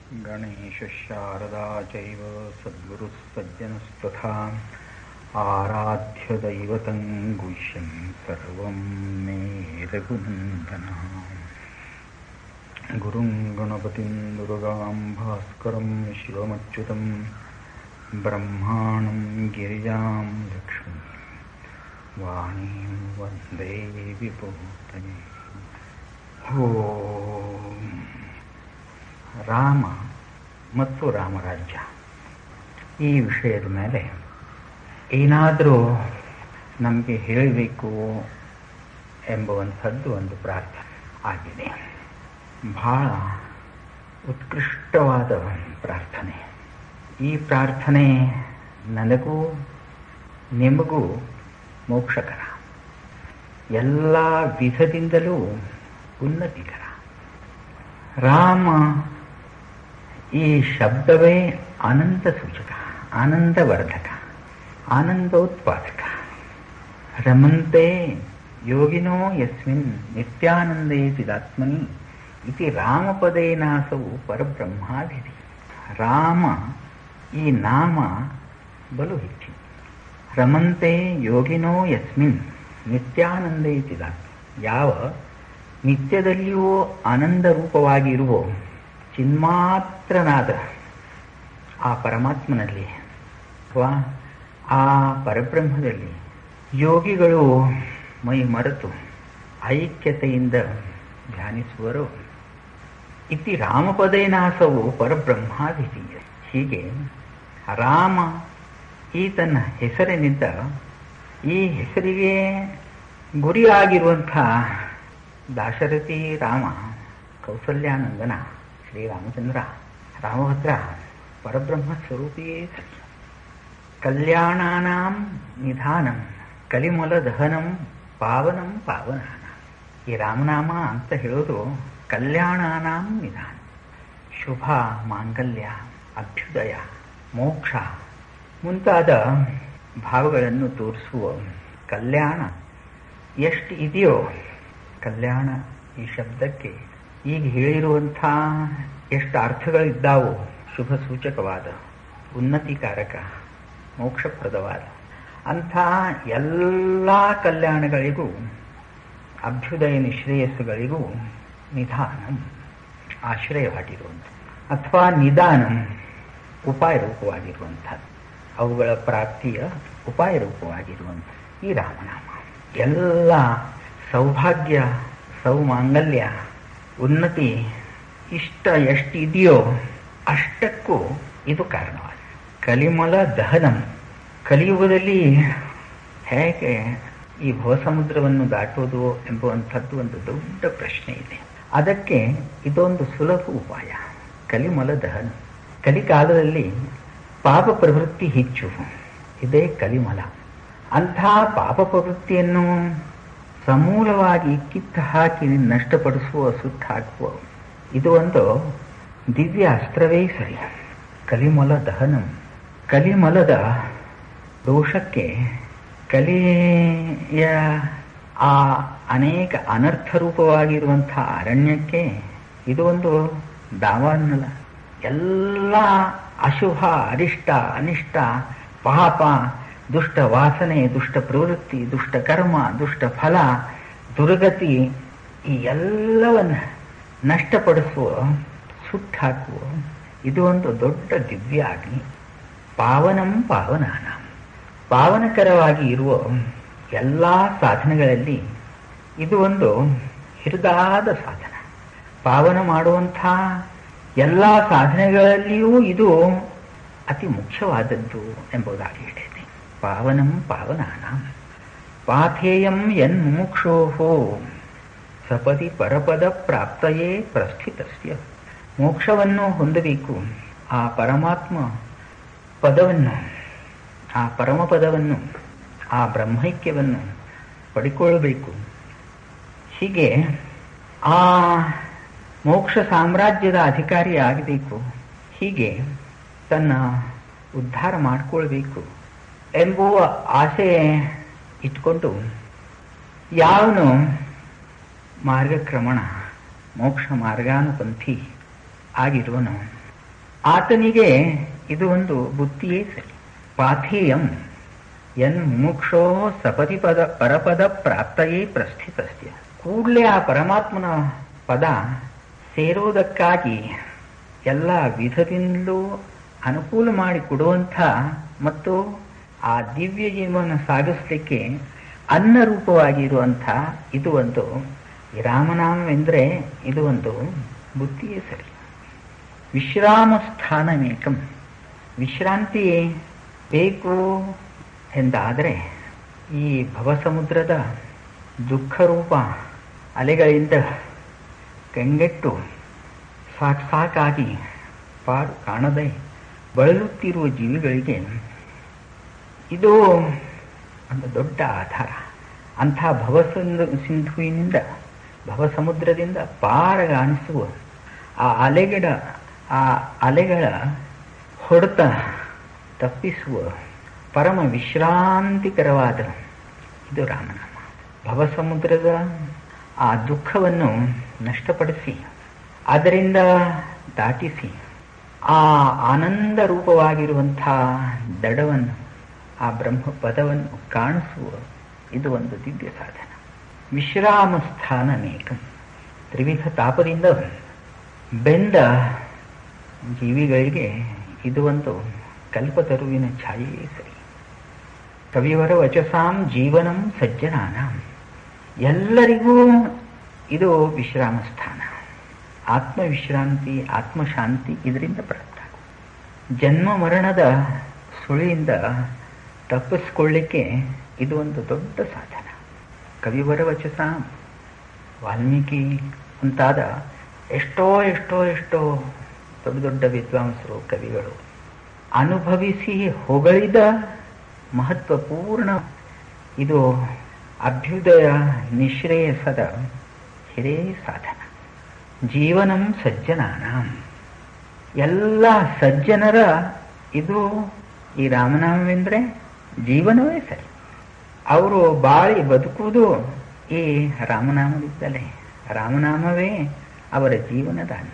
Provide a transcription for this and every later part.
गणेशशारदा चैव सद्गुरुः सज्जनस्तथा आराध्यदैवतं गुह्यं सर्वं मे रघुनन्दनः गुरुं गणपतिं दुर्गां भास्करं शिवमच्युतं ब्रह्माणं गिरिजां लक्ष्मीं वाणीं वन्दे विभूतये ಓಂ ರಾಮ ಮತ್ತು ರಾಮರಾಜ್ಯ ಈ ವಿಷಯದ ಮೇಲೆ ಏನಾದರೂ ನಮಗೆ ಹೇಳಬೇಕು ಎಂಬುವಂಥದ್ದು ಒಂದು ಪ್ರಾರ್ಥನೆ ಆಗಿದೆ ಬಹಳ ಉತ್ಕೃಷ್ಟವಾದ ಪ್ರಾರ್ಥನೆ ಈ ಪ್ರಾರ್ಥನೆ ನನಗೂ ನಿಮಗೂ ಮೋಕ್ಷಕರ ಎಲ್ಲ ವಿಧದಿಂದಲೂ ಉನ್ನತಿಕರ ರಾಮ ಈ ಶಬ್ದವೇ ಅನಂತ ಸೂಚಕ ಆನಂದವರ್ಧಕ ಆನಂದೋತ್ಪಾದಕ ರಮಂತೆ ಯೋಗಿನೋ ಯಸ್ಮಿನ್ ನಿತ್ಯಾನಂದೇ ಚಿದಾತ್ಮನಿ ಇತಿ ರಾಮಪದೇನಾಸವು ಪರಬ್ರಹ್ಮಾದಿರಿ ರಾಮ ಈ ನಾಮ ಬಲು ಹೆಚ್ಚು ರಮಂತೆ ಯೋಗಿನೋ ಯಸ್ಮಿನ್ ನಿತ್ಯಾನಂದೇ ಚಿದಾತ್ಮ ಯಾವ ನಿತ್ಯದಲ್ಲಿಯೂ ಆನಂದ ರೂಪವಾಗಿರುವ ಚಿನ್ಮಾತ್ರನಾದ ಆ ಪರಮಾತ್ಮನಲ್ಲಿ ಅಥವಾ ಆ ಪರಬ್ರಹ್ಮದಲ್ಲಿ ಯೋಗಿಗಳು ಮೈ ಮರೆತು ಐಕ್ಯತೆಯಿಂದ ಧ್ಯಾನಿಸುವರು ಇತಿ ರಾಮಪದೇನಾಸವು ಪರಬ್ರಹ್ಮಾದಿತೀಯ ಹೀಗೆ ರಾಮ ಈ ತನ್ನ ಹೆಸರಿನಿಂದ ಈ ಹೆಸರಿಗೆ ಗುರಿಯಾಗಿರುವಂಥ ದಾಶರಥಿ ರಾಮ ಕೌಸಲ್ಯಾನಂದನ ಶ್ರೀರಾಮಚಂದ್ರ ರಾಮಭದ್ರ ಪರಬ್ರಹ್ಮ ಸ್ವರೂಪಿಯೇ ಸರಿ ಕಲ್ಯಾಣಾನಾಂ ನಿಧಾನಂ ಕಲಿಮಲ ದಹನಂ ಪಾವನಂ ಪಾವನಾನ ಈ ರಾಮನಾಮ ಅಂತ ಹೇಳೋದು ಕಲ್ಯಾಣಾನಾಂ ನಿಧಾನ ಶುಭ ಮಾಂಗಲ್ಯ ಅಭ್ಯುದಯ ಮೋಕ್ಷ ಮುಂತಾದ ಭಾವಗಳನ್ನು ತೋರಿಸುವ ಕಲ್ಯಾಣ ಎಷ್ಟು ಇದೆಯೋ ಕಲ್ಯಾಣ ಈ ಶಬ್ದಕ್ಕೆ ಈಗ ಹೇಳಿರುವಂಥ ಎಷ್ಟು ಅರ್ಥಗಳಿದ್ದಾವೋ ಶುಭ ಸೂಚಕವಾದ ಉನ್ನತಿಕಾರಕ ಮೋಕ್ಷಪ್ರದವಾದ ಅಂಥ ಎಲ್ಲ ಕಲ್ಯಾಣಗಳಿಗೂ ಅಭ್ಯುದಯ ನಿಶ್ರೇಯಸ್ಸುಗಳಿಗೂ ನಿಧಾನ ಆಶ್ರಯವಾಗಿರುವಂಥ ಅಥವಾ ನಿಧಾನ ಉಪಾಯ ರೂಪವಾಗಿರುವಂಥದ್ದು ಅವುಗಳ ಪ್ರಾಪ್ತಿಯ ಉಪಾಯ ರೂಪವಾಗಿರುವಂಥ ಈ ರಾಮನಾಮ ಎಲ್ಲ ಸೌಭಾಗ್ಯ ಸೌಮಾಂಗಲ್ಯ ಉನ್ನತಿ ಇಷ್ಟ ಎಷ್ಟಿದೆಯೋ ಅಷ್ಟಕ್ಕೂ ಇದು ಕಾರಣವಾಗಿದೆ ಕಲಿಮಲ ದಹನಂ ಕಲಿಯುಗದಲ್ಲಿ ಹೇಗೆ ಈ ಭವಸಮುದ್ರವನ್ನು ದಾಟುವುದು ಎಂಬುವಂಥದ್ದು ಒಂದು ದೊಡ್ಡ ಪ್ರಶ್ನೆ ಇದೆ ಅದಕ್ಕೆ ಇದೊಂದು ಸುಲಭ ಉಪಾಯ ಕಲಿಮಲ ದಹನ ಕಲಿಕಾಲದಲ್ಲಿ ಪಾಪ ಪ್ರವೃತ್ತಿ ಹೆಚ್ಚು ಇದೇ ಕಲಿಮಲ ಅಂಥ ಪಾಪ ಪ್ರವೃತ್ತಿಯನ್ನು ಸಮೂಲವಾಗಿ ಕಿತ್ತು ಹಾಕಿ ನಷ್ಟಪಡಿಸುವ ಸುತ್ತ ಹಾಕುವ ಇದು ಒಂದು ದಿವ್ಯ ಅಸ್ತ್ರವೇ ಸರಿ ಕಲಿಮಲ ದಹನಂ ಕಲಿಮಲದ ದೋಷಕ್ಕೆ ಕಲಿಯ ಆ ಅನೇಕ ಅನರ್ಥ ರೂಪವಾಗಿರುವಂಥ ಅರಣ್ಯಕ್ಕೆ ಇದು ಒಂದು ದಾವಾನ್ನಲ ಎಲ್ಲ ಅಶುಭ ಅರಿಷ್ಟ ಅನಿಷ್ಟ ಪಾಪ ದುಷ್ಟ ವಾಸನೆ ದುಷ್ಟ ಪ್ರವೃತ್ತಿ ದುಷ್ಟ ಕರ್ಮ ದುಷ್ಟ ಫಲ ದುರ್ಗತಿ ಈ ಎಲ್ಲವನ್ನ ನಷ್ಟಪಡಿಸುವ ಸುಟ್ಟಾಕುವ ಇದು ಒಂದು ದೊಡ್ಡ ದಿವ್ಯ ಅಗ್ನಿ ಪಾವನಂ ಪಾವನಾನ ಪಾವನಕರವಾಗಿ ಇರುವ ಎಲ್ಲ ಸಾಧನೆಗಳಲ್ಲಿ ಇದು ಒಂದು ಹಿರಿದಾದ ಸಾಧನ ಪಾವನ ಮಾಡುವಂಥ ಎಲ್ಲ ಸಾಧನೆಗಳಲ್ಲಿಯೂ ಇದು ಅತಿ ಮುಖ್ಯವಾದದ್ದು ಎಂಬುದಾಗಿ ಹೇಳಿದೆ ಪಾವನಂ ಪಾವನಾನ ಪಾಥೇಯಂ ಎನ್ ಮುಮುಕ್ಷೋ ಸಪದಿ ಪರಪದ ಪ್ರಾಪ್ತಯೇ ಪ್ರಸ್ಥಿತಸ್ಯ ಮೋಕ್ಷವನ್ನು ಹೊಂದಬೇಕು ಆ ಪರಮಾತ್ಮ ಪದವನ್ನು ಆ ಪರಮ ಪದವನ್ನು ಆ ಬ್ರಹ್ಮೈಕ್ಯವನ್ನು ಪಡಿಕೊಳ್ಳಬೇಕು ಹೀಗೆ ಆ ಮೋಕ್ಷ ಸಾಮ್ರಾಜ್ಯದ ಅಧಿಕಾರಿ ಆಗಬೇಕು ಹೀಗೆ ತನ್ನ ಉದ್ಧಾರ ಮಾಡಿಕೊಳ್ಬೇಕು ಎಂಬುವ ಆಸೆ ಇಟ್ಕೊಂಡು ಯಾವನು ಮಾರ್ಗಕ್ರಮಣ ಮೋಕ್ಷ ಮಾರ್ಗಾನುಪಂಥಿ ಆಗಿರುವನು ಆತನಿಗೆ ಇದು ಒಂದು ಬುದ್ಧಿಯೇ ಸರಿ ಪಾಥೇಯಂ ಎನ್ ಮುಮುಕ್ಷೋ ಸಪದಿ ಪದ ಪರಪದ ಪ್ರಾಪ್ತಯೇ ಪ್ರಸ್ಥಿತಸ್ಯ ಕೂಡಲೇ ಆ ಪರಮಾತ್ಮನ ಪದ ಸೇರುವುದಕ್ಕಾಗಿ ಎಲ್ಲ ವಿಧದಿಂದಲೂ ಅನುಕೂಲ ಮಾಡಿ ಕೊಡುವಂಥ ಮತ್ತು ಆ ದಿವ್ಯ ಜೀವನ ಸಾಗಿಸಲಿಕ್ಕೆ ಅನ್ನ ರೂಪವಾಗಿರುವಂಥ ಇದು ಒಂದು ಈ ರಾಮನಾಮವೆಂದರೆ ಇದು ಒಂದು ಬುದ್ಧಿಯೇ ಸರಿ ವಿಶ್ರಾಮ ಸ್ಥಾನಮೇಕಂ ವಿಶ್ರಾಂತಿ ಬೇಕು ಎಂದಾದರೆ ಈ ಭವಸಮುದ್ರದ ದುಃಖರೂಪ ಅಲೆಗಳಿಂದ ಕಂಗೆಟ್ಟು ಸಾಕು ಸಾಕಾಗಿ ಪಾರು ಕಾಣದೆ ಬಳಲುತ್ತಿರುವ ಜೀವಿಗಳಿಗೆ ಇದು ಒಂದು ದೊಡ್ಡ ಆಧಾರ ಅಂಥ ಭವಸಂದು ಸಿಂಧುವಿನಿಂದ ಭವಸಮುದ್ರದಿಂದ ಪಾರಗಾಣಿಸುವ ಆ ಅಲೆಗಳ ಆ ಅಲೆಗಳ ಹೊಡೆತ ತಪ್ಪಿಸುವ ಪರಮ ವಿಶ್ರಾಂತಿಕರವಾದ ಇದು ರಾಮನಾಮ ಭವಸಮುದ್ರದ ಆ ದುಃಖವನ್ನು ನಷ್ಟಪಡಿಸಿ ಅದರಿಂದ ದಾಟಿಸಿ ಆ ಆನಂದ ರೂಪವಾಗಿರುವಂಥ ದಡವನ್ನು ಆ ಬ್ರಹ್ಮ ಪದವನ್ನು ಕಾಣಿಸುವ ಇದು ಒಂದು ದಿವ್ಯ ಸಾಧನ ವಿಶ್ರಾಮ ಸ್ಥಾನನೇಕ ತ್ರಿವಿಧ ತಾಪದಿಂದ ಬೆಂದ ಜೀವಿಗಳಿಗೆ ಇದು ಒಂದು ಕಲ್ಪತರುವಿನ ಛಾಯೆಯೇ ಸರಿ ಕವಿಯವರ ವಚಸಾಂ ಜೀವನಂ ಸಜ್ಜನಾನ ಎಲ್ಲರಿಗೂ ಇದು ವಿಶ್ರಾಮ ಸ್ಥಾನ ಆತ್ಮವಿಶ್ರಾಂತಿ ಆತ್ಮಶಾಂತಿ ಇದರಿಂದ ಪ್ರಾಪ್ತ ಜನ್ಮ ಮರಣದ ಸುಳಿಯಿಂದ ತಪ್ಪಿಸ್ಕೊಳ್ಳಿಕ್ಕೆ ಇದು ಒಂದು ದೊಡ್ಡ ಸಾಧನ ಕವಿವರ ವಚಸ ವಾಲ್ಮೀಕಿ ಮುಂತಾದ ಎಷ್ಟೋ ಎಷ್ಟೋ ಎಷ್ಟೋ ದೊಡ್ಡ ದೊಡ್ಡ ವಿದ್ವಾಂಸರು ಕವಿಗಳು ಅನುಭವಿಸಿ ಹೊಗಳಿದ ಮಹತ್ವಪೂರ್ಣ ಇದು ಅಭ್ಯುದಯ ನಿಶ್ರೇಯಸದ ಹಿರೇ ಸಾಧನ ಜೀವನಂ ಸಜ್ಜನಾನ ಎಲ್ಲ ಸಜ್ಜನರ ಇದು ಈ ರಾಮನಾಮವೆಂದರೆ ಜೀವನವೇ ಸರಿ ಅವರು ಬಾಳಿ ಬದುಕುವುದು ಈ ರಾಮನಾಮದಿಂದಲೇ ರಾಮನಾಮವೇ ಅವರ ಜೀವನದ ಅನ್ನ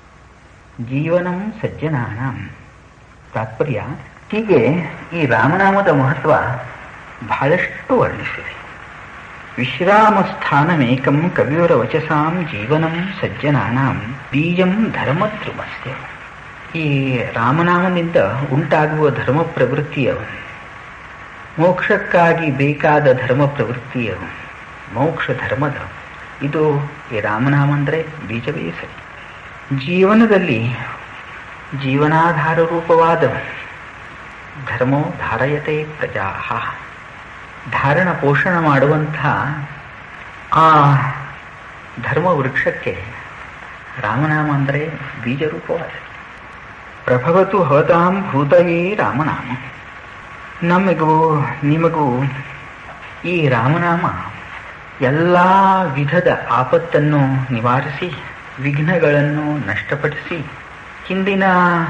ಜೀವನಂ ಸಜ್ಜನಾನ ತಾತ್ಪರ್ಯ ಹೀಗೆ ಈ ರಾಮನಾಮದ ಮಹತ್ವ ಬಹಳಷ್ಟು ವರ್ಣಿಸಿದೆ ವಿಶ್ರಾಮ ಸ್ಥಾನಮೇಕಂ ಕವಿಯವರ ವಚಸಾಂ ಜೀವನಂ ಸಜ್ಜನಾನಾಂ ಬೀಜಂ ಧರ್ಮಧ್ರುಮಸ್ಯ ಈ ರಾಮನಾಮದಿಂದ ಉಂಟಾಗುವ ಧರ್ಮ ಪ್ರವೃತ್ತಿಯ ಮೋಕ್ಷಕ್ಕಾಗಿ ಬೇಕಾದ ಧರ್ಮ ಪ್ರವೃತ್ತಿಯ ಮೋಕ್ಷ ಧರ್ಮದ ಇದು ಈ ರಾಮನಾಮ ಅಂದರೆ ಬೀಜವೇ ಸರಿ ಜೀವನದಲ್ಲಿ ಜೀವನಾಧಾರ ರೂಪವಾದ ಧರ್ಮೋ ಧಾರಯತೆ ಪ್ರಜಾ ಧಾರಣ ಪೋಷಣ ಮಾಡುವಂಥ ಆ ಧರ್ಮ ವೃಕ್ಷಕ್ಕೆ ರಾಮನಾಮ ಅಂದರೆ ಬೀಜರೂಪವಾದ ಪ್ರಭವತು ಹವತಾಂ ಭೂತಯೇ ರಾಮನಾಮ ನಮಗೂ ನಿಮಗೂ ಈ ರಾಮನಾಮ ಎಲ್ಲ ವಿಧದ ಆಪತ್ತನ್ನು ನಿವಾರಿಸಿ ವಿಘ್ನಗಳನ್ನು ನಷ್ಟಪಡಿಸಿ ಹಿಂದಿನ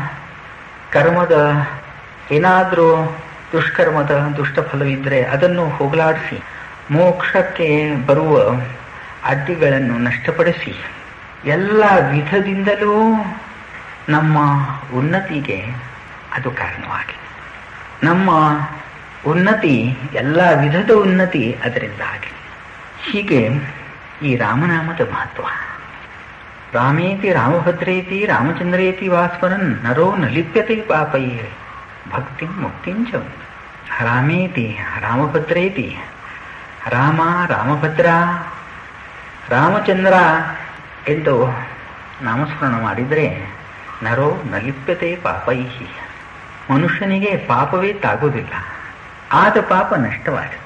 ಕರ್ಮದ ಏನಾದರೂ ದುಷ್ಕರ್ಮದ ದುಷ್ಟಫಲವಿದ್ದರೆ ಅದನ್ನು ಹೋಗಲಾಡಿಸಿ ಮೋಕ್ಷಕ್ಕೆ ಬರುವ ಅಡ್ಡಿಗಳನ್ನು ನಷ್ಟಪಡಿಸಿ ಎಲ್ಲ ವಿಧದಿಂದಲೂ ನಮ್ಮ ಉನ್ನತಿಗೆ ಅದು ಕಾರಣವಾಗಿದೆ ನಮ್ಮ ಉನ್ನತಿ ಎಲ್ಲ ವಿಧದ ಉನ್ನತಿ ಅದರಿಂದ ಆಗಿದೆ ಹೀಗೆ ಈ ರಾಮನಾಮದ ಮಹತ್ವ ರಾಮೇತಿ ರಾಮಭದ್ರೇತಿ ರಾಮಚಂದ್ರೇತಿ ವಾಸ್ಮರನ್ ನರೋ ನ ಲಿಪ್ಯತೆ ಪಾಪಯೇ ಭಕ್ತಿ ಮುಕ್ತಿಂಚ ರಾಮೇತಿ ರಾಮಭದ್ರೇತಿ ರಾಮ ರಾಮಭದ್ರ ರಾಮಚಂದ್ರ ಎಂದು ನಾಮಸ್ಮರಣ ಮಾಡಿದರೆ ನರೋ ನಲಿಪ್ಯತೆ ಪಾಪೈಹಿ ಮನುಷ್ಯನಿಗೆ ಪಾಪವೇ ತಾಗುವುದಿಲ್ಲ ಆದ ಪಾಪ ನಷ್ಟವಾಗಿದೆ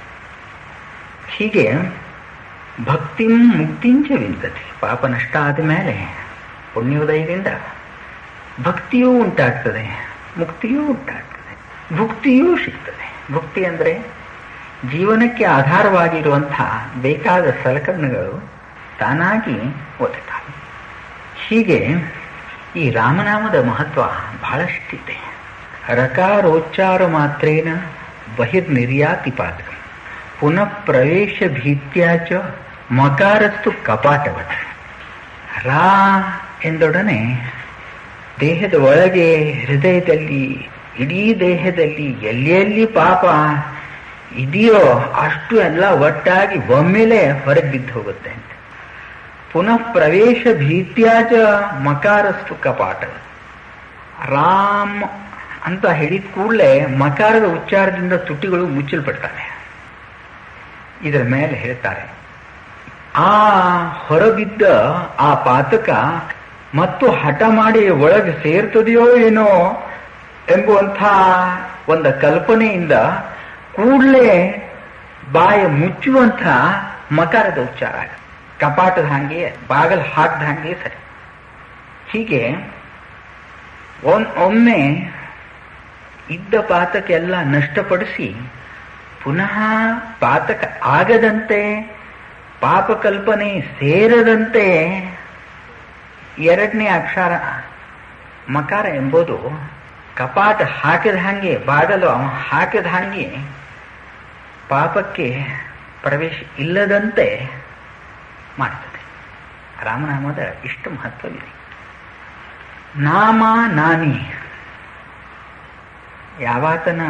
ಹೀಗೆ ಭಕ್ತಿ ಮುಕ್ತಿಂಚ ವಿಂದತಿ ಪಾಪ ನಷ್ಟ ಆದ ಮೇಲೆ ಪುಣ್ಯೋದಯದಿಂದ ಭಕ್ತಿಯೂ ಉಂಟಾಗ್ತದೆ ಮುಕ್ತಿಯೂ ಉಂಟಾಗ್ತದೆ ಭುಕ್ತಿಯೂ ಸಿಗ್ತದೆ ಭುಕ್ತಿ ಅಂದರೆ ಜೀವನಕ್ಕೆ ಆಧಾರವಾಗಿರುವಂಥ ಬೇಕಾದ ಸಲಕರಣೆಗಳು ತಾನಾಗಿ ಒದಗಾವೆ ಹೀಗೆ ಈ ರಾಮನಾಮದ ಮಹತ್ವ ಬಹಳಷ್ಟಿದೆ ರಕಾರೋಚ್ಚಾರ ಮಾತ್ರೇನ ಬಹಿರ್ನಿರ್ಯಾತಿ ಪಾತ್ರ ಪುನಃ ಪ್ರವೇಶ ಭೀತ್ಯಾಚ ಮಕಾರಸ್ತು ಕಪಾಟವತ್ ರಾ ಎಂದೊಡನೆ ದೇಹದ ಒಳಗೆ ಹೃದಯದಲ್ಲಿ ಇಡೀ ದೇಹದಲ್ಲಿ ಎಲ್ಲೆಲ್ಲಿ ಪಾಪ ಇದೆಯೋ ಅಷ್ಟು ಎಲ್ಲ ಒಟ್ಟಾಗಿ ಒಮ್ಮೆಲೆ ಹೊರಗೆ ಬಿದ್ದು ಹೋಗುತ್ತೆ ಅಂತ ಪುನಃ ಪ್ರವೇಶ ಭೀತ್ಯಾಚ ಮಕಾರಸ್ತು ಕಪಾಟ ರಾಮ್ ಅಂತ ಹೇಳಿದ ಕೂಡಲೇ ಮಕಾರದ ಉಚ್ಚಾರದಿಂದ ತುಟಿಗಳು ಮುಚ್ಚಲ್ಪಡ್ತಾನೆ ಇದರ ಮೇಲೆ ಹೇಳ್ತಾರೆ ಆ ಹೊರಬಿದ್ದ ಆ ಪಾತಕ ಮತ್ತು ಹಠ ಮಾಡಿ ಒಳಗೆ ಸೇರ್ತದೆಯೋ ಏನೋ ಎಂಬುವಂಥ ಒಂದು ಕಲ್ಪನೆಯಿಂದ ಕೂಡಲೇ ಬಾಯ ಮುಚ್ಚುವಂಥ ಮಕಾರದ ಉಚ್ಚಾರ ಕಪಾಟದ ಹಾಗೆ ಬಾಗಲ್ ಹಾಕಿದ ಹಾಗೆ ಸರಿ ಹೀಗೆ ಒಮ್ಮೆ ಇದ್ದ ಪಾತಕ್ಕೆಲ್ಲ ನಷ್ಟಪಡಿಸಿ ಪುನಃ ಪಾತಕ ಆಗದಂತೆ ಪಾಪಕಲ್ಪನೆ ಸೇರದಂತೆ ಎರಡನೇ ಅಕ್ಷರ ಮಕಾರ ಎಂಬುದು ಕಪಾಟ ಹಾಕಿದ ಹಾಗೆ ಬಾಗಲು ಹಾಕಿದ ಹಾಗೆ ಪಾಪಕ್ಕೆ ಪ್ರವೇಶ ಇಲ್ಲದಂತೆ ಮಾಡ್ತದೆ ರಾಮನಾಮದ ಇಷ್ಟು ಮಹತ್ವವಿದೆ ನಾಮ ನಾನಿ ಯಾವಾತನ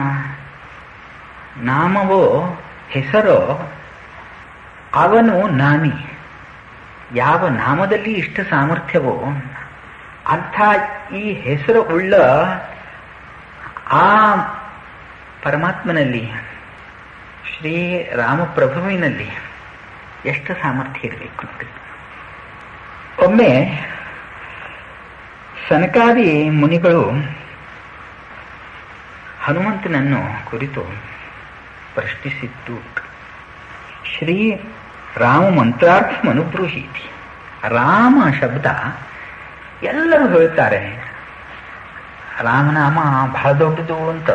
ನಾಮವೋ ಹೆಸರೋ ಅವನು ನಾನಿ ಯಾವ ನಾಮದಲ್ಲಿ ಇಷ್ಟ ಸಾಮರ್ಥ್ಯವೋ ಅಂಥ ಈ ಹೆಸರು ಉಳ್ಳ ಆ ಪರಮಾತ್ಮನಲ್ಲಿ ಶ್ರೀ ರಾಮಪ್ರಭುವಿನಲ್ಲಿ ಎಷ್ಟು ಸಾಮರ್ಥ್ಯ ಇರಬೇಕು ನೋಡಿ ಒಮ್ಮೆ ಸನಕಾದಿ ಮುನಿಗಳು ಹನುಮಂತನನ್ನು ಕುರಿತು ಪ್ರಶ್ನಿಸಿದ್ದು ಶ್ರೀ ರಾಮ ಮಂತ್ರಾರ್ಥ ಅನುಬ್ರೂಹೀತಿ ರಾಮ ಶಬ್ದ ಎಲ್ಲರೂ ಹೇಳ್ತಾರೆ ರಾಮನಾಮ ಬಹಳ ದೊಡ್ಡದು ಅಂತ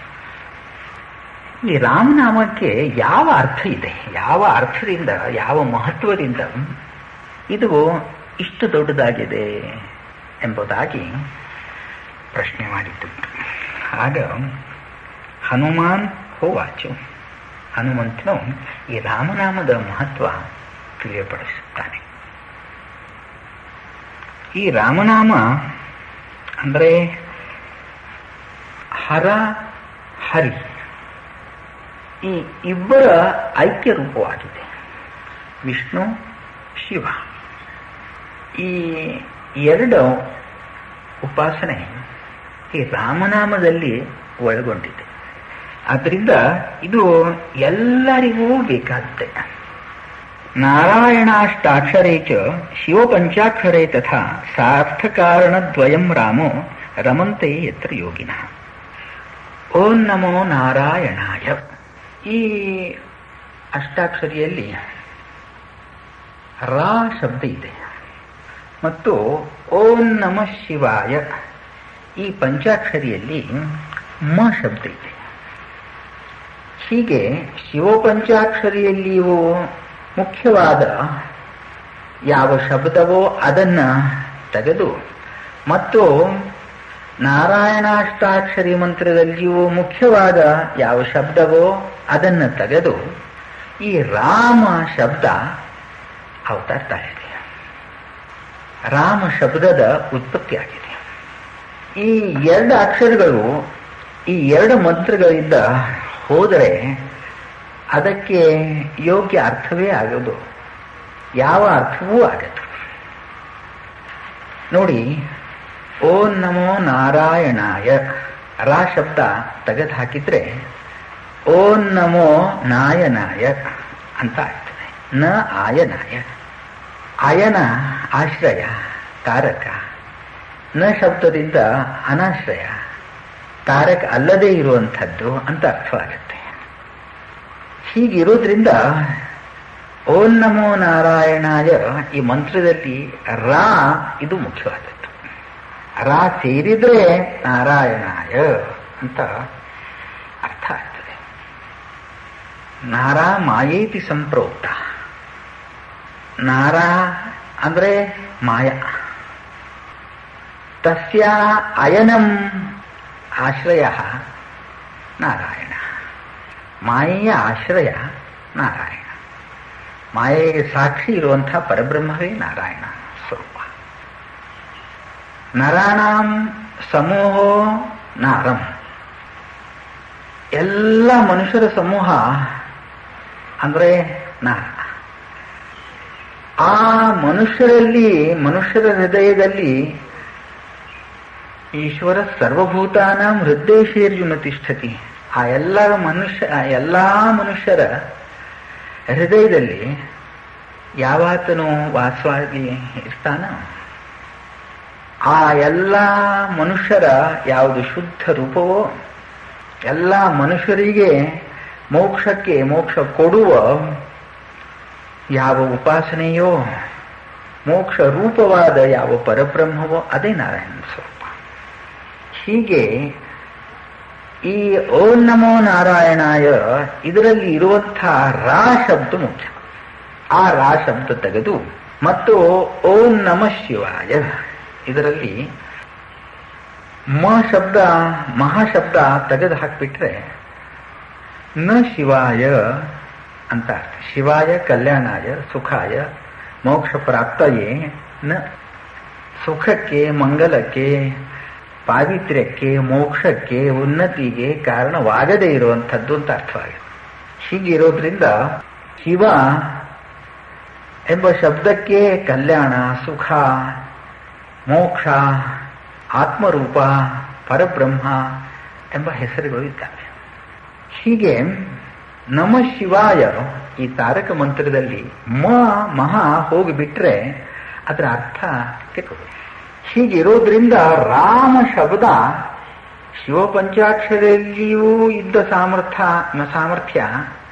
ಈ ರಾಮನಾಮಕ್ಕೆ ಯಾವ ಅರ್ಥ ಇದೆ ಯಾವ ಅರ್ಥದಿಂದ ಯಾವ ಮಹತ್ವದಿಂದ ಇದು ಇಷ್ಟು ದೊಡ್ಡದಾಗಿದೆ ಎಂಬುದಾಗಿ ಪ್ರಶ್ನೆ ಮಾಡಿದ್ದುಂಟು ಆಗ ಹನುಮಾನ್ ಹೋವಾಚು ಹನುಮಂತನು ಈ ರಾಮನಾಮದ ಮಹತ್ವ ತಿಳಿಯಪಡಿಸುತ್ತಾನೆ ಈ ರಾಮನಾಮ ಅಂದರೆ ಹರ ಹರಿ ಈ ಇಬ್ಬರ ಐಕ್ಯ ರೂಪವಾಗಿದೆ ವಿಷ್ಣು ಶಿವ ಈ ಎರಡು ಉಪಾಸನೆ ಈ ರಾಮನಾಮದಲ್ಲಿ ಒಳಗೊಂಡಿದೆ ಆದ್ದರಿಂದ ಇದು ಎಲ್ಲರಿಗೂ ಬೇಕಾಗುತ್ತೆ ನಾರಾಯಣಾಷ್ಟಾಕ್ಷರೇ ಚ ಶಿವಪಂಚಾಕ್ಷರೇ ತಥಾ ಸಾರ್ಥಕಾರಣದ್ವಯಂ ರಾಮೋ ರಮಂತೆ ಯತ್ರ ಯೋಗಿನ ಓಂ ನಮೋ ನಾರಾಯಣಾಯ ಈ ಅಷ್ಟಾಕ್ಷರಿಯಲ್ಲಿ ರಾ ಶಬ್ದ ಇದೆ ಮತ್ತು ಓಂ ನಮಃ ಶಿವಾಯ ಈ ಪಂಚಾಕ್ಷರಿಯಲ್ಲಿ ಮ ಶಬ್ದ ಇದೆ ಹೀಗೆ ಶಿವಪಂಚಾಕ್ಷರಿಯಲ್ಲಿಯೂ ಮುಖ್ಯವಾದ ಯಾವ ಶಬ್ದವೋ ಅದನ್ನು ತೆಗೆದು ಮತ್ತು ನಾರಾಯಣಾಷ್ಟಾಕ್ಷರಿ ಮಂತ್ರದಲ್ಲಿಯೂ ಮುಖ್ಯವಾದ ಯಾವ ಶಬ್ದವೋ ಅದನ್ನು ತೆಗೆದು ಈ ರಾಮ ಶಬ್ದ ಅವತರ್ತಾ ಇದೆ ರಾಮ ಶಬ್ದದ ಉತ್ಪತ್ತಿ ಆಗಿದೆ ಈ ಎರಡು ಅಕ್ಷರಗಳು ಈ ಎರಡು ಮಂತ್ರಗಳಿಂದ ಹೋದರೆ ಅದಕ್ಕೆ ಯೋಗ್ಯ ಅರ್ಥವೇ ಆಗೋದು ಯಾವ ಅರ್ಥವೂ ಆಗದು ನೋಡಿ ಓಂ ನಮೋ ನಾರಾಯಣಾಯ ರಾ ಶಬ್ದ ತೆಗೆದು ಹಾಕಿದ್ರೆ ಓಂ ನಮೋ ನಾಯನಾಯ ಅಂತ ಆಗ್ತದೆ ನ ಆಯನಾಯ ಅಯನ ಆಶ್ರಯ ಕಾರಕ ನ ಶಬ್ದದಿಂದ ಅನಾಶ್ರಯ ಕಾರಕ ಅಲ್ಲದೆ ಇರುವಂಥದ್ದು ಅಂತ ಅರ್ಥವಾಗುತ್ತೆ ಹೀಗಿರೋದ್ರಿಂದ ಓಂ ನಮೋ ನಾರಾಯಣಾಯ ಈ ಮಂತ್ರದಲ್ಲಿ ರಾ ಇದು ಮುಖ್ಯವಾದದ್ದು ರಾ ಸೇರಿದ್ರೆ ನಾರಾಯಣಾಯ ಅಂತ ಅರ್ಥ ಆಗ್ತದೆ ನಾರಾ ಮಾಯೇತಿ ಸಂಪ್ರೋಕ್ತ ನಾರಾ ಅಂದ್ರೆ ಮಾಯ ತಸ್ಯ ಅಯನಂ ಆಶ್ರಯ ನಾರಾಯಣ ಮಾಯೆಯ ಆಶ್ರಯ ನಾರಾಯಣ ಮಾಯೆಗೆ ಸಾಕ್ಷಿ ಇರುವಂತಹ ಪರಬ್ರಹ್ಮವೇ ನಾರಾಯಣ ಸ್ವರೂಪ ನರಾಣಾಂ ಸಮೂಹೋ ನಾರಂ ಎಲ್ಲ ಮನುಷ್ಯರ ಸಮೂಹ ಅಂದ್ರೆ ನಾರ ಆ ಮನುಷ್ಯರಲ್ಲಿ ಮನುಷ್ಯರ ಹೃದಯದಲ್ಲಿ ಈಶ್ವರ ಸರ್ವಭೂತಾನಾಂ ಹೃದಯಶೇರ್ಜುನ ತಿಷ್ಠತಿ ಆ ಎಲ್ಲ ಮನುಷ್ಯ ಆ ಎಲ್ಲಾ ಮನುಷ್ಯರ ಹೃದಯದಲ್ಲಿ ಯಾವಾತನು ವಾಸವಾಗಿ ಇರ್ತಾನ ಆ ಎಲ್ಲ ಮನುಷ್ಯರ ಯಾವುದು ಶುದ್ಧ ರೂಪವೋ ಎಲ್ಲ ಮನುಷ್ಯರಿಗೆ ಮೋಕ್ಷಕ್ಕೆ ಮೋಕ್ಷ ಕೊಡುವ ಯಾವ ಉಪಾಸನೆಯೋ ಮೋಕ್ಷ ರೂಪವಾದ ಯಾವ ಪರಬ್ರಹ್ಮವೋ ಅದೇ ನಾರಾಯಣ ಸ್ವರೂಪ ಹೀಗೆ ಈ ಓಂ ನಮೋ ನಾರಾಯಣಾಯ ಇದರಲ್ಲಿ ಇರುವಂತಹ ರಾ ಶಬ್ದ ಮುಖ್ಯ ಆ ರಾ ಶಬ್ದ ತೆಗೆದು ಮತ್ತು ಓಂ ನಮ ಶಿವಾಯ ಇದರಲ್ಲಿ ಮ ಶಬ್ದ ಮಹಾಶಬ್ದ ತೆಗೆದು ಹಾಕ್ಬಿಟ್ರೆ ನ ಶಿವಾಯ ಅಂತ ಅರ್ಥ ಶಿವಾಯ ಕಲ್ಯಾಣಾಯ ಸುಖಾಯ ಮೋಕ್ಷ ಪ್ರಾಪ್ತಯೇ ನ ಸುಖಕ್ಕೆ ಮಂಗಲಕ್ಕೆ ಪಾವಿತ್ರ್ಯಕ್ಕೆ ಮೋಕ್ಷಕ್ಕೆ ಉನ್ನತಿಗೆ ಕಾರಣವಾಗದೇ ಇರುವಂಥದ್ದು ಅಂತ ಅರ್ಥವಾಗಿದೆ ಹೀಗಿರೋದ್ರಿಂದ ಶಿವ ಎಂಬ ಶಬ್ದಕ್ಕೆ ಕಲ್ಯಾಣ ಸುಖ ಮೋಕ್ಷ ಆತ್ಮರೂಪ ಪರಬ್ರಹ್ಮ ಎಂಬ ಹೆಸರುಗಳು ಇದ್ದಾವೆ ಹೀಗೆ ನಮ ಶಿವಾಯ ಈ ತಾರಕ ಮಂತ್ರದಲ್ಲಿ ಮ ಮಹಾ ಹೋಗಿಬಿಟ್ರೆ ಅದರ ಅರ್ಥ ಕೆಟ್ಟು ಹೀಗಿರೋದ್ರಿಂದ ರಾಮ ಶಬ್ದ ಶಿವ ಪಂಚಾಕ್ಷರದಲ್ಲಿಯೂ ಇದ್ದ ಸಾಮರ್ಥ್ಯ ಸಾಮರ್ಥ್ಯ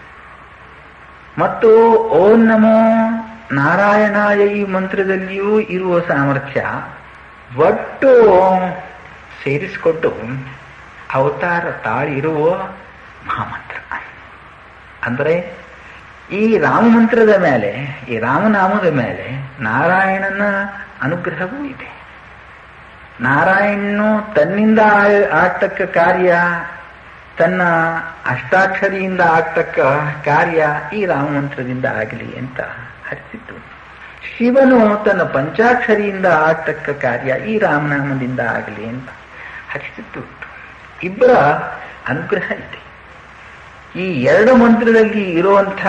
ಮತ್ತು ಓಂ ನಮೋ ನಾರಾಯಣಾಯ ಈ ಮಂತ್ರದಲ್ಲಿಯೂ ಇರುವ ಸಾಮರ್ಥ್ಯ ಒಟ್ಟು ಸೇರಿಸಿಕೊಟ್ಟು ಅವತಾರ ತಾಳಿರುವ ಮಹಾಮಂತ್ರ ಅಂದರೆ ಈ ರಾಮಮಂತ್ರದ ಮೇಲೆ ಈ ರಾಮನಾಮದ ಮೇಲೆ ನಾರಾಯಣನ ಅನುಗ್ರಹವೂ ಇದೆ ನಾರಾಯಣನು ತನ್ನಿಂದ ಆಗ್ತಕ್ಕ ಕಾರ್ಯ ತನ್ನ ಅಷ್ಟಾಕ್ಷರಿಯಿಂದ ಆಗ್ತಕ್ಕ ಕಾರ್ಯ ಈ ರಾಮಮಂತ್ರದಿಂದ ಆಗಲಿ ಅಂತ ಹರಿಸಿದ್ದು ಶಿವನು ತನ್ನ ಪಂಚಾಕ್ಷರಿಯಿಂದ ಆಗ್ತಕ್ಕ ಕಾರ್ಯ ಈ ರಾಮನಾಮದಿಂದ ಆಗಲಿ ಅಂತ ಹರಿಸಿದ್ದು ಇಬ್ಬರ ಅನುಗ್ರಹ ಇದೆ ಈ ಎರಡು ಮಂತ್ರದಲ್ಲಿ ಇರುವಂಥ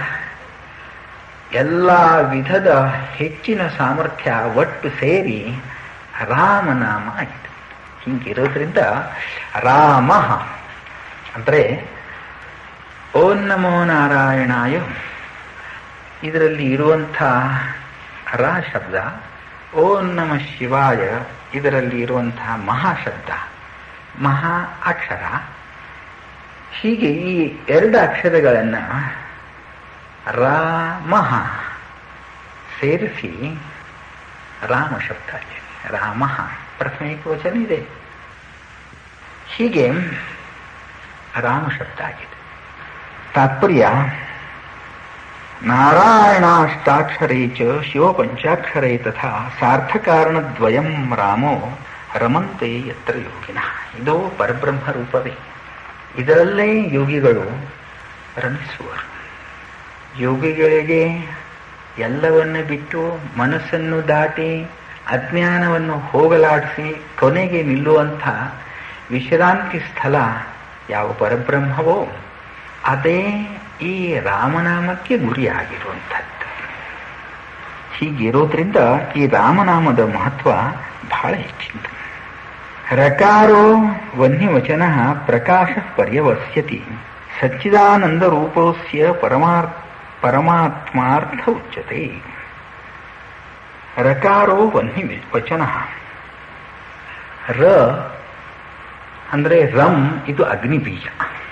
ಎಲ್ಲ ವಿಧದ ಹೆಚ್ಚಿನ ಸಾಮರ್ಥ್ಯ ಒಟ್ಟು ಸೇರಿ ರಾಮನಾಮ ಆಯಿತು ಹೀಗಿರೋದ್ರಿಂದ ರಾಮ ಅಂದರೆ ಓಂ ನಮೋ ನಾರಾಯಣಾಯ ಇದರಲ್ಲಿ ಇರುವಂಥ ರಾ ಶಬ್ದ ಓಂ ನಮ ಶಿವಾಯ ಇದರಲ್ಲಿ ಇರುವಂತಹ ಮಹಾಶಬ್ದ ಮಹಾ ಅಕ್ಷರ ಹೀಗೆ ಈ ಎರಡು ಅಕ್ಷರಗಳನ್ನು ರಾಮಃ ಸೇರಿಸಿ ರಾಮ ಶಬ್ದ ಇದೆ ರಾಮ ಪ್ರಥಮ ವಚನ ಇದೆ ಹೀಗೆ ರಾಮ ಶಬ್ದ ಆಗಿದೆ ತಾತ್ಪರ್ಯ ನಾರಾಯಣಾಷ್ಟಾಕ್ಷರೇ ಚ ಶಿವ ಪಂಚಾಕ್ಷರೇ ತಥಾ ಸಾರ್ಥಕಾರಣದ್ವಯಂ ರಾಮೋ ರಮಂತೆ ಯತ್ರ ಯೋಗಿನ ಇದು ಪರಬ್ರಹ್ಮ ರೂಪವೇ ಇದರಲ್ಲೇ ಯೋಗಿಗಳು ರಮಿಸುವರು ಯೋಗಿಗಳಿಗೆ ಎಲ್ಲವನ್ನು ಬಿಟ್ಟು ಮನಸ್ಸನ್ನು ದಾಟಿ ಅಜ್ಞಾನವನ್ನು ಹೋಗಲಾಡಿಸಿ ಕೊನೆಗೆ ನಿಲ್ಲುವಂಥ ವಿಶ್ರಾಂತಿ ಸ್ಥಳ ಯಾವ ಪರಬ್ರಹ್ಮವೋ ಅದೇ ಈ ರಾಮನಾಮಕ್ಕೆ ಗುರಿಯಾಗಿರುವಂಥದ್ದು ಹೀಗಿರೋದ್ರಿಂದ ಈ ರಾಮನಾಮದ ಮಹತ್ವ ಬಹಳ ಹೆಚ್ಚಿಂದು ರಕಾರೋ ವನ್ಯವಚನ ಪ್ರಕಾಶ ಪರ್ಯವಸ್ಯತಿ ಸಚ್ಚಿದಾನಂದ ರೂಪಸ್ಯ ಪರಮಾರ್ ಪರಮಾತ್ಮಾರ್ಥ ಉಚ್ಯತೆ ರಕಾರೋ ವನ್ನಿ ವಚನ ರ ಅಂದ್ರೆ ರಂ ಇದು ಅಗ್ನಿ ಬೀಜ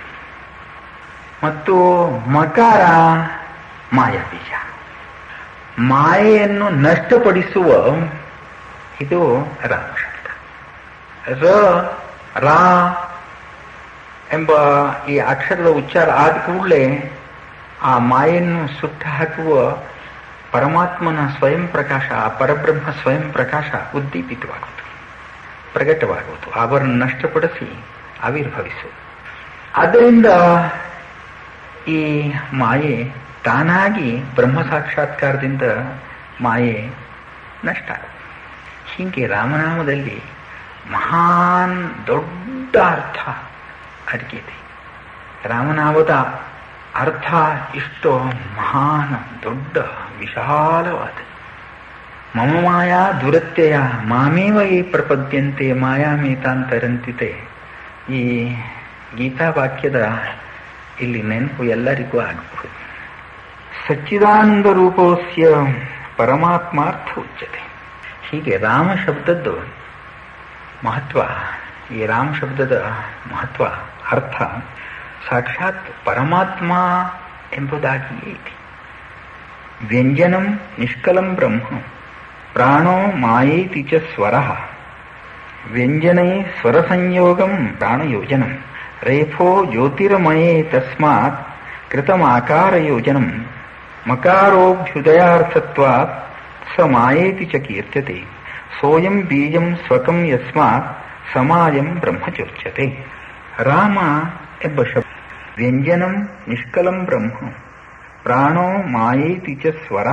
ಮತ್ತು ಮಕಾರ ಮಾಯ ಬೀಜ ಮಾಯೆಯನ್ನು ನಷ್ಟಪಡಿಸುವ ಇದು ರಾಮ ಶಬ್ದ ರ ರಾ ಎಂಬ ಈ ಅಕ್ಷರದ ಉಚ್ಚಾರ ಆದ ಕೂಡಲೇ ಆ ಮಾಯನ್ನು ಸುಟ್ಟು ಹಾಕುವ ಪರಮಾತ್ಮನ ಸ್ವಯಂ ಪ್ರಕಾಶ ಆ ಪರಬ್ರಹ್ಮ ಸ್ವಯಂ ಪ್ರಕಾಶ ಉದ್ದೀಪಿತವಾಗುವುದು ಪ್ರಕಟವಾಗುವುದು ಅವರನ್ನು ನಷ್ಟಪಡಿಸಿ ಆವಿರ್ಭವಿಸು ಆದ್ದರಿಂದ ಈ ಮಾಯೆ ತಾನಾಗಿ ಬ್ರಹ್ಮ ಸಾಕ್ಷಾತ್ಕಾರದಿಂದ ಮಾಯೆ ನಷ್ಟ ಹೀಗೆ ರಾಮನಾಮದಲ್ಲಿ ಮಹಾನ್ ದೊಡ್ಡ ಅರ್ಥ ಅಡಗಿದೆ ರಾಮನಾಮದ ಅರ್ಥ ಇಷ್ಟು ಮಹಾನ್ ದೊಡ್ಡ ವಿಶಾಲವಾದ ಮಮ ಮಾಯಾ ದುರತ್ಯಯ ಮಾಮೇವ ಈ ಪ್ರಪದ್ಯಂತೆ ಮಾಯಾಮೇತಾಂತರಂತಿತೆ ಈ ಗೀತಾ ವಾಕ್ಯದ ಇಲ್ಲಿ ನೆನಪು ಎಲ್ಲರಿಗೂ ಆಗಬಹುದು ಸಚ್ಚಿದಾನಂದ ರೂಪಸ್ಯ ಪರಮಾತ್ಮಾರ್ಥ ಉಚ್ಯತೆ ಹೀಗೆ ರಾಮ ಶಬ್ದದ್ದು ಮಹತ್ವ ಈ ರಾಮ ಶಬ್ದದ ಮಹತ್ವ ಅರ್ಥ ಸಾಕ್ಷಾತ್ ಪರಮಾತ್ಮ ಎಂಬುದಾಗಿಯೇ ಇದೆ ವ್ಯಂಜನಂ ನಿಷ್ಕಲಂ ಬ್ರಹ್ಮ ಪ್ರಾಣೋ ಮಾಯೇತಿ ಚ ಸ್ವರ ವ್ಯಂಜನೇ ಸ್ವರ ಸಂಯೋಗಂ ಪ್ರಾಣಯೋಜನಂ ರೇಫೋ ಜ್ಯೋತಿರ್ಮಯೇ ತಸ್ಮಾತ್ ಕೃತಮಾಕಾರಯೋಜನಂ ಮಕಾರೋಭ್ಯುದಯಾರ್ಥತ್ವಾತ್ ಸ ಮಾಯೇತಿ ಚ ಕೀರ್ತ್ಯತೆ ಸೋಯಂ ಬೀಜಂ ಸ್ವಕಂ ಯಸ್ಮಾತ್ ಸಮಾಯಂ ಬ್ರಹ್ಮಚೋಚ್ಯತೆ ರಾಮ ಎಂಬ ಶಬ್ದ ವ್ಯಂಜನಂ ನಿಷ್ಕಲಂ ಬ್ರಹ್ಮ ಪ್ರಾಣೋ ಮಾಯೇತಿ ಚ ಸ್ವರ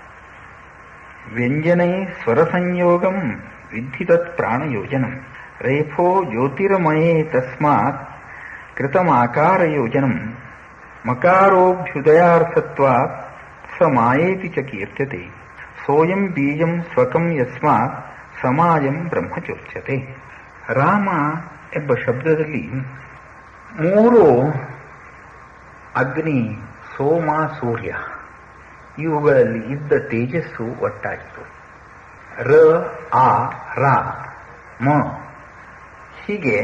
ವ್ಯಂಜನೇ ಸ್ವರ ಸಂಯೋಗಂ ವಿಧಿ ತತ್ ಪ್ರಾಣಯೋಜನಂ ರೇಫೋ ಜ್ಯೋತಿರ್ಮಯೇ ತಸ್ಮಾತ್ ಕೃತಮಾಕಾರಯೋಜನಂ ಮಕಾರೋಭ್ಯುದಯಾರ್ಥತ್ವಾತ್ ಸ ಮಾಯೇತಿ ಚ ಕೀರ್ತ್ಯತೆ ಸೋಯಂ ಬೀಜಂ ಸ್ವಕಂ ಯಸ್ಮಾತ್ ಸಮಾಯಂ ಬ್ರಹ್ಮಚೋಚ್ಯತೆ ರಾಮ ಎಂಬ ಶಬ್ದದಲ್ಲಿ ಮೂರು ಅಗ್ನಿ ಸೋಮ ಸೂರ್ಯ ಇವುಗಳಲ್ಲಿ ಇದ್ದ ತೇಜಸ್ಸು ಒಟ್ಟಾಯಿತು ರ ಆ ರಾ ಮ ಹೀಗೆ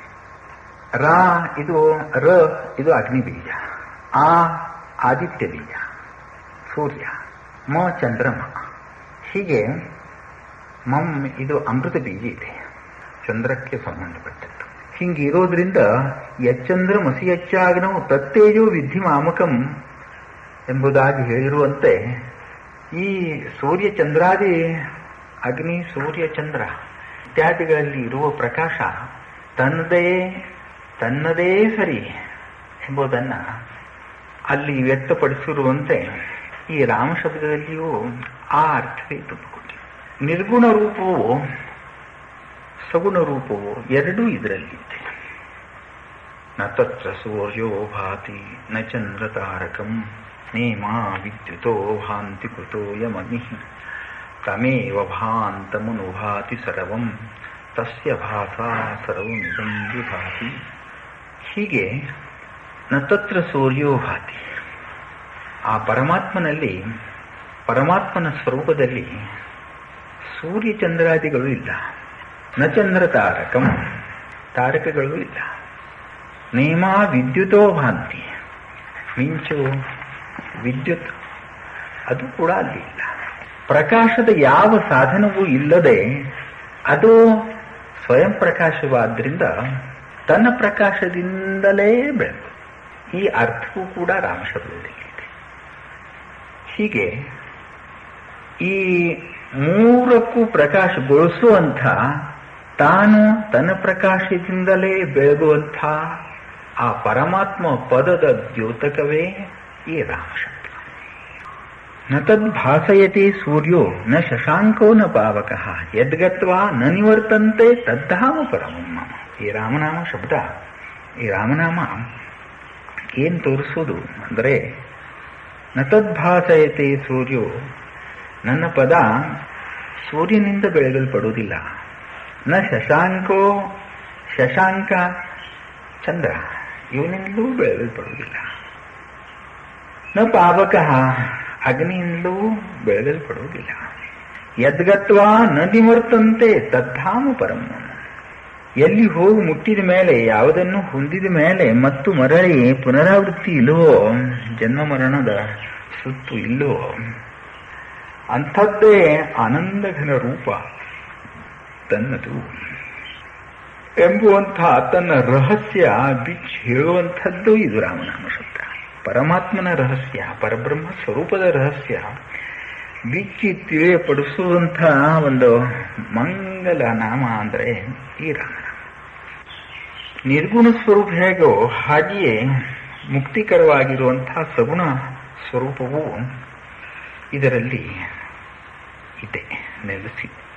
ರಾ ಇದು ರ ಇದು ಅಗ್ನಿ ಬೀಜ ಆ ಆದಿತ್ಯ ಬೀಜ ಸೂರ್ಯ ಮ ಚಂದ್ರಮ ಹೀಗೆ ಮಮ್ ಇದು ಅಮೃತ ಬೀಜ ಇದೆ ಚಂದ್ರಕ್ಕೆ ಸಂಬಂಧಪಟ್ಟದ್ದು ಹಿಂಗಿರೋದ್ರಿಂದ ಯಚ್ಚಂದ್ರ ಮಸಿ ಯಚ್ಚಾಗ್ನವು ತತ್ತೇಜೋ ವಿಧಿ ಮಾಮಕಂ ಎಂಬುದಾಗಿ ಹೇಳಿರುವಂತೆ ಈ ಸೂರ್ಯ ಚಂದ್ರಾದಿ ಅಗ್ನಿ ಸೂರ್ಯ ಚಂದ್ರ ಇತ್ಯಾದಿಗಳಲ್ಲಿ ಇರುವ ಪ್ರಕಾಶ ತನ್ನದೇ ತನ್ನದೇ ಸರಿ ಎಂಬುದನ್ನ ಅಲ್ಲಿ ವ್ಯಕ್ತಪಡಿಸಿರುವಂತೆ ಈ ರಾಮ ಶಬ್ದದಲ್ಲಿಯೂ ಆ ಅರ್ಥವೇ ತುಂಬಿಕೊಂಡಿದೆ ನಿರ್ಗುಣ ರೂಪವು ಸಗುಣ ರೂಪವು ಎರಡೂ ಇದರಲ್ಲಿದೆ ನ ತತ್ರ ಸೂರ್ಯೋ ಭಾತಿ ನ ಚಂದ್ರ ತಾರಕಂ ನೇಮಾ ವಿದ್ಯುತೋ ಭಾಂತಿ ಕೃತೋ ಯಮನಿ ತಮೇವ ಭಾಂತಮನುಭಾತಿ ಸರ್ವಂ ತಸ್ಯ ಭಾಸಾ ಸರ್ವಮಿದಂ ವಿಭಾತಿ ಹೀಗೆ ನ ತತ್ರ ಸೂರ್ಯೋ ಭಾತಿ ಆ ಪರಮಾತ್ಮನಲ್ಲಿ ಪರಮಾತ್ಮನ ಸ್ವರೂಪದಲ್ಲಿ ಸೂರ್ಯ ಚಂದ್ರಾದಿಗಳು ಇಲ್ಲ ನ ಚಂದ್ರ ತಾರಕಂ ತಾರಕಗಳು ಇಲ್ಲ ನೇಮ ವಿದ್ಯುತೋ ಭಾಂತಿ ಮಿಂಚು ವಿದ್ಯುತ್ ಅದು ಕೂಡ ಅಲ್ಲಿ ಇಲ್ಲ ಪ್ರಕಾಶದ ಯಾವ ಸಾಧನವೂ ಇಲ್ಲದೆ ಅದು ಸ್ವಯಂ ಪ್ರಕಾಶವಾದ್ರಿಂದ ತನ್ನ ಪ್ರಕಾಶದಿಂದಲೇ ಬೆಳೆದು ಈ ಅರ್ಥವೂ ಕೂಡ ರಾಮಶಬ್ದದಲ್ಲಿ ಇದೆ ಹೀಗೆ ಈ ಮೂರಕ್ಕೂ ಪ್ರಕಾಶಗೊಳಿಸುವಂಥ ತಾನು ತನ್ನ ಪ್ರಕಾಶದಿಂದಲೇ ಬೆಳಗುವಂಥ ಆ ಪರಮಾತ್ಮ ಪದದ ದ್ಯೋತಕವೇ ಈ ರಾಮಶಬ್ದ ನ ತದ್ಭಾಸಯತಿ ಸೂರ್ಯೋ ನ ಶಶಾಂಕೋ ನ ಪಾವಕ ಯದ್ಗತ್ವಾ ನ ನಿವರ್ತಂತೆ ತದ್ಧಾಮ ಪರಮಂ ಮಮ ಈ ರಾಮನಾಮ ಶಬ್ದ ಈ ರಾಮನಾಮ ಏನ್ ತೋರಿಸೋದು ಅಂದರೆ ನ ತದ್ಭಾಸಯತೆ ಸೂರ್ಯೋ ನನ್ನ ಪದ ಸೂರ್ಯನಿಂದ ಬೆಳಗಲ್ಪಡುವುದಿಲ್ಲ ನ ಶಶಾಂಕೋ ಶಶಾಂಕ ಚಂದ್ರ ಇವನಿಂದಲೂ ಬೆಳಗಲ್ಪಡುವುದಿಲ್ಲ ನ ಪಾವಕ ಅಗ್ನಿಯಿಂದಲೂ ಬೆಳಗಲ್ಪಡುವುದಿಲ್ಲ ಯದ್ಗತ್ವಾ ನ ನಿವರ್ತಂತೆ ತದ್ಧಾಮ ಪರಮ ಎಲ್ಲಿ ಹೋಗಿ ಮುಟ್ಟಿದ ಮೇಲೆ ಯಾವುದನ್ನು ಹೊಂದಿದ ಮೇಲೆ ಮತ್ತು ಮರಳಿ ಪುನರಾವೃತ್ತಿ ಇಲ್ಲವೋ ಜನ್ಮ ಮರಣದ ಸುತ್ತು ಇಲ್ಲವೋ ಅಂಥದ್ದೇ ಆನಂದಘನ ರೂಪ ತನ್ನದು ಎಂಬುವಂಥ ತನ್ನ ರಹಸ್ಯ ಬಿಚ್ಚಿ ಹೇಳುವಂಥದ್ದು ಇದು ರಾಮನಾಮ ಶಬ್ದ ಪರಮಾತ್ಮನ ರಹಸ್ಯ ಪರಬ್ರಹ್ಮ ಸ್ವರೂಪದ ರಹಸ್ಯ ಬಿಚ್ಚಿ ತಿಳಿಯಪಡಿಸುವಂಥ ಒಂದು ಮಂಗಲ ನಾಮ ಅಂದರೆ ಈ ರಾಮನಾಮ ನಿರ್ಗುಣ ಸ್ವರೂಪ ಹೇಗೋ ಹಾಗೆಯೇ ಮುಕ್ತಿಕರವಾಗಿರುವಂತಹ ಸಗುಣ ಸ್ವರೂಪವು ಇದರಲ್ಲಿ ಇದೆ ನೆಲೆಸಿ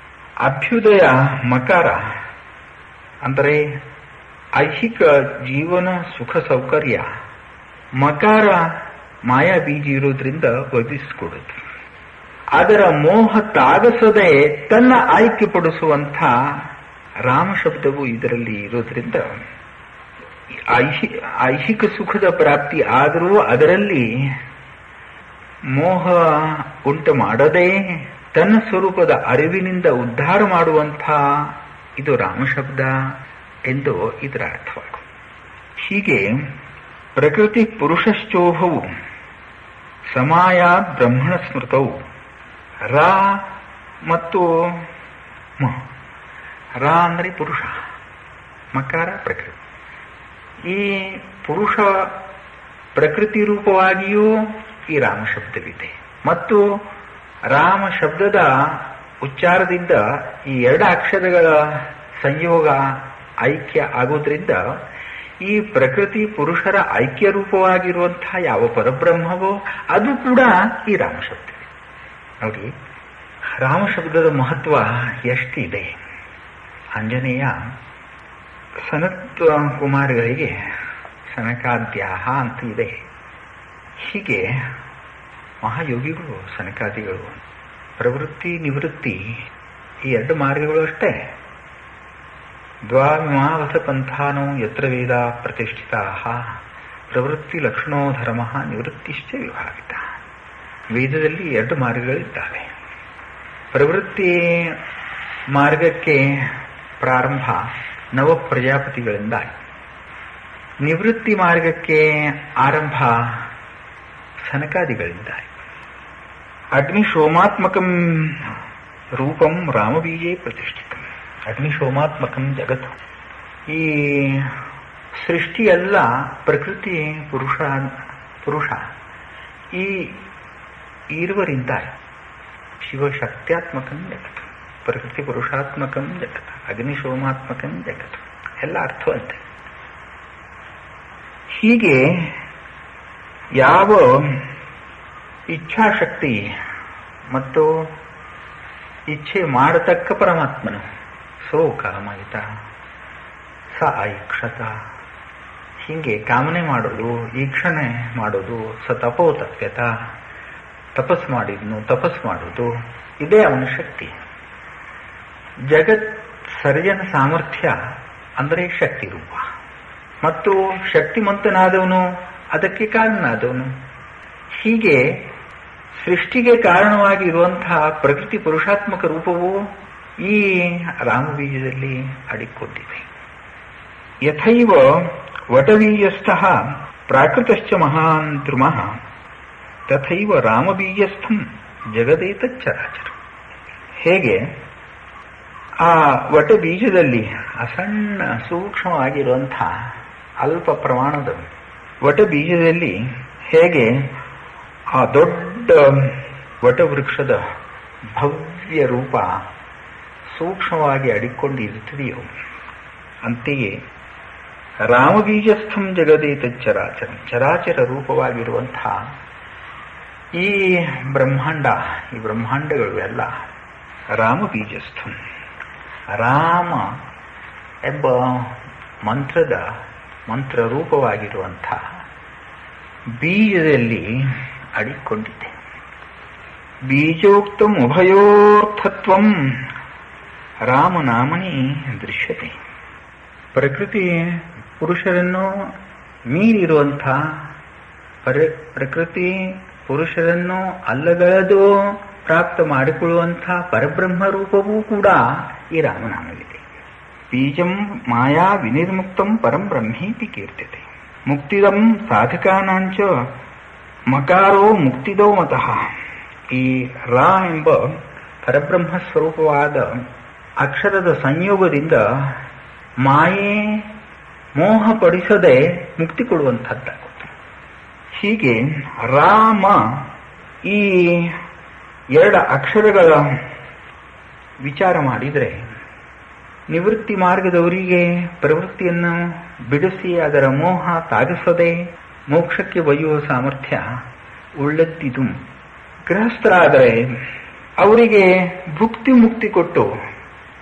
ಅಭ್ಯುದಯ ಮಕಾರ ಅಂದರೆ ಐಹಿಕ ಜೀವನ ಸುಖ ಸೌಕರ್ಯ ಮಕಾರ ಮಾಯಾ ಬೀಜ ಇರೋದ್ರಿಂದ ಒದಗಿಸಿಕೊಡುತ್ತೆ ಅದರ ಮೋಹ ತಾಗಸದೆ ತನ್ನ ಆಯ್ಕೆ ಪಡಿಸುವಂಥ ರಾಮ ಶಬ್ದವು ಇದರಲ್ಲಿ ಇರೋದ್ರಿಂದ ಐಹಿ ಐಹಿಕ ಸುಖದ ಪ್ರಾಪ್ತಿ ಆದರೂ ಅದರಲ್ಲಿ ಮೋಹ ಉಂಟು ಮಾಡದೆ ತನ್ನ ಸ್ವರೂಪದ ಅರಿವಿನಿಂದ ಉದ್ಧಾರ ಮಾಡುವಂಥ ಇದು ರಾಮಶಬ್ದ ಎಂದು ಇದರ ಅರ್ಥವಾಗು ಹೀಗೆ ಪ್ರಕೃತಿ ಪುರುಷಶ್ಚೋಹವು ಸಮಾಯ ಬ್ರಹ್ಮಣ ಸ್ಮೃತವು ರಾ ಮತ್ತು ಮ ರಾ ಅಂದರೆ ಪುರುಷ ಮಕಾರ ಪ್ರಕೃತಿ ಈ ಪುರುಷ ಪ್ರಕೃತಿ ರೂಪವಾಗಿಯೂ ಈ ರಾಮ ಶಬ್ದವಿದೆ ಮತ್ತು ರಾಮ ಶಬ್ದದ ಉಚ್ಚಾರದಿಂದ ಈ ಎರಡು ಅಕ್ಷರಗಳ ಸಂಯೋಗ ಐಕ್ಯ ಆಗೋದ್ರಿಂದ ಈ ಪ್ರಕೃತಿ ಪುರುಷರ ಐಕ್ಯ ರೂಪವಾಗಿರುವಂತಹ ಯಾವ ಪರಬ್ರಹ್ಮವೋ ಅದು ಕೂಡ ಈ ರಾಮ ಶಬ್ದವೇ ನೋಡಿ ರಾಮ ಶಬ್ದದ ಮಹತ್ವ ಎಷ್ಟಿದೆ ಆಂಜನೇಯ ಸನತ್ ಕುಮಾರಗಳಿಗೆ ಸನಕಾದ್ಯಾಹ ಅಂತ ಇದೆ ಹೀಗೆ ಮಹಾಯೋಗಿಗಳು ಸನಕಾದಿಗಳು ಪ್ರವೃತ್ತಿ ನಿವೃತ್ತಿ ಈ ಎರಡು ಮಾರ್ಗಗಳು ಅಷ್ಟೇ ದ್ವಾಮಿಮಾವಥ ಪಂಥಾನೋ ಯತ್ರ ವೇದ ಪ್ರತಿಷ್ಠಿತಾ ಪ್ರವೃತ್ತಿ ಲಕ್ಷಣೋ ಧರ್ಮ ನಿವೃತ್ತಿಶ್ಚ ವಿಭಾವಿತ ವೇದದಲ್ಲಿ ಎರಡು ಮಾರ್ಗಗಳಿದ್ದಾವೆ ಪ್ರವೃತ್ತಿ ಮಾರ್ಗಕ್ಕೆ ಪ್ರಾರಂಭ ನವ ಪ್ರಜಾಪತಿಗಳಿಂದ ನಿವೃತ್ತಿ ಮಾರ್ಗಕ್ಕೆ ಆರಂಭ ಸನಕಾದಿಗಳಿಂದ ಅಗ್ನಿಶೋಮಾತ್ಮಕಂ ರೂಪಂ ರಾಮಬೀಜೇ ಪ್ರತಿಷ್ಠಿತ ಅಗ್ನಿಶೋಮಾತ್ಮಕಂ ಜಗತ್ ಈ ಸೃಷ್ಟಿಯೆಲ್ಲ ಪ್ರಕೃತಿ ಪುರುಷ ಪುರುಷ ಈ ಇರುವರಿಂದ ಶಿವಶಕ್ತ್ಯಾತ್ಮಕಂ ಜಗತ್ ಪ್ರಕೃತಿ ಪುರುಷಾತ್ಮಕಂ ಜಗತ್ ಅಗ್ನಿಶೋಮಾತ್ಮಕಂ ಜಗತ್ ಎಲ್ಲ ಅರ್ಥವಂತೆ ಹೀಗೆ ಯಾವ ಇಚ್ಛಾಶಕ್ತಿ ಮತ್ತು ಇಚ್ಛೆ ಮಾಡತಕ್ಕ ಪರಮಾತ್ಮನು ಸೋ ಕಾಮಯಿತ ಸ ಐಕ್ಷತ ಹೀಗೆ ಕಾಮನೆ ಮಾಡೋದು ಈಕ್ಷಣೆ ಮಾಡೋದು ಸ ತಪೋತಪ್ಯತ ತಪಸ್ ಮಾಡಿದ್ನು ತಪಸ್ ಮಾಡೋದು ಇದೇ ಅವನ ಶಕ್ತಿ ಜಗತ್ ಸರ್ಜನ ಸಾಮರ್ಥ್ಯ ಅಂದರೆ ಶಕ್ತಿ ರೂಪ ಮತ್ತು ಶಕ್ತಿಮಂತನಾದವನು ಅದಕ್ಕೆ ಕಾರಣನಾದವನು ಹೀಗೆ ಸೃಷ್ಟಿಗೆ ಕಾರಣವಾಗಿ ಇರುವಂತಹ ಪ್ರಕೃತಿ ಪುರುಷಾತ್ಮಕ ರೂಪವು ಈ ರಾಮಬೀಜದಲ್ಲಿ ಅಡಿಕೊಂಡಿದೆ ಯಥೈವ ವಟಬೀಜಸ್ಥ ಪ್ರಾಕೃತಶ್ಚ ಮಹಾನ್ ದ್ರುಮಃ ತಥೈವ ರಾಮಬೀಜಸ್ಥಂ ಜಗದೇತಚ್ಚರಾಚರ ಹೇಗೆ ಆ ವಟ ಬೀಜದಲ್ಲಿ ಅಸಣ್ಣ ಸೂಕ್ಷ್ಮವಾಗಿರುವಂತಹ ಅಲ್ಪ ಪ್ರಮಾಣದ ವಟ ಬೀಜದಲ್ಲಿ ಹೇಗೆ ಆ ದೊಡ್ಡ ವಟವೃಕ್ಷದ ಭವ್ಯ ರೂಪ ಸೂಕ್ಷ್ಮವಾಗಿ ಅಡಿಕೊಂಡಿರುತ್ತದೆಯೋ ಅಂತೆಯೇ ರಾಮಬೀಜಸ್ಥಂ ಜಗದೇತ ಚರಾಚರ ಚರಾಚರ ರೂಪವಾಗಿರುವಂತಹ ಈ ಬ್ರಹ್ಮಾಂಡ ಈ ಬ್ರಹ್ಮಾಂಡಗಳು ಎಲ್ಲ ರಾಮಬೀಜಸ್ಥಂ ರಾಮ ಎಂಬ ಮಂತ್ರದ ಮಂತ್ರ ರೂಪವಾಗಿರುವಂಥ ಬೀಜದಲ್ಲಿ ಅಡಿಕೊಂಡಿದೆ ಬೀಜೋಕ್ತಂ ಉಭಯೋರ್ಥತ್ವಂ ರಾಮನಾಮನಿ ದೃಶ್ಯತೆ ಪ್ರಕೃತಿ ಪುರುಷರನ್ನು ಮೀರಿರುವಂಥ ಪರ ಪ್ರಕೃತಿ ಪುರುಷರನ್ನು ಅಲ್ಲಗಳೆದು ಪ್ರಾಪ್ತ ಮಾಡಿಕೊಳ್ಳುವಂಥ ಪರಬ್ರಹ್ಮ ರೂಪವೂ ಕೂಡ ಈ ರಾಮನಾಮವಿದೆ ಬೀಜಂ ಮಾಯಾ ವಿನಿರ್ಮುಕ್ತಂ ಪರಂ ಬ್ರಹ್ಮೀತಿ ಕೀರ್ತಿತೆ ಮುಕ್ತಿದಂ ಸಾಧಕಾನಾಂಚ ಮಕಾರೋ ಮುಕ್ತಿದೋ ಮತಃ ಈ ರಾ ಎಂಬ ಪರಬ್ರಹ್ಮ ಸ್ವರೂಪವಾದ ಅಕ್ಷರದ ಸಂಯೋಗದಿಂದ ಮಾಯೆ ಮೋಹಪಡಿಸದೆ ಮುಕ್ತಿ ಕೊಡುವಂಥದ್ದಾಗುತ್ತೆ ಹೀಗೆ ರಾಮ ಈ ಎರಡು ಅಕ್ಷರಗಳ ವಿಚಾರ ಮಾಡಿದರೆ ನಿವೃತ್ತಿ ಮಾರ್ಗದವರಿಗೆ ಪ್ರವೃತ್ತಿಯನ್ನು ಬಿಡಿಸಿ ಅದರ ಮೋಹ ತಾಗಿಸದೆ ಮೋಕ್ಷಕ್ಕೆ ಒಯ್ಯುವ ಸಾಮರ್ಥ್ಯ ಉಳ್ಳದ್ದಿದು ಗೃಹಸ್ಥರಾದರೆ ಅವರಿಗೆ ಭುಕ್ತಿ ಮುಕ್ತಿ ಕೊಟ್ಟು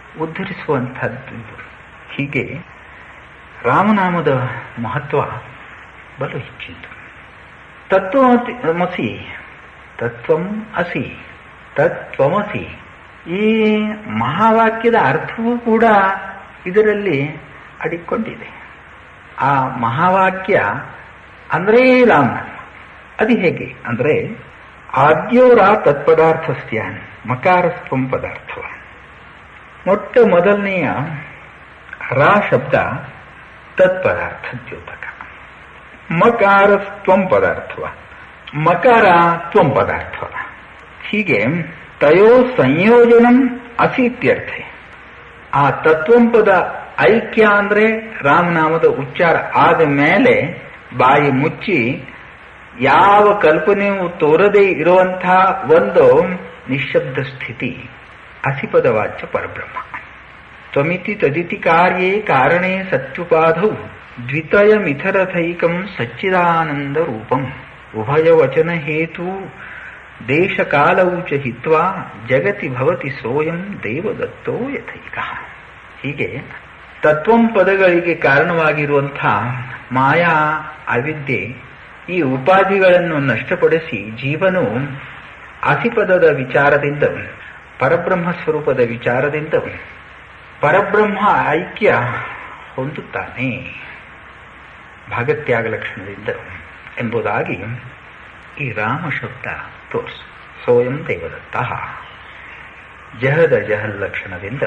ಉದ್ಧರಿಸುವಂಥದ್ದು ಹೀಗೆ ರಾಮನಾಮದ ಮಹತ್ವ ಬಲು ಹೆಚ್ಚಿತು ತತ್ವಮಸಿ ತತ್ವಂ ಅಸಿ ತತ್ವಮಸಿ ಈ ಮಹಾವಾಕ್ಯದ ಅರ್ಥವೂ ಕೂಡ ಇದರಲ್ಲಿ ಅಡಿಕೊಂಡಿದೆ ಆ ಮಹಾವಾಕ್ಯ ಅಂದ್ರೆ ರಾಮನಾಮ ಅದು ಹೇಗೆ ಅಂದ್ರೆ ಆದ್ಯೋರ ತತ್ಪದಾರ್ಥಸ್ಯ ಮಕಾರಸ್ತ್ವಂ ಪದಾರ್ಥವ ಮೊಟ್ಟ ಮೊದಲನೆಯ ರಾ ಶಬ್ದ ತತ್ಪದಾರ್ಥ ದ್ಯೋತಕ ಮಕಾರಸ್ತ್ವಂ ಪದಾರ್ಥವ ಮಕಾರ ತ್ವಂ ಪದಾರ್ಥವ ಹೀಗೆ ತಯೋ ಸಂಯೋಜನಂ ಅಸೀತ್ಯರ್ಥೆ ಆ ತತ್ವಂಪದ ಐಕ್ಯ ಅಂದ್ರೆ ರಾಮನಾಮದ ಉಚ್ಚಾರ ಆದ ಮೇಲೆ ಬಾಯಿ ಮುಚ್ಚಿ ಯಾವ ಕಲ್ಪನೆಯೂ ತೋರದೇ ಇರುವಂತಹ ಒಂದು ನಿಶ್ಶಬ್ದ ಸ್ಥಿತಿ ಅಸಿಪದ ವಾಚ್ಯ ಪರಬ್ರಹ್ಮ ತ್ವಮಿತಿ ತದಿತಿ ಕಾರ್ಯೇ ಕಾರಣೇ ಸತ್ಯುಪಾಧೌ ದ್ವಿತಯ ಮಿಥರಥೈಕಂ ಸಚ್ಚಿದಾನಂದ ರೂಪಂ ಉಭಯವಚನ ಹೇತು ದೇಶ ಕಾಲವು ಚ ಹಿತ್ವಾ ಜಗತಿ ಭವತಿ ಸೋಯಂ ದೇವದತ್ತೋ ಯಥೈಕ ಹೀಗೆ ತತ್ವಂ ಪದಗಳಿಗೆ ಕಾರಣವಾಗಿರುವಂತಹ ಮಾಯಾ ಅವಿದ್ಯೆ ಈ ಉಪಾಧಿಗಳನ್ನು ನಷ್ಟಪಡಿಸಿ ಜೀವನು ಅಸಿಪದದ ವಿಚಾರದಿಂದ ಪರಬ್ರಹ್ಮ ಸ್ವರೂಪದ ವಿಚಾರದಿಂದ ಪರಬ್ರಹ್ಮ ಐಕ್ಯ ಹೊಂದುತ್ತಾನೆ ಭಾಗತ್ಯಾಗ ಲಕ್ಷಣದಿಂದ ಎಂಬುದಾಗಿ ಈ ರಾಮ ಶಬ್ದ ತೋರಿಸು ಸೋಯಂ ದೇವದತ್ತ ಜಹದ ಜಹಲ್ ಲಕ್ಷಣದಿಂದ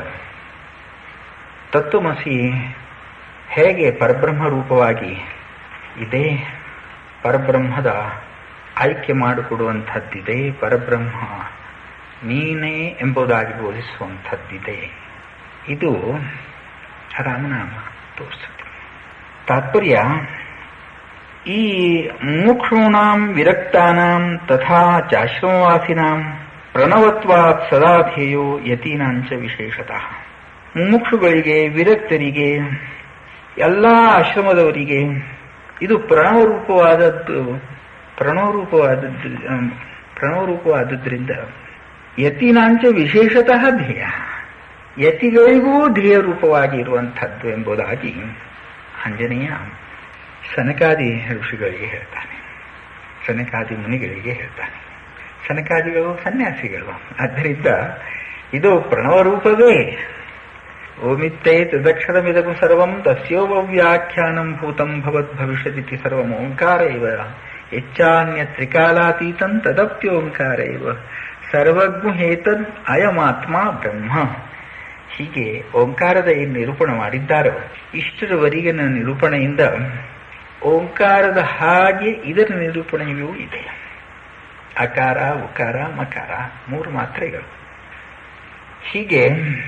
ತತ್ವಮಸಿ ಹೇಗೆ ಪರಬ್ರಹ್ಮ ರೂಪವಾಗಿ ಇದೆ ಪರಬ್ರಹ್ಮದ ಆಯ್ಕೆ ಮಾಡಿಕೊಡುವಂಥದ್ದಿದೆ ಪರಬ್ರಹ್ಮ ನೀನೇ ಎಂಬುದಾಗಿ ಬೋಧಿಸುವಂಥದ್ದಿದೆ ಇದು ರಾಮನಾಮ ತೋರಿಸುತ್ತೆ ತಾತ್ಪರ್ಯ ಈ ಮುಕ್ಷೂಣಾಂ ವಿರಕ್ತಾನಾಂ ತಥಾ ಚಾಶ್ರಮವಾಸಿನಾಂ ಪ್ರಣವತ್ವಾತ್ ಸದಾ ಧ್ಯೇಯೋ ಯತೀನಾಂಚ ವಿಶೇಷತಃ ಮುಮುಕ್ಷುಗಳಿಗೆ ವಿರಕ್ತರಿಗೆ ಎಲ್ಲ ಆಶ್ರಮದವರಿಗೆ ಇದು ಪ್ರಣವರೂಪವಾದದ್ದು ಪ್ರಣವರೂಪವಾದದ್ದು ಪ್ರಣವರೂಪವಾದದ್ರಿಂದ ಯತಿನಾಂಚ ವಿಶೇಷತಃ ಧ್ಯೇಯ ಯತಿಗಳಿಗೂ ಧ್ಯೇಯ ರೂಪವಾಗಿ ಇರುವಂಥದ್ದು ಎಂಬುದಾಗಿ ಆಂಜನೇಯ ಸನಕಾದಿ ಋಷಿಗಳಿಗೆ ಹೇಳ್ತಾನೆ ಸನಕಾದಿ ಮುನಿಗಳಿಗೆ ಹೇಳ್ತಾನೆ ಸನಕಾದಿಗಳು ಸನ್ಯಾಸಿಗಳು ಆದ್ದರಿಂದ ಇದು ಪ್ರಣವ ರೂಪವೇ ಓಮಿತ್ತೇ ತದಕ್ಷರಮಿದಗು ಸರ್ವಂ ತಸ್ಯೋವ್ಯಾಖ್ಯಾನಂ ಭೂತಂ ಭವತ್ ಭವಿಷ್ಯದಿತಿ ಸರ್ವಂ ಓಂಕಾರ ಇವ ಹೆಚ್ಚಾನ್ಯ ತ್ರಿಕಾಲಾತೀತಂ ತದಪ್ಯೋಂಕಾರ ಇವ ಸರ್ವಜ್ಞ ಹೇತದ್ ಅಯಮಾತ್ಮ ಬ್ರಹ್ಮ ಹೀಗೆ ಓಂಕಾರದ ಏನು ನಿರೂಪಣ ಮಾಡಿದ್ದಾರೋ ಇಷ್ಟರವರೆಗಿನ ನಿರೂಪಣೆಯಿಂದ ಓಂಕಾರದ ಹಾಗೆ ಇದರ ನಿರೂಪಣೆಯೂ ಇದೆ ಅಕಾರ ಉಕಾರ ಮಕಾರ ಮೂರು ಮಾತ್ರೆಗಳು ಹೀಗೆ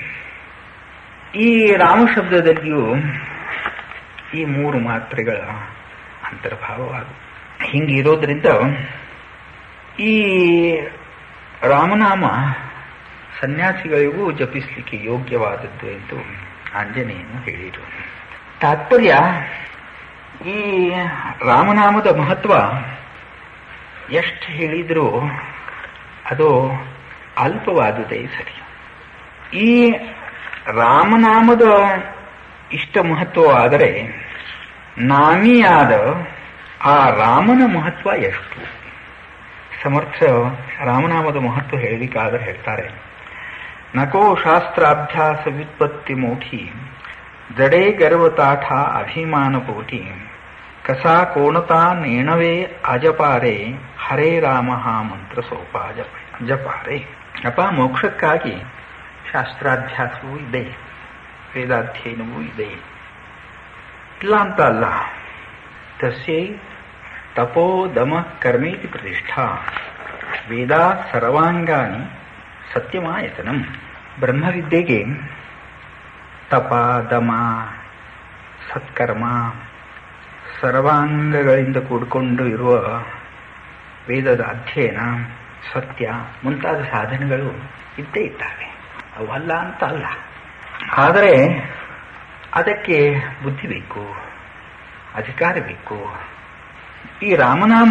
ಈ ರಾಮಶಬ್ದದಲ್ಲಿಯೂ ಈ ಮೂರು ಮಾತ್ರೆಗಳ ಅಂತರ್ಭಾವವಾಗು ಹಿಂಗಿರೋದ್ರಿಂದ ಈ ರಾಮನಾಮ ಸನ್ಯಾಸಿಗಳಿಗೂ ಜಪಿಸಲಿಕ್ಕೆ ಯೋಗ್ಯವಾದದ್ದು ಎಂದು ಆಂಜನೇಯನು ಹೇಳಿದರು ತಾತ್ಪರ್ಯ ಈ ರಾಮನಾಮದ ಮಹತ್ವ ಎಷ್ಟು ಹೇಳಿದರೂ ಅದು ಅಲ್ಪವಾದುದೇ ಸರಿ ಈ ರಾಮನಾಮದ ಇಷ್ಟ ಮಹತ್ವವಾದರೆ ನಾಮಿಯಾದ ಆ ರಾಮನ ಮಹತ್ವ ಎಷ್ಟು ಸಮರ್ಥ ರಾಮನಾಮದ ಮಹತ್ವ ಹೇಳಲಿಕ್ಕಾದರೆ ಹೇಳ್ತಾರೆ ನಕೋ ಶಾಸ್ತ್ರಾಭ್ಯಾಸ ವ್ಯುತ್ಪತ್ತಿ ಮೋಠಿ ಜಡೇ ಗರ್ವತಾಠ ಅಭಿಮಾನ ಕೋಟಿ ಕಸಾ ಕೋಣತಾ ನೇಣವೇ ಅಜಪಾರೆ ಹರೇ ರಾಮ ಮಂತ್ರ ಸೋಪ ಜಪಾರೆ ಅಪ ಮೋಕ್ಷಕ್ಕಾಗಿ ಶಾಸ್ತ್ರಾಭ್ಯಾಸವೂ ಇದೆ ವೇದಾಧ್ಯಯನವೂ ಇದೆ ಇಲ್ಲ ಅಂತ ಅಲ್ಲ ತಸ್ಯೈ ತಪೋ ದಮ ಕರ್ಮೇತಿ ಪ್ರತಿಷ್ಠಾ ವೇದಾ ಸರ್ವಾಂಗಾನಿ ಸತ್ಯಮಾಯತನಂ ಬ್ರಹ್ಮವಿದ್ಯೆಗೆ ತಪ ದಮ ಸತ್ಕರ್ಮ ಸರ್ವಾಂಗಗಳಿಂದ ಕೂಡಿಕೊಂಡು ಇರುವ ವೇದದ ಅಧ್ಯಯನ ಸತ್ಯ ಮುಂತಾದ ಸಾಧನೆಗಳು ಇದ್ದೇ ಇದ್ದಾವೆ ಅವಲ್ಲ ಅಂತ ಅಲ್ಲ ಆದರೆ ಅದಕ್ಕೆ ಬುದ್ಧಿ ಬೇಕು ಅಧಿಕಾರ ಬೇಕು ಈ ರಾಮನಾಮ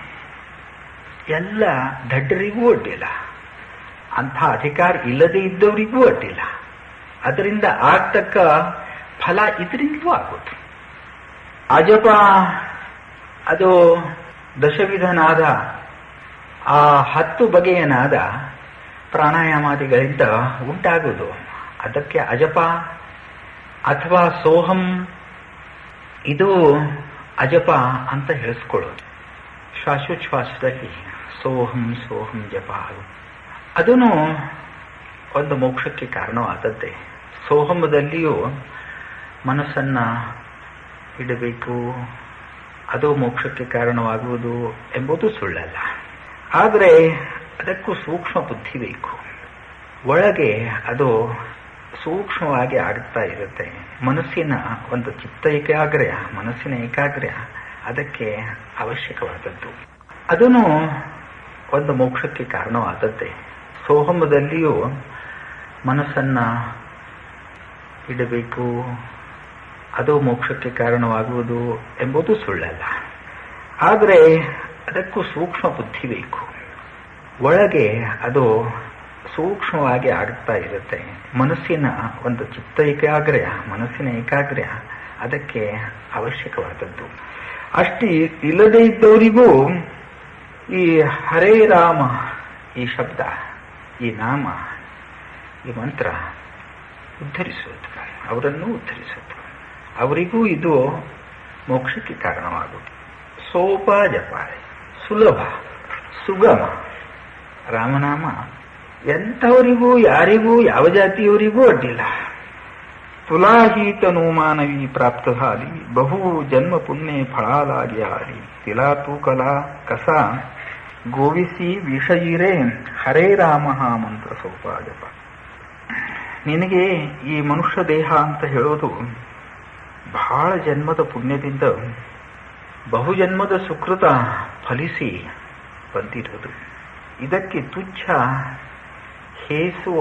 ಎಲ್ಲ ದಡ್ಡರಿಗೂ ಅಡ್ಡಿಲ್ಲ ಅಂಥ ಅಧಿಕಾರ ಇಲ್ಲದೆ ಇದ್ದವರಿಗೂ ಅಡ್ಡಿಲ್ಲ ಅದರಿಂದ ಆಗ್ತಕ್ಕ ಫಲ ಇದರಿಂದಲೂ ಆಗೋದು ಅಜಪ ಅದು ದಶವಿಧ ನಾದ ಆ ಹತ್ತು ಬಗೆಯ ನಾದ ಪ್ರಾಣಾಯಾಮಾದಿಗಳಿಂದ ಉಂಟಾಗುವುದು ಅದಕ್ಕೆ ಅಜಪ ಅಥವಾ ಸೋಹಂ ಇದು ಅಜಪ ಅಂತ ಹೇಳಿಸ್ಕೊಳ್ಳೋದು ಶ್ವಾಸೋಚ್ಛ್ವಾಸದಲ್ಲಿ ಸೋಹಂ ಸೋಹಂ ಜಪ ಅದನ್ನು ಒಂದು ಮೋಕ್ಷಕ್ಕೆ ಕಾರಣವಾದದ್ದೇ ಸೋಹಮದಲ್ಲಿಯೂ ಮನಸ್ಸನ್ನ ಇಡಬೇಕು ಅದು ಮೋಕ್ಷಕ್ಕೆ ಕಾರಣವಾಗುವುದು ಎಂಬುದು ಸುಳ್ಳಲ್ಲ ಆದರೆ ಅದಕ್ಕೂ ಸೂಕ್ಷ್ಮ ಬುದ್ಧಿ ಬೇಕು ಒಳಗೆ ಅದು ಸೂಕ್ಷ್ಮವಾಗಿ ಆಗುತ್ತಾ ಇರುತ್ತೆ ಮನಸ್ಸಿನ ಒಂದು ಚಿತ್ತ ಏಕಾಗ್ರಯ ಮನಸ್ಸಿನ ಏಕಾಗ್ರಯ ಅದಕ್ಕೆ ಅವಶ್ಯಕವಾದದ್ದು ಅದನ್ನು ಒಂದು ಮೋಕ್ಷಕ್ಕೆ ಕಾರಣವಾದದ್ದೇ ಸೋಹಮದಲ್ಲಿಯೂ ಮನಸ್ಸನ್ನ ಇಡಬೇಕು ಅದು ಮೋಕ್ಷಕ್ಕೆ ಕಾರಣವಾಗುವುದು ಎಂಬುದು ಸುಳ್ಳಲ್ಲ ಆದರೆ ಅದಕ್ಕೂ ಸೂಕ್ಷ್ಮ ಬುದ್ಧಿ ಬೇಕು ಒಳಗೆ ಅದು ಸೂಕ್ಷ್ಮವಾಗಿ ಆಗುತ್ತಾ ಇರುತ್ತೆ ಮನಸ್ಸಿನ ಒಂದು ಚಿತ್ತ ಏಕಾಗ್ರಯ ಮನಸ್ಸಿನ ಏಕಾಗ್ರಯ ಅದಕ್ಕೆ ಅವಶ್ಯಕವಾದದ್ದು ಅಷ್ಟೇ ಇಲ್ಲದೇ ಇದ್ದವರಿಗೂ ಈ ಹರೇ ರಾಮ ಈ ಶಬ್ದ ಈ ನಾಮ ಈ ಮಂತ್ರ ಉದ್ಧರಿಸೋದು ಅವರನ್ನು ಉದ್ಧರಿಸೋದು ಅವರಿಗೂ ಇದು ಮೋಕ್ಷಕ್ಕೆ ಕಾರಣವಾಗುವುದು ಸೋಪ ಜಪ ಸುಲಭ ಸುಗಮ ರಾಮನಾಮ ಎಂಥವರಿಗೂ ಯಾರಿಗೂ ಯಾವ ಜಾತಿಯವರಿಗೂ ಅಡ್ಡಿಲ್ಲ ತುಲಾಹೀತನು ಮಾನವಿ ಪ್ರಾಪ್ತ ಹಾಲಿ ಬಹು ಜನ್ಮ ಪುಣ್ಯ ಫಳಾಲಾಗಿ ಹಾಲಿ ತಿಲಾ ತೂಕಲ ಕಸ ಗೋವಿಸಿ ವಿಷಯಿರೇ ಹರೇ ರಾಮ ಮಂತ್ರ ಸೋಪ ಜಪ ನಿನಗೆ ಈ ಮನುಷ್ಯ ದೇಹ ಅಂತ ಹೇಳೋದು ಬಹಳ ಜನ್ಮದ ಪುಣ್ಯದಿಂದ ಬಹುಜನ್ಮದ ಸುಕೃತ ಫಲಿಸಿ ಬಂದಿರೋದು ಇದಕ್ಕೆ ತುಚ್ಛ ಹೇಸುವ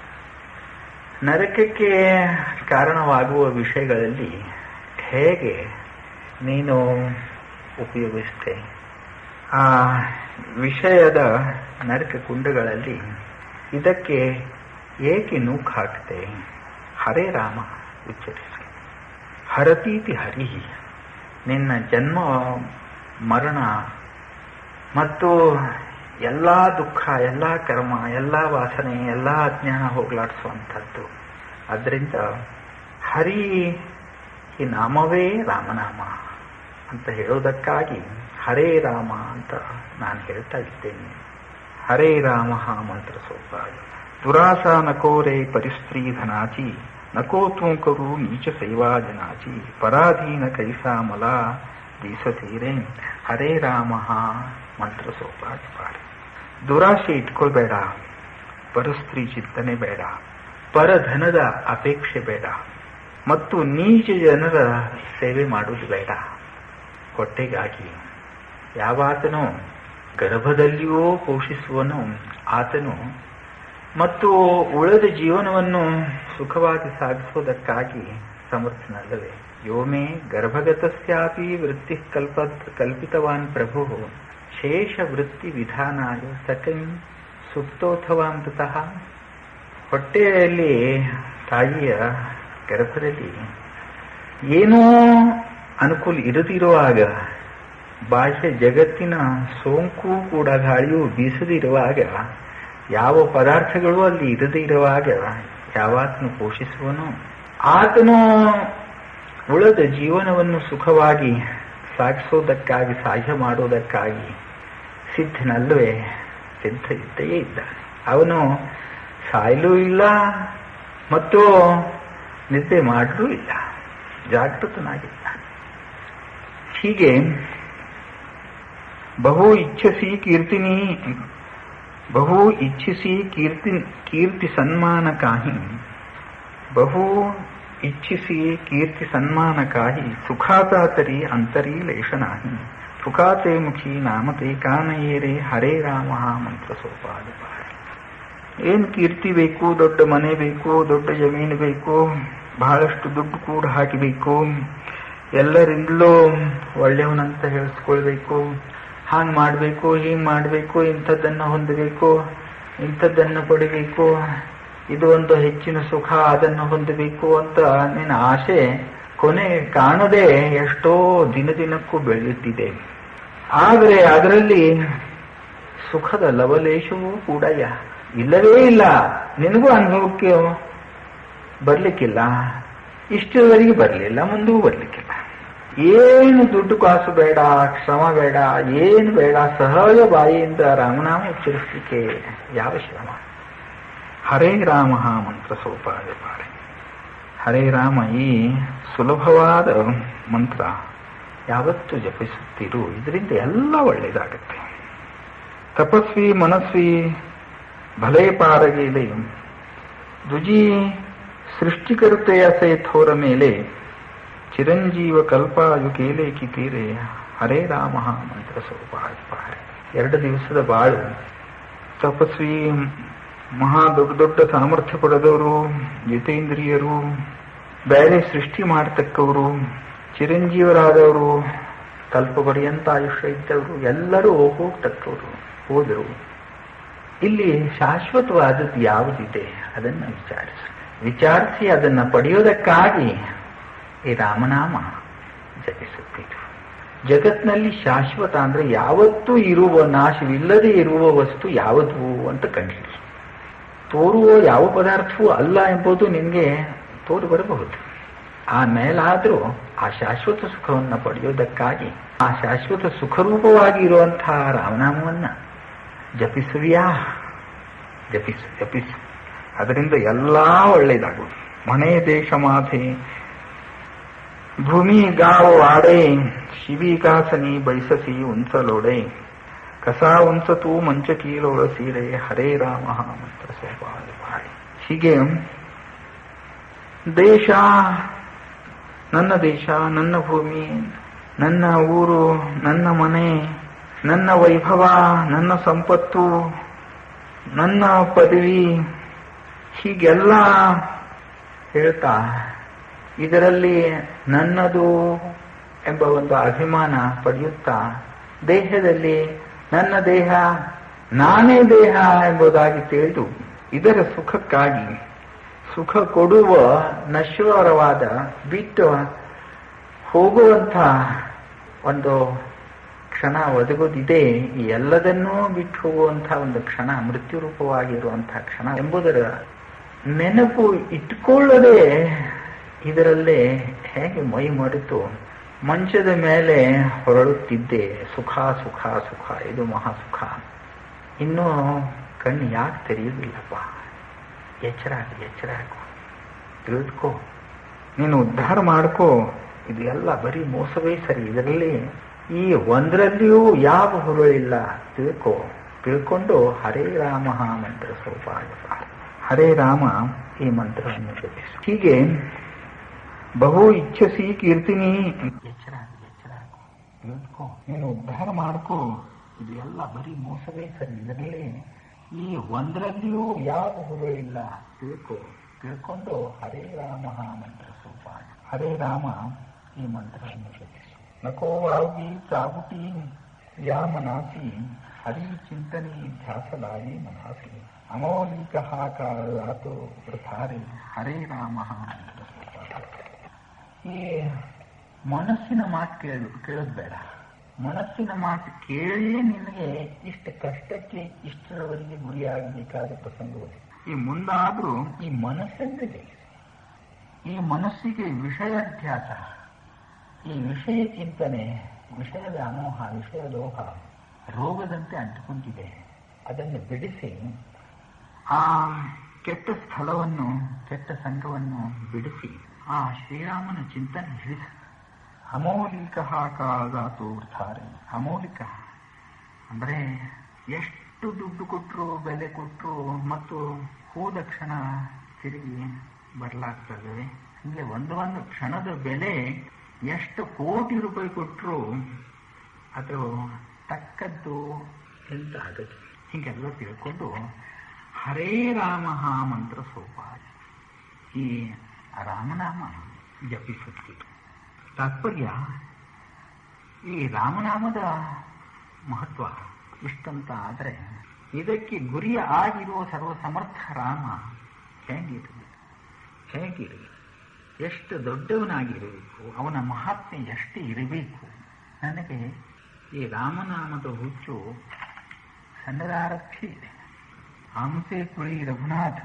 ನರಕಕ್ಕೆ ಕಾರಣವಾಗುವ ವಿಷಯಗಳಲ್ಲಿ ಹೇಗೆ ನೀನು ಉಪಯೋಗಿಸ್ತೆ ಆ ವಿಷಯದ ನರಕ ಕುಂಡಗಳಲ್ಲಿ ಇದಕ್ಕೆ ಏಕೆ ನೂಕು ಹಾಕ್ತೆ ಹರೇ ರಾಮ ಉಚ್ಚರಿಸಿ ಹರತೀತಿ ಹರಿ ನಿನ್ನ ಜನ್ಮ ಮರಣ ಮತ್ತು ಎಲ್ಲ ದುಃಖ ಎಲ್ಲ ಕರ್ಮ ಎಲ್ಲ ವಾಸನೆ ಎಲ್ಲ ಅಜ್ಞಾನ ಹೋಗ್ಲಾಡಿಸುವಂಥದ್ದು ಅದರಿಂದ ಹರಿ ಈ ನಾಮವೇ ರಾಮನಾಮ ಅಂತ ಹೇಳೋದಕ್ಕಾಗಿ ಹರೇ ರಾಮ ಅಂತ ನಾನು ಹೇಳ್ತಾ ಇದ್ದೇನೆ ಹರೇ ರಾಮ ಮಂತ್ರ ಸೋಪ ದುರಾಸಾ ನಕೋರೆ ಪರಿಸ್ತ್ರೀ ಧನಾಚಿ नको तू करू नीच सेवा जनाची पराधीन कैसा मला दिसतीरे ಹರೇ ರಾಮ ಮಂತ್ರ ಸೋಪಾಟ್ ಪಾಡಿ ದುರಾಶೆ ಇಟ್ಕೊಳ್ಬೇಡ ಪರಸ್ತ್ರೀ ಚಿಂತನೆ ಬೇಡ ಪರಧನದ ಅಪೇಕ್ಷೆ ಬೇಡ ಮತ್ತು ನೀಚ ಜನರ ಸೇವೆ ಮಾಡುವುದು ಬೇಡ ಹೊಟ್ಟೆಗಾಗಿ ಯಾವಾತನೋ ಗರ್ಭದಲ್ಲಿಯೂ ಪೋಷಿಸುವನು ಆತನು ಮತ್ತು ಉಳಿದ ಜೀವನವನ್ನು ಸುಖವಾಗಿ ಸಾಗಿಸುವುದಕ್ಕಾಗಿ ಸಮರ್ಥನಲ್ಲವೇ ಯೋಮೇ ಗರ್ಭಗತಸ್ಯಾಪಿ ವೃತ್ತಿ ಕಲ್ಪ ಕಲ್ಪಿತವಾನ್ ಪ್ರಭು ಶೇಷ ವೃತ್ತಿ ವಿಧಾನಾಯ ಸಕಂ ಸುಪ್ತೋಥವಾಮೃತಃ ಹೊಟ್ಟೆಯಲ್ಲಿ ತಾಯಿಯ ಗರ್ಭದಲ್ಲಿ ಏನೋ ಅನುಕೂಲ ಇರದಿರುವಾಗ ಬಾಹ್ಯ ಜಗತ್ತಿನ ಸೋಂಕು ಕೂಡ ಗಾಳಿಯು ಬೀಸದಿರುವಾಗ ಯಾವ ಪದಾರ್ಥಗಳು ಅಲ್ಲಿ ಇರದೇ ಇರುವಾಗ ಯಾವಾತನು ಪೋಷಿಸುವನು ಆತನು ಉಳಿದ ಜೀವನವನ್ನು ಸುಖವಾಗಿ ಸಾಗಿಸೋದಕ್ಕಾಗಿ ಸಹಾಯ ಮಾಡೋದಕ್ಕಾಗಿ ಸಿದ್ಧನಲ್ಲವೇ ಸಿದ್ಧ ಇದ್ದೇ ಇದ್ದಾನೆ ಅವನು ಸಾಯಲೂ ಇಲ್ಲ ಮತ್ತು ನಿದ್ದೆ ಮಾಡಲೂ ಇಲ್ಲ ಜಾಗೃತನಾಗಿದ್ದಾನೆ ಹೀಗೆ ಬಹು ಇಚ್ಛಸಿ ಕೀರ್ತಿನಿ ಬಹು ಇಚ್ಛಿಸಿ ಕೀರ್ತಿ ಕೀರ್ತಿ ಸನ್ಮಾನಕ್ಕಾಗಿ ಬಹು ಇಚ್ಛಿಸಿ ಕೀರ್ತಿ ಸನ್ಮಾನಕ್ಕಾಗಿ ಸುಖಾತಾತರಿ ಅಂತರಿ ಲೇಷನಾಹಿ ಸುಖಾತೆ ಮುಖಿ ನಾಮತೆ ಕಾನಯೇರೆ ಹರೇ ರಾಮ ಮಂತ್ರ ಸೋಪಾದ ಏನು ಕೀರ್ತಿ ಬೇಕು ದೊಡ್ಡ ಮನೆ ಬೇಕು ದೊಡ್ಡ ಜಮೀನು ಬೇಕು ಬಹಳಷ್ಟು ದುಡ್ಡು ಕೂಡ ಹಾಕಬೇಕು ಎಲ್ಲರಿಂದಲೂ ಒಳ್ಳೆಯವನಂತ ಹೇಳಿಸ್ಕೊಳ್ಬೇಕು ಹಾಂಗ್ ಮಾಡಬೇಕು ಹೀಗೆ ಮಾಡಬೇಕು ಇಂಥದ್ದನ್ನು ಹೊಂದಬೇಕು ಇಂಥದ್ದನ್ನು ಪಡಿಬೇಕು ಇದು ಒಂದು ಹೆಚ್ಚಿನ ಸುಖ ಅದನ್ನು ಹೊಂದಬೇಕು ಅಂತ ನಿನ್ನ ಆಸೆ ಕೊನೆ ಕಾಣದೆ ಎಷ್ಟೋ ದಿನ ದಿನಕ್ಕೂ ಬೆಳೆಯುತ್ತಿದೆ ಆದರೆ ಅದರಲ್ಲಿ ಸುಖದ ಲವಲೇಶವೂ ಕೂಡ ಯ- ಇಲ್ಲವೇ ಇಲ್ಲ ನಿನಗೂ ಅನುಭವಕ್ಕೆ ಬರ್ಲಿಕ್ಕಿಲ್ಲ ಇಷ್ಟರವರೆಗೆ ಬರಲಿಲ್ಲ ಮುಂದೂ ಬರ್ಲಿಕ್ಕಿಲ್ಲ ಏನು ದುಡ್ಡು ಕಾಸು ಬೇಡ ಶ್ರಮ ಬೇಡ ಏನು ಬೇಡ ಸಹಜ ಬಾಯಿಯಿಂದ ರಾಮನಾಮ ಉಚ್ಚರಿಸಲಿಕ್ಕೆ ಯಾವ ಶ್ರಮ ಹರೇ ರಾಮ ಮಂತ್ರ ಸೋಪಾಯ ಪಾರೆ ಹರೇ ರಾಮ ಈ ಸುಲಭವಾದ ಮಂತ್ರ ಯಾವತ್ತು ಜಪಿಸುತ್ತೀರೋ ಇದರಿಂದ ಎಲ್ಲ ಒಳ್ಳೆಯದಾಗುತ್ತೆ ತಪಸ್ವಿ ಮನಸ್ವಿ ಭಲೇ ಪಾರಗೇಲೆ ದುಜಿ ಸೃಷ್ಟಿಕರ್ತೆಯ ಸೇಥೋರ ಮೇಲೆ ಚಿರಂಜೀವ ಕಲ್ಪಾಯು ಕೇಲೇಕಿ ತೀರೆ ಹರೇ ರಾಮ ಮಂತ್ರ ಸೋಪಾಯ ಪಾರೆ ಎರಡು ದಿವಸದ ಬಾಳು ತಪಸ್ವಿ ಮಹಾ ದೊಡ್ಡ ದೊಡ್ಡ ಸಾಮರ್ಥ್ಯ ಪಡೆದವರು ಜಿತೇಂದ್ರಿಯರು ಬೇರೆ ಸೃಷ್ಟಿ ಮಾಡತಕ್ಕವರು ಚಿರಂಜೀವರಾದವರು ಕಲ್ಪ ಪರ್ಯಂತ ಆಯುಷ್ಯ ಇದ್ದವರು ಎಲ್ಲರೂ ಹೋಗ್ತಕ್ಕವರು ಹೋದರು ಇಲ್ಲಿ ಶಾಶ್ವತವಾದದ್ದು ಯಾವುದಿದೆ ಅದನ್ನು ವಿಚಾರಿಸಿ ವಿಚಾರಿಸಿ ಅದನ್ನು ಪಡೆಯೋದಕ್ಕಾಗಿ ಈ ರಾಮನಾಮ ಜಪಿಸುತ್ತಿದ್ರು ಜಗತ್ನಲ್ಲಿ ಶಾಶ್ವತ ಅಂದ್ರೆ ಯಾವತ್ತೂ ಇರುವ ನಾಶವಿಲ್ಲದೆ ಇರುವ ವಸ್ತು ಯಾವುದು ಅಂತ ಕಂಡಿಡಿ ತೋರುವ ಯಾವ ಪದಾರ್ಥವೂ ಅಲ್ಲ ಎಂಬುದು ನಿಮಗೆ ತೋರಿ ಬರಬಹುದು ಆ ಮೇಲಾದರೂ ಆ ಶಾಶ್ವತ ಸುಖವನ್ನು ಪಡೆಯೋದಕ್ಕಾಗಿ ಆ ಶಾಶ್ವತ ಸುಖರೂಪವಾಗಿ ಇರುವಂತಹ ರಾಮನಾಮವನ್ನ ಜಪಿಸುವಿಯಾ ಜಪಿಸು ಜಪಿಸು ಅದರಿಂದ ಎಲ್ಲಾ ಒಳ್ಳೆಯದಾಗುವುದು ಮನೆ ದೇಶ ಮಾತೆ ಭೂಮಿ ಗಾವು ಆಡೆ ಶಿವಿ ಕಾಸನಿ ಬಯಸಸಿ ಉಂಚಲೋಡೆ ಕಸ ಉಂಚತು ಮಂಚ ಕೀಲೋಳ ಸೀರೆ ಹರೇ ರಾಮ ಮಂತ್ರ ಸೋಪಾಯ ಪಾಡಿ ಹೀಗೆ ದೇಶ ನನ್ನ ದೇಶ ನನ್ನ ಭೂಮಿ ನನ್ನ ಊರು ನನ್ನ ಮನೆ ನನ್ನ ವೈಭವ ನನ್ನ ಸಂಪತ್ತು ನನ್ನ ಪದವಿ ಹೀಗೆಲ್ಲ ಹೇಳ್ತಾ ಇದರಲ್ಲಿ ನನ್ನದು ಎಂಬ ಒಂದು ಅಭಿಮಾನ ಪಡೆಯುತ್ತಾ ದೇಹದಲ್ಲಿ ನನ್ನ ದೇಹ ನಾನೇ ದೇಹ ಎಂಬುದಾಗಿ ತಿಳಿದು ಇದರ ಸುಖಕ್ಕಾಗಿ ಸುಖ ಕೊಡುವ ನಶ್ವರವಾದ ಬಿಟ್ಟು ಹೋಗುವಂಥ ಒಂದು ಕ್ಷಣ ಒದಗುದಿದೆ ಈ ಎಲ್ಲದನ್ನೂ ಬಿಟ್ಟು ಹೋಗುವಂತಹ ಒಂದು ಕ್ಷಣ ಮೃತ್ಯು ರೂಪವಾಗಿರುವಂತಹ ಕ್ಷಣ ಎಂಬುದರ ನೆನಪು ಇಟ್ಕೊಳ್ಳದೆ ಇದರಲ್ಲೇ ಹೇಗೆ ಮೈ ಮರೆತು ಮಂಚದ ಮೇಲೆ ಹೊರಳುತ್ತಿದ್ದೆ ಸುಖ ಸುಖ ಸುಖ ಇದು ಮಹಾ ಸುಖ ಇನ್ನೂ ಕಣ್ಣು ಯಾಕೆ ತೆರೆಯುವುದಿಲ್ಲಪ್ಪ ಎಚ್ಚರ ಆಗು ಎಚ್ಚರ ಆಗು ತಿಳಿದುಕೋ ನೀನು ಉದ್ಧಾರ ಮಾಡ್ಕೋ ಇದು ಎಲ್ಲ ಬರೀ ಮೋಸವೇ ಸರಿ ಇದರಲ್ಲಿ ಈ ಒಂದರಲ್ಲಿಯೂ ಯಾವ ಹುರುಳಿಲ್ಲ ತಿಳ್ಕೋ ತಿಳ್ಕೊಂಡು ಹರೇ ರಾಮ ಮಂತ್ರ ಸೋಪಾಯ ಹರೇ ರಾಮ ಈ ಮಂತ್ರವನ್ನು ಜಪಿಸು ಹೀಗೆ ಬಹು ಇಚ್ಛಸಿ ಕೀರ್ತಿನಿ ಎಚ್ಚರ ಆಗು, ಎಚ್ಚರ ಆಗು. ತಿಳ್ಕೋ ನೀನು ಉದ್ಧಾರ ಮಾಡ್ಕೋ ಇದು ಎಲ್ಲ ಬರೀ ಮೋಸವೇ ಸರಿ ಇದರಲ್ಲಿ ಈ ಒಂದರಲ್ಲಿಯೂ ಯಾವ ಹುರುಳಿಲ್ಲ ತಿಳ್ಕೋ ತಿಳ್ಕೊಂಡು ಹರೇ ರಾಮ ಮಂತ್ರ ಸೋಪಾಯ ಹರೇ ರಾಮ ಈ ಮಂತ್ರವನ್ನು ಜಪಿಸು ನಕೋ ಆಗಿ ಚಾಗುಟಿ ಯಾ ಮನಾಸಿ ಹರಿ ಚಿಂತನೆ ಧ್ಯಾಸಲಾಗಿ ಮನಾಸಿ ಅಮೌಲಿಕ ಹಾಕಾತು ವೃಥಾರಿ ಹರೇ ರಾಮ ಮಂತ್ರ ಸೋಪಾಯ ಈ ಮನಸ್ಸಿನ ಮಾತು ಕೇಳು ಕೇಳೋದು ಬೇಡ ಮನಸ್ಸಿನ ಮಾತು ಕೇಳಿ ನಿನಗೆ ಇಷ್ಟು ಕಷ್ಟಕ್ಕೆ ಇಷ್ಟರವರೆಗೆ ಗುರಿಯಾಗಬೇಕಾದ ಪ್ರಸಂಗವಿದೆ ಈ ಮುಂದಾದ್ರೂ ಈ ಮನಸ್ಸೆಂದಿದೆ ಈ ಮನಸ್ಸಿಗೆ ವಿಷಯಾಧ್ಯಾಸ ಈ ವಿಷಯ ಚಿಂತನೆ ವಿಷಯ ವ್ಯಾಮೋಹ ವಿಷಯ ಲೋಹ ರೋಗದಂತೆ ಅಂಟಿಕೊಂಡಿದೆ ಅದನ್ನು ಬಿಡಿಸಿ ಆ ಕೆಟ್ಟ ಸ್ಥಳವನ್ನು ಕೆಟ್ಟ ಸಂಘವನ್ನು ಬಿಡಿಸಿ ಆ ಶ್ರೀರಾಮನ ಚಿಂತನೆ ಹಿಡಿಸಿ ಅಮೌಲಿಕ ಕಾದಾತು ವೃಥಾರೆ ಅಮೌಲಿಕ ಅಂದ್ರೆ ಎಷ್ಟು ದುಡ್ಡು ಕೊಟ್ಟರು ಬೆಲೆ ಕೊಟ್ಟರು ಮತ್ತು ಹೋದ ಕ್ಷಣ ತಿರುಗಿ ಬರಲಾಗ್ತದೆ ಹೀಗೆ ಒಂದು ಒಂದು ಕ್ಷಣದ ಬೆಲೆ ಎಷ್ಟು ಕೋಟಿ ರೂಪಾಯಿ ಕೊಟ್ಟರು ಅದು ತಕ್ಕದ್ದು ಎಂತ ಆಗದು ಹೀಗೆಲ್ಲ ತಿಳ್ಕೊಂಡು ಹರೇ ರಾಮ ಮಂತ್ರ ಸೋಪಾಯ ಈ ರಾಮನಾಮ ಜಪಿಸುತ್ತಿತ್ತು ತಾತ್ಪರ್ಯ ಈ ರಾಮನಾಮದ ಮಹತ್ವ ಇಷ್ಟಂತ ಆದರೆ ಇದಕ್ಕೆ ಗುರಿಯ ಆಗಿರುವ ಸರ್ವಸಮರ್ಥ ರಾಮ ಹೇಗಿರಬೇಕು ಹೇಗಿರಬೇಕು ಎಷ್ಟು ದೊಡ್ಡವನಾಗಿರಬೇಕು ಅವನ ಮಹಾತ್ಮೆ ಎಷ್ಟು ಇರಬೇಕು ನನಗೆ ಈ ರಾಮನಾಮದ ಹುಚ್ಚು ಸಣ್ಣದಾರಕ್ಕೆ ಇದೆ ಆಮಸೆ ಕುಳಿ ರಘುನಾಥ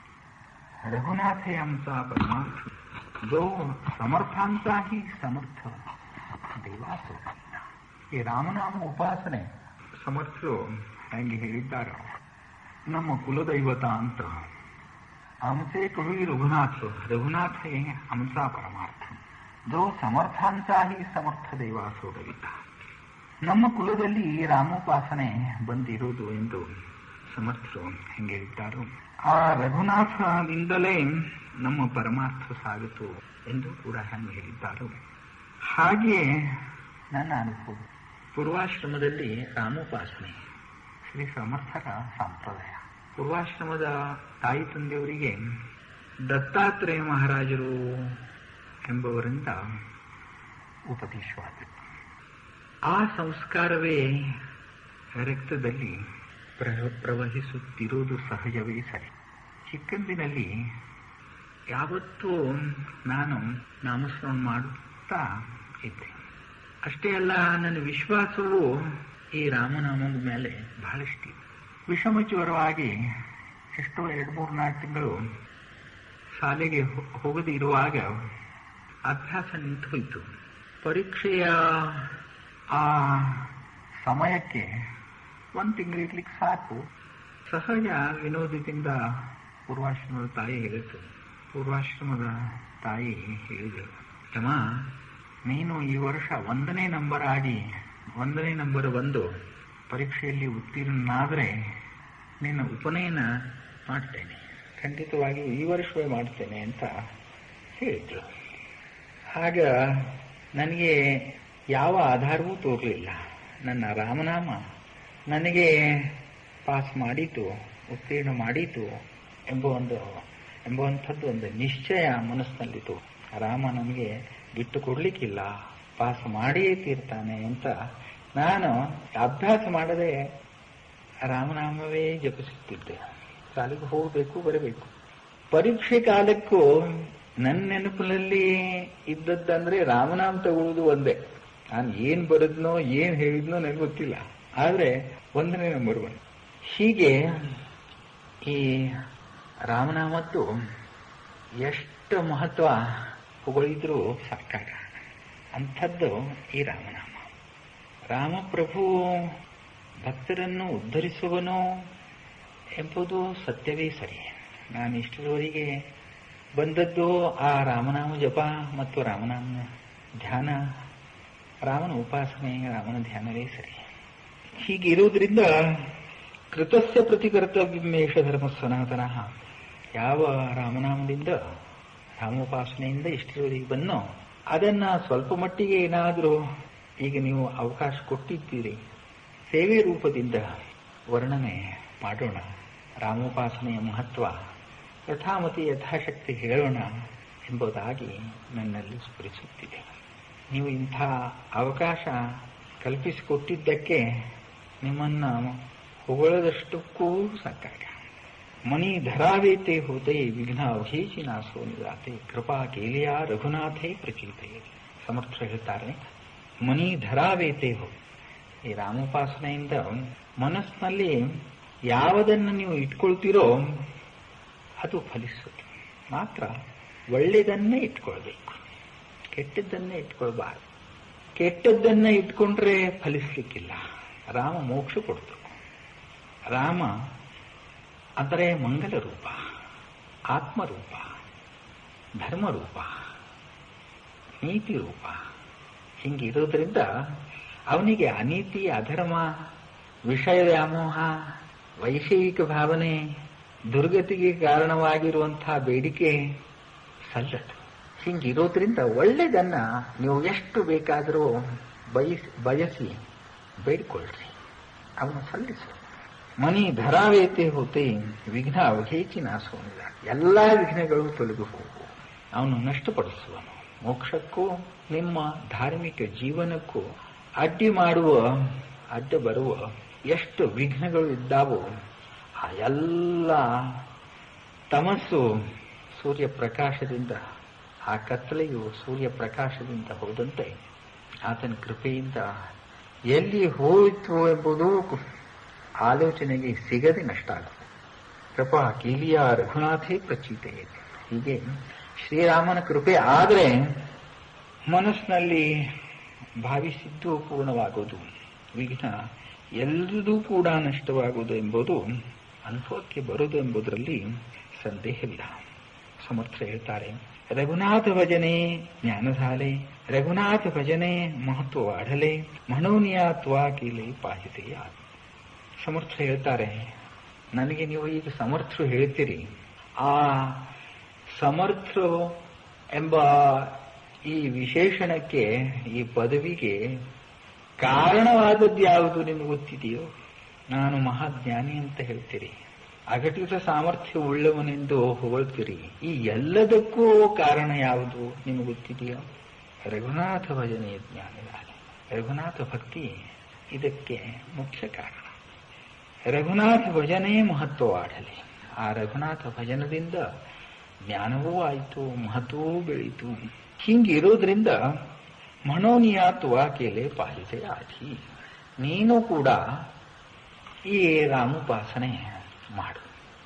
रघुनाथे आमचा परमार्थ जो ಸಮರ್ಥಾಂತಾಹಿ ಸಮರ್ಥ ದೇವಾಸ ಈ ರಾಮನಾಮ ಉಪಾಸನೆ ಸಮರ್ಥರು ಹೆಂಗೆ ಹೇಳಿದ್ದಾರೆ ನಮ್ಮ ಕುಲದೈವತ ಅಂತ आमचे कुळी रघुनाथ रघुनाथ हे आमचा परमार्थ जो ಸಮರ್ಥಾಂತಾಹಿ ಸಮರ್ಥ ದೇವಾಸೋದವಿದ್ದ ನಮ್ಮ ಕುಲದಲ್ಲಿ ಈ ರಾಮೋಪಾಸನೆ ಬಂದಿರುವುದು ಎಂದು ಸಮರ್ಥರು ಹೆಂಗೆ ಹೇಳಿದ್ದಾರೋ ಆ ರಘುನಾಥದಿಂದಲೇ ನಮ್ಮ ಪರಮಾರ್ಥ ಸಾಗಿತು ಎಂದು ಕೂಡ ಹೆಂಗೆ ಹೇಳಿದ್ದಾರೋ ಹಾಗೆ ನನ್ನ ಅನುಭವ ಪೂರ್ವಾಶ್ರಮದಲ್ಲಿ ರಾಮೋಪಾಸನೆ ಶ್ರೀ ಸಮರ್ಥರ ಸಂಪ್ರದಾಯ ಪೂರ್ವಾಶ್ರಮದ ತಾಯಿ ತಂದೆಯವರಿಗೆ ದತ್ತಾತ್ರೇಯ ಮಹಾರಾಜರು ಎಂಬವರಿಂದ ಉಪದೇಶವಾಗಿತ್ತು ಆ ಸಂಸ್ಕಾರವೇ ರಕ್ತದಲ್ಲಿ ಪ್ರ- ಪ್ರವಹಿಸುತ್ತಿರುವುದು ಸಹಜವೇ ಸರಿ ಚಿಕ್ಕಂದಿನಲ್ಲಿ ಯಾವತ್ತೂ ನಾನು ನಾಮಸ್ಮರಣ ಮಾಡುತ್ತಾ ಇದ್ದೆ ಅಷ್ಟೇ ಅಲ್ಲ ನನ್ನ ವಿಶ್ವಾಸವು ಈ ರಾಮನಾಮದ ಮೇಲೆ ಬಹಳಷ್ಟಿದೆ ವಿಷಮ ಜ್ವರವಾಗಿ ಎಷ್ಟೋ ಎರಡು ಮೂರು ನಾಲ್ಕು ತಿಂಗಳು ಶಾಲೆಗೆ ಹೋ- ಹೋಗದೆ ಇರುವಾಗ ಅಭ್ಯಾಸ ನಿಂತು ಹೋಯಿತು ಪರೀಕ್ಷೆಯ ಆ ಸಮಯಕ್ಕೆ ಒಂದು ತಿಂಗಳು ಇರ್ಲಿಕ್ಕೆ ಸಾಕು ಸಹಜ ವಿನೋದದಿಂದ ಪೂರ್ವಾಶ್ರಮದ ತಾಯಿ ಹೇಳಿತು ಪೂರ್ವಾಶ್ರಮದ ತಾಯಿ ಹೇಳಿದರು ಯಮ ನೀನು ಈ ವರ್ಷ ಒಂದನೇ ನಂಬರ್ ಆಗಿ ಒಂದನೇ ನಂಬರ್ ಒಂದು ಪರೀಕ್ಷೆಯಲ್ಲಿ ಉತ್ತೀರ್ಣನಾದರೆ ನಿನ್ನ ಉಪನಯನ ಮಾಡ್ತೇನೆ ಖಂಡಿತವಾಗಿ ಈ ವರ್ಷವೇ ಮಾಡ್ತೇನೆ ಅಂತ ಹೇಳಿದ್ರು ಆಗ ನನಗೆ ಯಾವ ಆಧಾರವೂ ತೋರಲಿಲ್ಲ ನನ್ನ ರಾಮನಾಮ ನನಗೆ ಪಾಸ್ ಮಾಡಿತು ಉತ್ತೀರ್ಣ ಮಾಡಿತು ಎಂಬ ಒಂದು ಎಂಬುವಂಥದ್ದು ಒಂದು ನಿಶ್ಚಯ ಮನಸ್ಸಿನಲ್ಲಿತ್ತು ರಾಮ ನನಗೆ ಬಿಟ್ಟು ಕೊಡ್ಲಿಕ್ಕಿಲ್ಲ ಪಾಸ್ ಮಾಡಿಯೇ ತೀರ್ತಾನೆ ಅಂತ ನಾನು ಅಭ್ಯಾಸ ಮಾಡದೆ ರಾಮನಾಮವೇ ಜಪಿಸುತ್ತಿದ್ದೆ ಶಾಲೆಗೆ ಹೋಗಬೇಕು ಬರಬೇಕು ಪರೀಕ್ಷೆ ಕಾಲಕ್ಕೂ ನನ್ನ ನೆನಪಿನಲ್ಲಿ ಇದ್ದದ್ದಂದ್ರೆ ರಾಮನಾಮ ತಗೊಳ್ಳುವುದು ಒಂದೇ ನಾನು ಏನ್ ಬರದ್ನೋ ಏನ್ ಹೇಳಿದ್ನೋ ನನಗೆ ಗೊತ್ತಿಲ್ಲ ಆದ್ರೆ ಒಂದನೇ ನಂಬರ್ ಒನ್ ಹೀಗೆ ಈ ರಾಮನಾಮದ್ದು ಎಷ್ಟು ಮಹತ್ವ ಹೊಗಳಿದ್ರೂ ಸಾಕಾಗ ಅಂಥದ್ದು ಈ ರಾಮನಾಮ ರಾಮಪ್ರಭು ಭಕ್ತರನ್ನು ಉದ್ಧರಿಸುವನು ಎಂಬುದು ಸತ್ಯವೇ ಸರಿ ನಾನು ಇಷ್ಟರವರೆಗೆ ಬಂದದ್ದು ಆ ರಾಮನಾಮ ಜಪ ಮತ್ತು ರಾಮನಾಮ ಧ್ಯಾನ ರಾಮನ ಉಪಾಸನೆ ರಾಮನ ಧ್ಯಾನವೇ ಸರಿ ಹೀಗಿರುವುದರಿಂದ ಕೃತಸ್ಯ ಪ್ರತಿಕರ್ತವ್ಯಮೇಷ ಧರ್ಮ ಸನಾತನ ಯಾವ ರಾಮನಾಮದಿಂದ ರಾಮೋಪಾಸನೆಯಿಂದ ಇಷ್ಟರವರೆಗೆ ಬನ್ನೋ ಅದನ್ನ ಸ್ವಲ್ಪ ಮಟ್ಟಿಗೆ ಏನಾದರೂ ಈಗ ನೀವು ಅವಕಾಶ ಕೊಟ್ಟಿದ್ದೀರಿ ಸೇವೆ ರೂಪದಿಂದ ವರ್ಣನೆ ಮಾಡೋಣ ರಾಮೋಪಾಸನೆಯ ಮಹತ್ವ ಯಥಾಮತಿ ಯಥಾಶಕ್ತಿ ಹೇಳೋಣ ಎಂಬುದಾಗಿ ನನ್ನಲ್ಲಿ ಸ್ಫುರಿಸುತ್ತಿದೆ ನೀವು ಇಂಥ ಅವಕಾಶ ಕಲ್ಪಿಸಿಕೊಟ್ಟಿದ್ದಕ್ಕೆ ನಿಮ್ಮನ್ನ ಹೊಗಳದಷ್ಟಕ್ಕೂ ಸಾಕಾಗ ಮಣಿ ಧರಾವೇತೆ ಹೋತೆ ವಿಘ್ನ ಅವಹೇಚಿ ನಾಸೋ ನಿರಾತೆ ಕೃಪಾ ಕೇಲಿಯ ರಘುನಾಥೇ ಪ್ರಚೀತೆ ಸಮರ್ಥ ಹೇಳ್ತಾರೆ ಮಣಿ ಧರಾವೇತೆ ಹೋ ಈ ರಾಮೋಪಾಸನೆಯಿಂದ ಮನಸ್ಸಿನಲ್ಲಿ ಯಾವುದನ್ನು ನೀವು ಇಟ್ಕೊಳ್ತೀರೋ ಅದು ಫಲಿಸುತ್ತೆ ಮಾತ್ರ ಒಳ್ಳೆಯದನ್ನೇ ಇಟ್ಕೊಳ್ಬೇಕು ಕೆಟ್ಟದ್ದನ್ನೇ ಇಟ್ಕೊಳ್ಬಾರ್ದು ಕೆಟ್ಟದ್ದನ್ನ ಇಟ್ಕೊಂಡ್ರೆ ಫಲಿಸ್ಲಿಕ್ಕಿಲ್ಲ ರಾಮ ಮೋಕ್ಷ ಕೊಡ್ತು ರಾಮ ಅಂದರೆ ಮಂಗಲ ರೂಪ ಆತ್ಮರೂಪ ಧರ್ಮರೂಪ ನೀತಿ ರೂಪ ಹಿಂಗಿರೋದ್ರಿಂದ ಅವನಿಗೆ ಅನೀತಿ ಅಧರ್ಮ ವಿಷಯ ವ್ಯಾಮೋಹ ವೈಷಯಿಕ ಭಾವನೆ ದುರ್ಗತಿಗೆ ಕಾರಣವಾಗಿರುವಂತಹ ಬೇಡಿಕೆ ಸಲ್ಲದು ಹಿಂಗಿರೋದ್ರಿಂದ ಒಳ್ಳೆಯದನ್ನ ನೀವು ಎಷ್ಟು ಬೇಕಾದರೂ ಬಯಸಿ ಬಯಸಿ ಬೇಡಿಕೊಳ್ಳ್ರಿ ಅವನು ಸಲ್ಲಿಸು ಮನಿ ಧರಾವೇತೆ ಹೋತೆ ವಿಘ್ನ ಅವಹೇಚಿ ನಾಸೋನಿಲ್ಲ ಎಲ್ಲಾ ವಿಘ್ನಗಳು ತೊಲಗು ಹೋಗು ಅವನು ನಷ್ಟಪಡಿಸುವನು ಮೋಕ್ಷಕ್ಕೂ ನಿಮ್ಮ ಧಾರ್ಮಿಕ ಜೀವನಕ್ಕೂ ಅಡ್ಡಿ ಮಾಡುವ ಅಡ್ಡ ಬರುವ ಎಷ್ಟು ವಿಘ್ನಗಳು ಇದ್ದಾವೋ ಆ ಎಲ್ಲ ತಮಸ್ಸು ಸೂರ್ಯ ಪ್ರಕಾಶದಿಂದ ಆ ಕತ್ತಲೆಯು ಸೂರ್ಯ ಪ್ರಕಾಶದಿಂದ ಹೋದಂತೆ ಆತನ ಕೃಪೆಯಿಂದ ಎಲ್ಲಿ ಹೋಯಿತು ಎಂಬುದು ಆಲೋಚನೆಗೆ ಸಿಗದೆ ನಷ್ಟ ಆಗುತ್ತೆ ಕೃಪಾ ಕೀಲಿಯ ರಘುನಾಥೇ ಪ್ರಚೀತೆ ಹೀಗೆ ಶ್ರೀರಾಮನ ಕೃಪೆ ಆದರೆ ಮನಸ್ಸಿನಲ್ಲಿ ಭಾವಿಸಿದ್ದು ಪೂರ್ಣವಾಗುವುದು ವಿಘ್ನ ಎಲ್ಲದೂ ಕೂಡ ನಷ್ಟವಾಗುವುದು ಎಂಬುದು ಅನುಭವಕ್ಕೆ ಬರುವುದು ಎಂಬುದರಲ್ಲಿ ಸಂದೇಹವಿಲ್ಲ ಸಮರ್ಥ ಹೇಳ್ತಾರೆ ರಘುನಾಥ ಭಜನೆ ಜ್ಞಾನಧಾಲೆ ರಘುನಾಥ ಭಜನೆ ಮಹತ್ವ ವಾಢಲೆ ಮನೋನಿಯಾತ್ವ ಕೀಲೆ ಪಾಹಿತೆ ಸಮರ್ಥ ಹೇಳ್ತಾರೆ ನನಗೆ ನೀವು ಈಗ ಸಮರ್ಥರು ಹೇಳ್ತೀರಿ ಆ ಸಮರ್ಥರು ಎಂಬ ಈ ವಿಶೇಷಣಕ್ಕೆ ಈ ಪದವಿಗೆ ಕಾರಣವಾದದ್ದು ಯಾವುದು ನಿಮಗೆ ಗೊತ್ತಿದೆಯೋ ನಾನು ಮಹಾಜ್ಞಾನಿ ಅಂತ ಹೇಳ್ತೀರಿ ಅಘಟಿತ ಸಾಮರ್ಥ್ಯ ಉಳ್ಳವನೆಂದು ಹೊಗಳ್ತೀರಿ ಈ ಎಲ್ಲದಕ್ಕೂ ಕಾರಣ ಯಾವುದು ನಿಮಗೆ ಗೊತ್ತಿದೆಯೋ ರಘುನಾಥ ಭಜನೆ ಜ್ಞಾನಿದಾನೆ ರಘುನಾಥ ಭಕ್ತಿ ಇದಕ್ಕೆ ಮುಖ್ಯ ಕಾರಣ ರಘುನಾಥ ಭಜನೆ ಮಹತ್ವವಾಡಲಿ ಆ ರಘುನಾಥ ಭಜನದಿಂದ ಜ್ಞಾನವೂ ಆಯಿತು ಮಹತ್ವವೂ ಬೆಳೀತು ಹಿಂಗಿರೋದ್ರಿಂದ ಮನೋನಿಯಾತ್ವ ಕೇಲೆ ಪಾಲಿತೆ ಆದಿ ನೀನು ಕೂಡ ಈ रामोपासने ಮಾಡು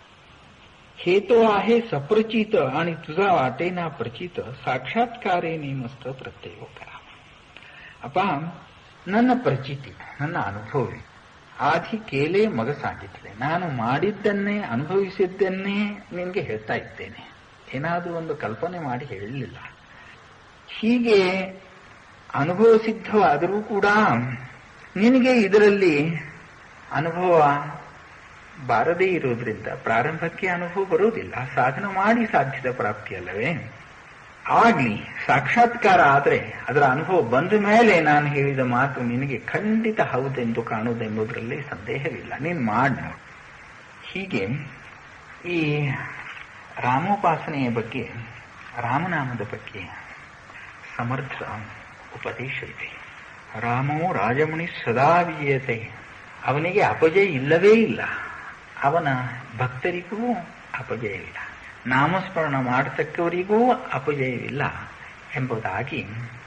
हेतो आहे सप्रचित आणि तुझा वाटेना प्रचित ಸಾಕ್ಷಾತ್ಕಾರೇನೇ ಮಸ್ತ ಪ್ರತ್ಯಯ ಕರ ಅಪ್ಪ ನನ್ನ ಪ್ರಚಿತಿ ನನ್ನ ಅನುಭವಿ ಆದಿ ಕೇಲೆ ಮಗ ಸಾಗಿದ್ರೆ ನಾನು ಮಾಡಿದ್ದನ್ನೇ ಅನುಭವಿಸಿದ್ದನ್ನೇ ನಿನ್ಗೆ ಹೇಳ್ತಾ ಇದ್ದೇನೆ ಏನಾದರೂ ಒಂದು ಕಲ್ಪನೆ ಮಾಡಿ ಹೇಳಲಿಲ್ಲ ಹೀಗೆ ಅನುಭವ ಸಿದ್ಧವಾದರೂ ಕೂಡ ನಿನಗೆ ಇದರಲ್ಲಿ ಅನುಭವ ಬಾರದೇ ಇರುವುದರಿಂದ ಪ್ರಾರಂಭಕ್ಕೆ ಅನುಭವ ಬರುವುದಿಲ್ಲ ಸಾಧನ ಮಾಡಿ ಸಾಧ್ಯದ ಪ್ರಾಪ್ತಿ ಅಲ್ಲವೇ ಆಗ್ಲಿ ಸಾಕ್ಷಾತ್ಕಾರ ಆದ್ರೆ ಅದರ ಅನುಭವ ಬಂದ ಮೇಲೆ ನಾನು ಹೇಳಿದ ಮಾತು ನಿನಗೆ ಖಂಡಿತ ಹೌದೆಂದು ಕಾಣುವುದೆಂಬುದರಲ್ಲಿ ಸಂದೇಹವಿಲ್ಲ ನೀನು ಮಾಡಿ ನೋಡು ಹೀಗೆ ಈ ರಾಮೋಪಾಸನೆಯ ಬಗ್ಗೆ ರಾಮನಾಮದ ಬಗ್ಗೆ ಸಮರ್ಥ ಉಪದೇಶವಿದೆ ರಾಮೋ ರಾಜಮುನಿ ಸದಾ ವಿಜಯತೆ ಅವನಿಗೆ ಅಪಜಯ ಇಲ್ಲವೇ ಇಲ್ಲ ಅವನ ಭಕ್ತರಿಗೂ ಅಪಜಯವಿಲ್ಲ ನಾಮಸ್ಮರಣ ಮಾಡತಕ್ಕವರಿಗೂ ಅಪಜಯವಿಲ್ಲ ಎಂಬುದಾಗಿ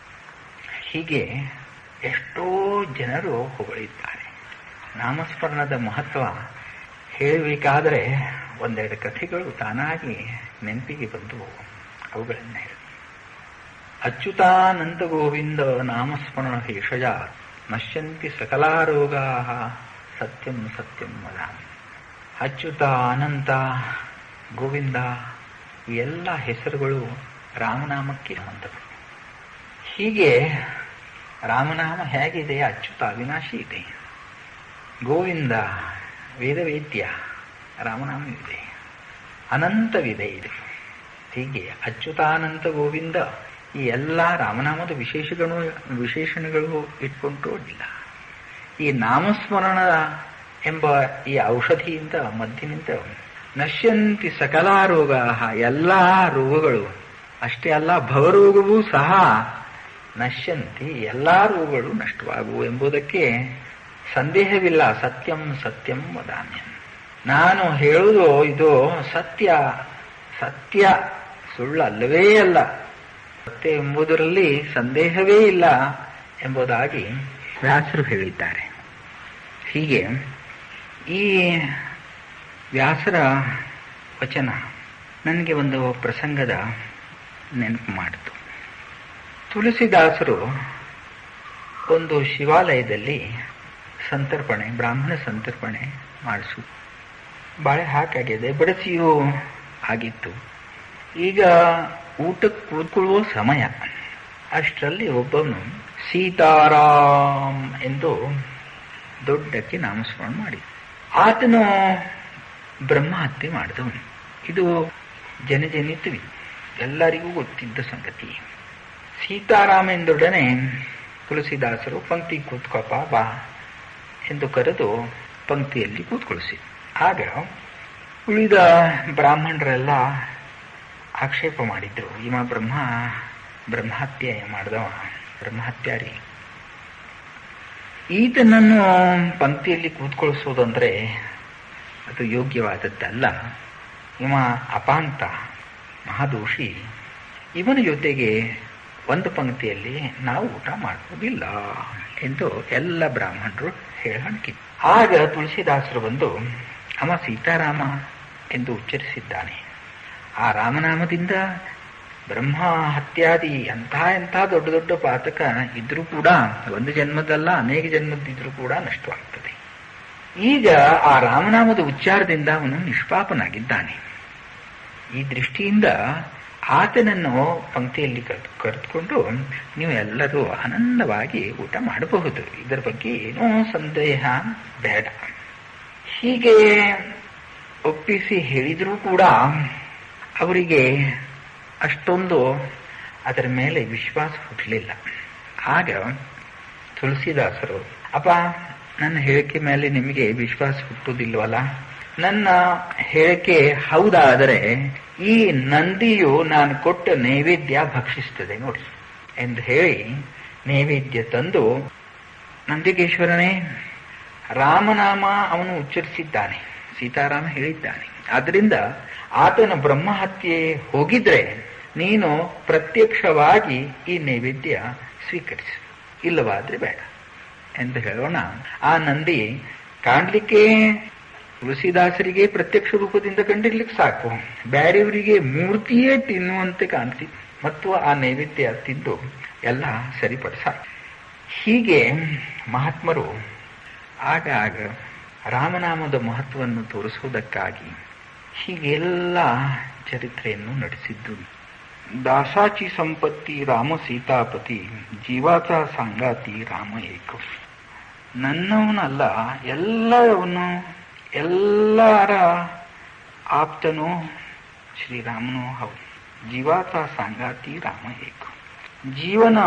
ಹೀಗೆ ಎಷ್ಟೋ ಜನರು ಹೊಗಳಿದ್ದಾರೆ ನಾಮಸ್ಮರಣದ ಮಹತ್ವ ಹೇಳಬೇಕಾದರೆ ಒಂದೆರಡು ಕಥೆಗಳು ತಾನಾಗಿ ನೆನಪಿಗೆ ಬಂದು ಅವುಗಳನ್ನ ಹೇಳಿ ಅಚ್ಯುತಾನಂತ ಗೋವಿಂದ ನಾಮಸ್ಮರಣ ಹೇಷಜ ನಶ್ಯಂತಿ ಸಕಲಾರೋಗಾ ಸತ್ಯಂ ಸತ್ಯಂ ವದಾಮಿ ಅಚ್ಯುತ ಅನಂತ ಗೋವಿಂದ ಈ ಎಲ್ಲ ಹೆಸರುಗಳು ರಾಮನಾಮಕ್ಕೆ ಹೊಂದವು ಹೀಗೆ ರಾಮನಾಮ ಹೇಗಿದೆ ಅಚ್ಯುತ ಅವಿನಾಶಿ ಇದೆ ಗೋವಿಂದ ವೇದವೇದ್ಯ ರಾಮನಾಮವಿದೆ ಅನಂತವಿದೆ ಇದು ಹೀಗೆ ಅಚ್ಯುತಾನಂತ ಗೋವಿಂದ ಈ ಎಲ್ಲ ರಾಮನಾಮದ ವಿಶೇಷಗಳು ವಿಶೇಷಣಗಳು ಇಟ್ಕೊಂಡು ಇಲ್ಲ ಈ ನಾಮಸ್ಮರಣ ಎಂಬ ಈ ಔಷಧಿಯಿಂದ ಮದ್ದಿನಿಂದ ನಶ್ಯಂತಿ ಸಕಲ ರೋಗ ಎಲ್ಲ ರೋಗಗಳು ಅಷ್ಟೇ ಅಲ್ಲ ಭವರೋಗವೂ ಸಹ ನಶ್ಯಂತಿ ಎಲ್ಲ ರೋಗಗಳು ನಷ್ಟವಾಗುವು ಎಂಬುದಕ್ಕೆ ಸಂದೇಹವಿಲ್ಲ ಸತ್ಯಂ ಸತ್ಯಂ ವದಾಮ್ಯ ನಾನು ಹೇಳುವುದು ಇದು ಸತ್ಯ ಸತ್ಯ ಸುಳ್ಳಲ್ಲವೇ ಅಲ್ಲ ಸತ್ಯ ಎಂಬುದರಲ್ಲಿ ಸಂದೇಹವೇ ಇಲ್ಲ ಎಂಬುದಾಗಿ ವ್ಯಾಸರು ಹೇಳಿದ್ದಾರೆ ಹೀಗೆ ಈ ವ್ಯಾಸರ ವಚನ ನನಗೆ ಒಂದು ಪ್ರಸಂಗದ ನೆನಪು ಮಾಡಿತು ತುಳಸಿದಾಸರು ಒಂದು ಶಿವಾಲಯದಲ್ಲಿ ಸಂತರ್ಪಣೆ ಬ್ರಾಹ್ಮಣ ಸಂತರ್ಪಣೆ ಮಾಡಿಸು ಬಾಳೆ ಹಾಕಾಗಿದೆ ಬಡಸಿಯೂ ಆಗಿತ್ತು ಈಗ ಊಟಕ್ಕೆ ಕೂತ್ಕೊಳ್ಳುವ ಸಮಯ ಅಷ್ಟರಲ್ಲಿ ಒಬ್ಬನು ಸೀತಾರಾಮ್ ಎಂದು ದೊಡ್ಡಕ್ಕೆ ನಾಮಸ್ಮರಣ ಮಾಡಿ ಆತನು ಬ್ರಹ್ಮಹತ್ಯೆ ಮಾಡಿದವನು ಇದು ಜನಜನಿತವಿ ಎಲ್ಲರಿಗೂ ಗೊತ್ತಿದ್ದ ಸಂಗತಿ ಸೀತಾರಾಮ ಎಂದೊಡನೆ ತುಳಸಿದಾಸರು ಪಂಕ್ತಿ ಕೂತ್ಕೋಪ ಬಾ ಎಂದು ಕರೆದು ಪಂಕ್ತಿಯಲ್ಲಿ ಕೂತ್ಕೊಳಿಸಿ ಆಗ ಉಳಿದ ಬ್ರಾಹ್ಮಣರೆಲ್ಲ ಆಕ್ಷೇಪ ಮಾಡಿದ್ರು ಇವ ಬ್ರಹ್ಮ ಬ್ರಹ್ಮಹತ್ಯೆ ಮಾಡಿದವ ಬ್ರಹ್ಮಹತ್ಯಾರಿ ಈತನನ್ನು ಪಂಕ್ತಿಯಲ್ಲಿ ಕೂತ್ಕೊಳಿಸೋದಂದ್ರೆ ಅದು ಯೋಗ್ಯವಾದದ್ದಲ್ಲ ಇವ ಅಪಾಂತ ಮಹಾದೋಷಿ ಇವನ ಜೊತೆಗೆ ಒಂದು ಪಂಕ್ತಿಯಲ್ಲಿ ನಾವು ಊಟ ಮಾಡುವುದಿಲ್ಲ ಎಂದು ಎಲ್ಲ ಬ್ರಾಹ್ಮಣರು ಹೇಳಂಕಿ ಆಗ ತುಳಸಿದಾಸರು ಬಂದು ಅವ ಸೀತಾರಾಮ ಎಂದು ಉಚ್ಚರಿಸಿದ್ದಾನೆ ಆ ರಾಮನಾಮದಿಂದ ಬ್ರಹ್ಮ ಹತ್ಯಾದಿ ಎಂಥ ಎಂಥ ದೊಡ್ಡ ದೊಡ್ಡ ಪಾತಕ ಇದ್ರೂ ಕೂಡ ಒಂದು ಜನ್ಮದಲ್ಲ ಅನೇಕ ಜನ್ಮದಿದ್ರೂ ಕೂಡ ನಷ್ಟವಾಗ್ತದೆ ಈಗ ಆ ರಾಮನಾಮದ ಉಚ್ಚಾರದಿಂದ ಅವನು ನಿಷ್ಪಾಪನಾಗಿದ್ದಾನೆ ಈ ದೃಷ್ಟಿಯಿಂದ ಆತನನ್ನು ಪಂಕ್ತಿಯಲ್ಲಿ ಕರೆದು ಕರೆದುಕೊಂಡು ನೀವು ಎಲ್ಲರೂ ಆನಂದವಾಗಿ ಊಟ ಮಾಡಬಹುದು ಇದರ ಬಗ್ಗೆ ಏನೂ ಸಂದೇಹ ಬೇಡ ಹೀಗೆ ಒಪ್ಪಿಸಿ ಹೇಳಿದರೂ ಕೂಡ ಅವರಿಗೆ ಅಷ್ಟೊಂದು ಅದರ ಮೇಲೆ ವಿಶ್ವಾಸ ಹುಟ್ಟಲಿಲ್ಲ ಆಗ ತುಳಸಿದಾಸರು ಅಪ್ಪ ನನ್ನ ಹೇಳಿಕೆ ಮೇಲೆ ನಿಮಗೆ ವಿಶ್ವಾಸ ಹುಟ್ಟುವುದಿಲ್ವಲ್ಲ ನನ್ನ ಹೇಳಿಕೆ ಹೌದಾದರೆ ಈ ನಂದಿಯು ನಾನು ಕೊಟ್ಟ ನೈವೇದ್ಯ ಭಕ್ಷಿಸ್ತದೆ ನೋಡಿ ಎಂದು ಹೇಳಿ ನೈವೇದ್ಯ ತಂದು ನಂದಿಗೇಶ್ವರನೇ ರಾಮನಾಮ ಅವನು ಉಚ್ಚರಿಸಿದ್ದಾನೆ ಸೀತಾರಾಮ ಹೇಳಿದ್ದಾನೆ ಆದ್ರಿಂದ ಆತನ ಬ್ರಹ್ಮಹತ್ಯೆ ಹೋಗಿದ್ರೆ ನೀನು ಪ್ರತ್ಯಕ್ಷವಾಗಿ ಈ ನೈವೇದ್ಯ ಸ್ವೀಕರಿಸು ಇಲ್ಲವಾದ್ರೆ ಬೇಡ ಎಂದು ಹೇಳೋಣ ಆ ನಂದಿ ಕಾಣ್ಲಿಕ್ಕೆ ತುಳಸಿದಾಸರಿಗೆ ಪ್ರತ್ಯಕ್ಷ ರೂಪದಿಂದ ಕಂಡಿರ್ಲಿಕ್ಕೆ ಸಾಕು ಬ್ಯಾರೆಯವರಿಗೆ ಮೂರ್ತಿಯೇ ತಿನ್ನುವಂತೆ ಕಾಣ್ತಿ ಮತ್ತು ಆ ನೈವೇದ್ಯ ತಿಂದು ಎಲ್ಲ ಸರಿಪಡಿಸ ಹೀಗೆ ಮಹಾತ್ಮರು ಆಗ ಆಗ ರಾಮನಾಮದ ಮಹತ್ವವನ್ನು ತೋರಿಸುವುದಕ್ಕಾಗಿ ಹೀಗೆಲ್ಲ ಚರಿತ್ರೆಯನ್ನು ನಡೆಸಿದ್ದು ದಾಸಾಚಿ ಸಂಪತ್ತಿ ರಾಮ ಸೀತಾಪತಿ ಜೀವಾತ ಸಂಗಾತಿ ರಾಮ ಏಕ ನನ್ನವನಲ್ಲ ಎಲ್ಲವನು ಎಲ್ಲರ ಆಪ್ತನು ಶ್ರೀರಾಮನು ಹೌದು ಜೀವಾತ ಸಂಗಾತಿ ರಾಮ ಏಕ ಜೀವನ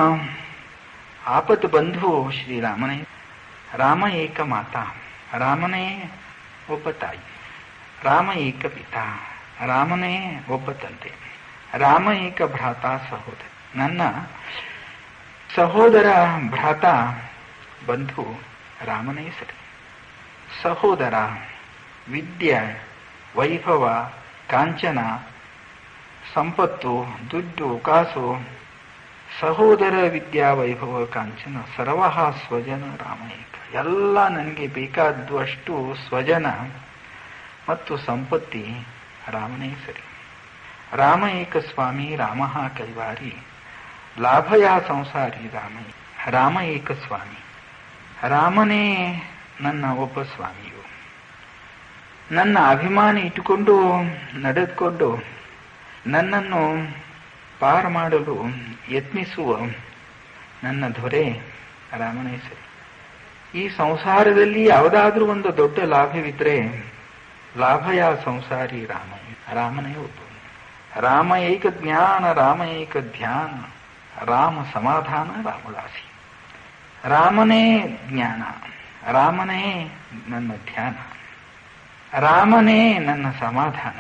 ಆಪತ್ ಬಂಧು ಶ್ರೀರಾಮನೇ ರಾಮ ಏಕ ಮಾತಾ ರಾಮನೇ ಒಬ್ಬ ತಾಯಿ ರಾಮ ಏಕ ಪಿತಾ ರಾಮನೇ ಒಬ್ಬ ತಂದೆ ರಾಮ ಏಕ ಭ್ರಾತ ಸಹೋದರ ನನ್ನ ಸಹೋದರ ಭ್ರಾತ ಬಂಧು ರಾಮನೇ ಸರಿ ಸಹೋದರ ವಿದ್ಯೆ ವೈಭವ ಕಾಂಚನ ಸಂಪತ್ತು ದುಡ್ಡು ಕಾಸು ಸಹೋದರ ವಿದ್ಯಾ ವೈಭವ ಕಾಂಚನ ಸರ್ವಹ ಸ್ವಜನ ರಾಮ ಏಕ ಎಲ್ಲ ನನಗೆ ಬೇಕಾದ್ದು ಅಷ್ಟು ಸ್ವಜನ ಮತ್ತು ಸಂಪತ್ತಿ ರಾಮನೇ ಸರಿ ರಾಮ ಏಕ ಸ್ವಾಮಿ ರಾಮ ಕೈವಾರಿ ಲಾಭಯ ಸಂಸಾರಿ ರಾಮ ರಾಮ ಏಕ ಸ್ವಾಮಿ ರಾಮನೇ ನನ್ನ ಒಬ್ಬ ಸ್ವಾಮಿಯು ನನ್ನ ಅಭಿಮಾನ ಇಟ್ಟುಕೊಂಡು ನಡೆದುಕೊಂಡು ನನ್ನನ್ನು ಪಾರು ಮಾಡಲು ಯತ್ನಿಸುವ ನನ್ನ ದೊರೆ ರಾಮನೇ ಸರಿ ಈ ಸಂಸಾರದಲ್ಲಿ ಯಾವುದಾದ್ರೂ ಒಂದು ದೊಡ್ಡ ಲಾಭವಿದ್ರೆ ಲಾಭಯ ಸಂಸಾರಿ ರಾಮ ರಾಮನೇ ಒಬ್ಬ ರಾಮ ಏಕ ಜ್ಞಾನ ರಾಮ ಏಕ ಧ್ಯಾನ ರಾಮ ಸಮಾಧಾನ ರಾಮದಾಸಿ ರಾಮನೇ ಜ್ಞಾನ ರಾಮನೇ ನನ್ನ ಧ್ಯಾನ ರಾಮನೇ ನನ್ನ ಸಮಾಧಾನ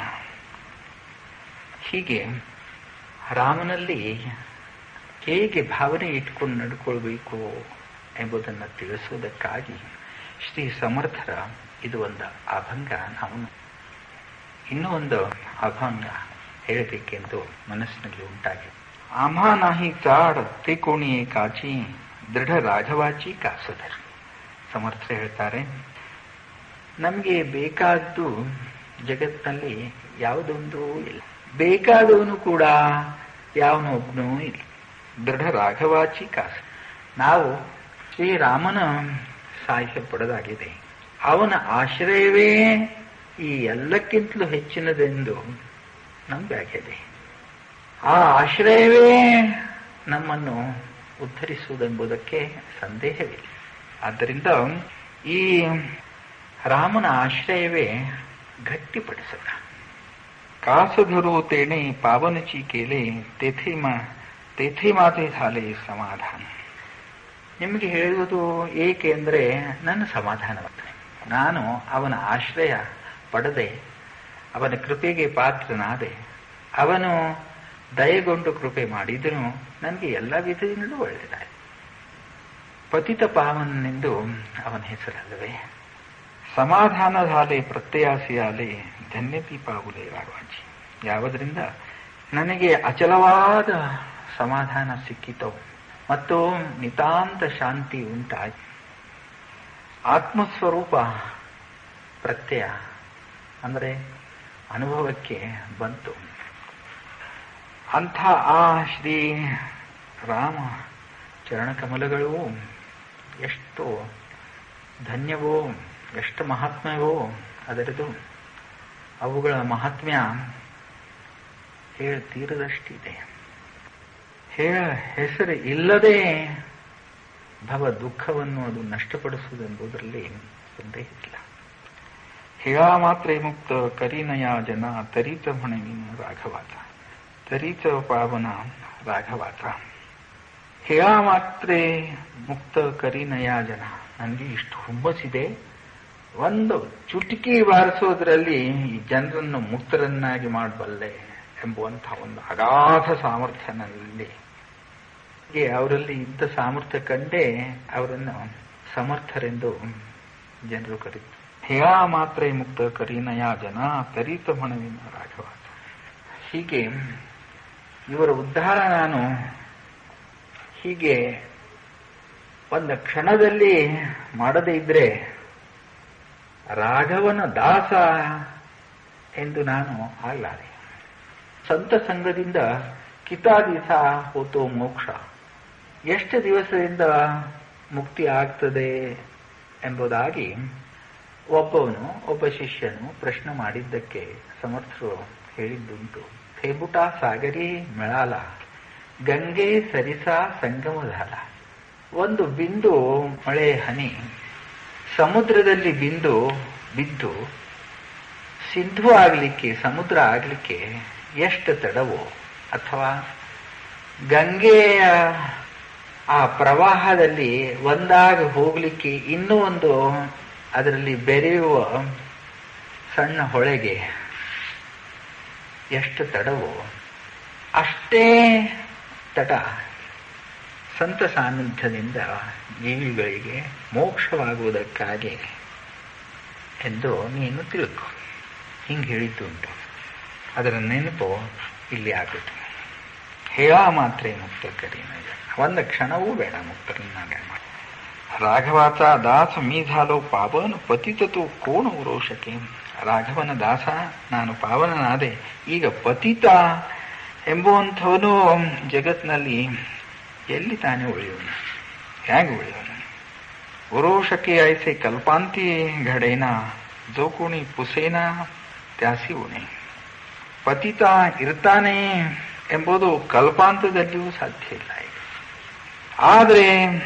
ಹೀಗೆ ರಾಮನಲ್ಲಿ ಹೇಗೆ ಭಾವನೆ ಇಟ್ಕೊಂಡು ನಡ್ಕೊಳ್ಬೇಕು ಎಂಬುದನ್ನು ತಿಳಿಸುವುದಕ್ಕಾಗಿ ಶ್ರೀ ಸಮರ್ಥರ ಇದು ಒಂದು ಅಭಂಗ ನಾವು ಇನ್ನೂ ಒಂದು ಅಭಂಗ ಹೇಳಬೇಕೆಂದು ಮನಸ್ಸಿನಲ್ಲಿ ಉಂಟಾಗಿದೆ ಆಮಾನಾಹಿ ಚಾಡ್ ತ್ರಿಕೋಣಿಯೇ ಕಾಚಿ ದೃಢ ರಾಘವಾಚಿ ಕಾಸದರ್ ಸಮರ್ಥ ಹೇಳ್ತಾರೆ ನಮಗೆ ಬೇಕಾದ್ದು ಜಗತ್ತಿನಲ್ಲಿ ಯಾವುದೊಂದು ಇಲ್ಲ ಬೇಕಾದವನು ಕೂಡ ಯಾವನೊಬ್ಬನೂ ಇಲ್ಲ ದೃಢ ರಾಘವಾಚಿ ಕಾಸ ನಾವು ಶ್ರೀರಾಮನ ಸಾಹಿತ್ಯ ಪಡೆದಾಗಿದೆ ಅವನ ಆಶ್ರಯವೇ ಈ ಎಲ್ಲಕ್ಕಿಂತಲೂ ಹೆಚ್ಚಿನದೆಂದು ನಮ್ಗಾಗಿದೆ ಆ ಆಶ್ರಯವೇ ನಮ್ಮನ್ನು ಉದ್ಧರಿಸುವುದೆಂಬುದಕ್ಕೆ ಸಂದೇಹವಿಲ್ಲ ಆದ್ದರಿಂದ ಈ ರಾಮನ ಆಶ್ರಯವೇ ಗಟ್ಟಿಪಡಿಸೋಣ ಕಾಸಧರು ತೇಣೆ ಪಾವನಚಿ ಕೇಲೆ ತೆಥೆ ಮಾ ತೆಥೆ ಮಾತೆ ಸಾಲೆ ಸಮಾಧಾನ ನಿಮಗೆ ಹೇಳುವುದು ಏಕೆ ಅಂದರೆ ನನ್ನ ಸಮಾಧಾನವಾಗ್ತದೆ ನಾನು ಅವನ ಆಶ್ರಯ ಪಡೆದೆ ಅವನ ಕೃಪೆಗೆ ಪಾತ್ರನಾದೆ ಅವನು ದಯಗೊಂಡು ಕೃಪೆ ಮಾಡಿದನು ನನಗೆ ಎಲ್ಲ ವಿಧದಿಂದಲೂ ಒಳ್ಳೆಯದಾಯಿತು ಪತಿತ ಪಾವನೆಂದು ಅವನ ಹೆಸರಲ್ಲವೇ ಸಮಾಧಾನ झाले प्रत्ययासी आले ಧನ್ಯತಿ ಪಾವುಲೆ ರಾಘವಾಜಿ ಯಾವುದರಿಂದ ನನಗೆ ಅಚಲವಾದ ಸಮಾಧಾನ ಸಿಕ್ಕಿತೋ ಮತ್ತು ನಿತಾಂತ ಶಾಂತಿ ಉಂಟಾಯಿತು ಆತ್ಮಸ್ವರೂಪ ಪ್ರತ್ಯಯ ಅಂದರೆ ಅನುಭವಕ್ಕೆ ಬಂತು ಅಂಥ ಆ ಶ್ರೀ ರಾಮ ಚರಣಕಮಲಗಳು ಎಷ್ಟು ಧನ್ಯವೋ ಎಷ್ಟು ಮಹಾತ್ಮ್ಯವೋ ಅದರದು ಅವುಗಳ ಮಹಾತ್ಮ್ಯ ಹೇಳ್ತೀರದಷ್ಟಿದೆ ಹೇಳ ಹೆಸರು ಇಲ್ಲದೆ ಭವ ದುಃಖವನ್ನು ಅದು ನಷ್ಟಪಡಿಸುವುದೆಂಬುದರಲ್ಲಿ ಸಂದೇಹ ಇಲ್ಲ ಹೇಳ ಮಾತ್ರ ಮುಕ್ತ ಕರಿನಯ ಜನ ತರಿತ ಹೊಣೆವಿನ ರಾಘವಾತ ತರಿತ ಪಾವನ ರಾಘವಾತ ಹೇಳ ಮಾತ್ರ ಮುಕ್ತ ಕರಿನಯ ಜನ ನನಗೆ ಇಷ್ಟು ಹುಮ್ಮಸ್ಸಿದೆ ಒಂದು ಚುಟುಕಿ ಬಾರಿಸೋದ್ರಲ್ಲಿ ಈ ಜನರನ್ನು ಮುಕ್ತರನ್ನಾಗಿ ಮಾಡಬಲ್ಲೆ ಎಂಬುವಂತಹ ಒಂದು ಅಗಾಧ ಸಾಮರ್ಥ್ಯ ನನ್ನಲ್ಲಿ ಹೀಗೆ ಅವರಲ್ಲಿ ಇದ್ದ ಸಾಮರ್ಥ್ಯ ಕಂಡೇ ಅವರನ್ನು ಸಮರ್ಥರೆಂದು ಜನರು ಕರೀತಾರೆ ಹೇಳ ಮಾತ್ರ ಮುಕ್ತ ಕರೀನಯ ಜನ ತರಿತ ಮಣವಿನ ರಾಘವ ಹೀಗೆ ಇವರ ಉದ್ಧಾರ ನಾನು ಹೀಗೆ ಒಂದು ಕ್ಷಣದಲ್ಲಿ ಮಾಡದೇ ಇದ್ರೆ ರಾಘವನ ದಾಸ ಎಂದು ನಾನು ಆಗಲಾರೆ ಸಂತ ಸಂಘದಿಂದ ಕಿತಾದಿಸ ಹೋತೋ ಮೋಕ್ಷ ಎಷ್ಟು ದಿವಸದಿಂದ ಮುಕ್ತಿ ಆಗ್ತದೆ ಎಂಬುದಾಗಿ ಒಬ್ಬವನು ಒಬ್ಬ ಶಿಷ್ಯನು ಪ್ರಶ್ನೆ ಮಾಡಿದ್ದಕ್ಕೆ ಸಮರ್ಥರು ಹೇಳಿದ್ದುಂಟು ಥೇಬುಟ ಸಾಗರಿ ಮೆಳಾಲ ಗಂಗೆ ಸರಿಸ ಸಂಗಮಧಾಲ ಒಂದು ಬಿಂದು ಮಳೆ ಹನಿ ಸಮುದ್ರದಲ್ಲಿ ಬಿಂದು ಬಿದ್ದು ಸಿಂಧು ಆಗಲಿಕ್ಕೆ ಸಮುದ್ರ ಆಗಲಿಕ್ಕೆ ಎಷ್ಟು ತಡವೋ ಅಥವಾ ಗಂಗೆಯ ಆ ಪ್ರವಾಹದಲ್ಲಿ ಒಂದಾಗಿ ಹೋಗ್ಲಿಕ್ಕೆ ಇನ್ನೂ ಒಂದು ಅದರಲ್ಲಿ ಬೆರೆಯುವ ಸಣ್ಣ ಹೊಳೆಗೆ ಎಷ್ಟು ತಡವೋ ಅಷ್ಟೇ ತಡ ಸಂತ ಸಾನ್ನಿಧ್ಯದಿಂದ ಜೀವಿಗಳಿಗೆ ಮೋಕ್ಷವಾಗುವುದಕ್ಕಾಗಿ ಎಂದು ನೀನು ತಿಳ್ಕೊ ಹಿಂಗೆ ಹೇಳಿದ್ದುಂಟು ಅದರ ನೆನಪು ಇಲ್ಲಿ ಆಗುತ್ತೆ ಹೇಳ ಮಾತ್ರ ಮುಕ್ತ ಕರೀನ ಒಂದು ಕ್ಷಣವೂ ಬೇಡ ಮುಕ್ತರನ್ನಾಗ ರಾಘವಾತ ದಾಸ ಮೀಧಾಲೋ ಪಾವನ ಪತಿತತು ಕೋಣ ಉರೋಷಕ್ಕೆ ರಾಘವನ ದಾಸ ನಾನು ಪಾವನನಾದೆ ಈಗ ಪತಿತ ಎಂಬುವಂಥವನು ಜಗತ್ನಲ್ಲಿ ಎಲ್ಲಿ ತಾನೇ ಉಳಿಯೋನು ಹೇಗೆ ಉಳಿಯೋನು ಉರೋಷಕ್ಕೆ ಐಸೆ ಕಲ್ಪಾಂತಿ ಘಡೇನ ಜೋಕುಣಿ ಪುಸೇನ ತ್ಯಾಸಿ ಉಣೆ ಪತಿತ ಇರ್ತಾನೆ ಎಂಬುದು ಕಲ್ಪಾಂತದಲ್ಲಿಯೂ ಸಾಧ್ಯ ಇಲ್ಲ ಈಗ ಆದರೆ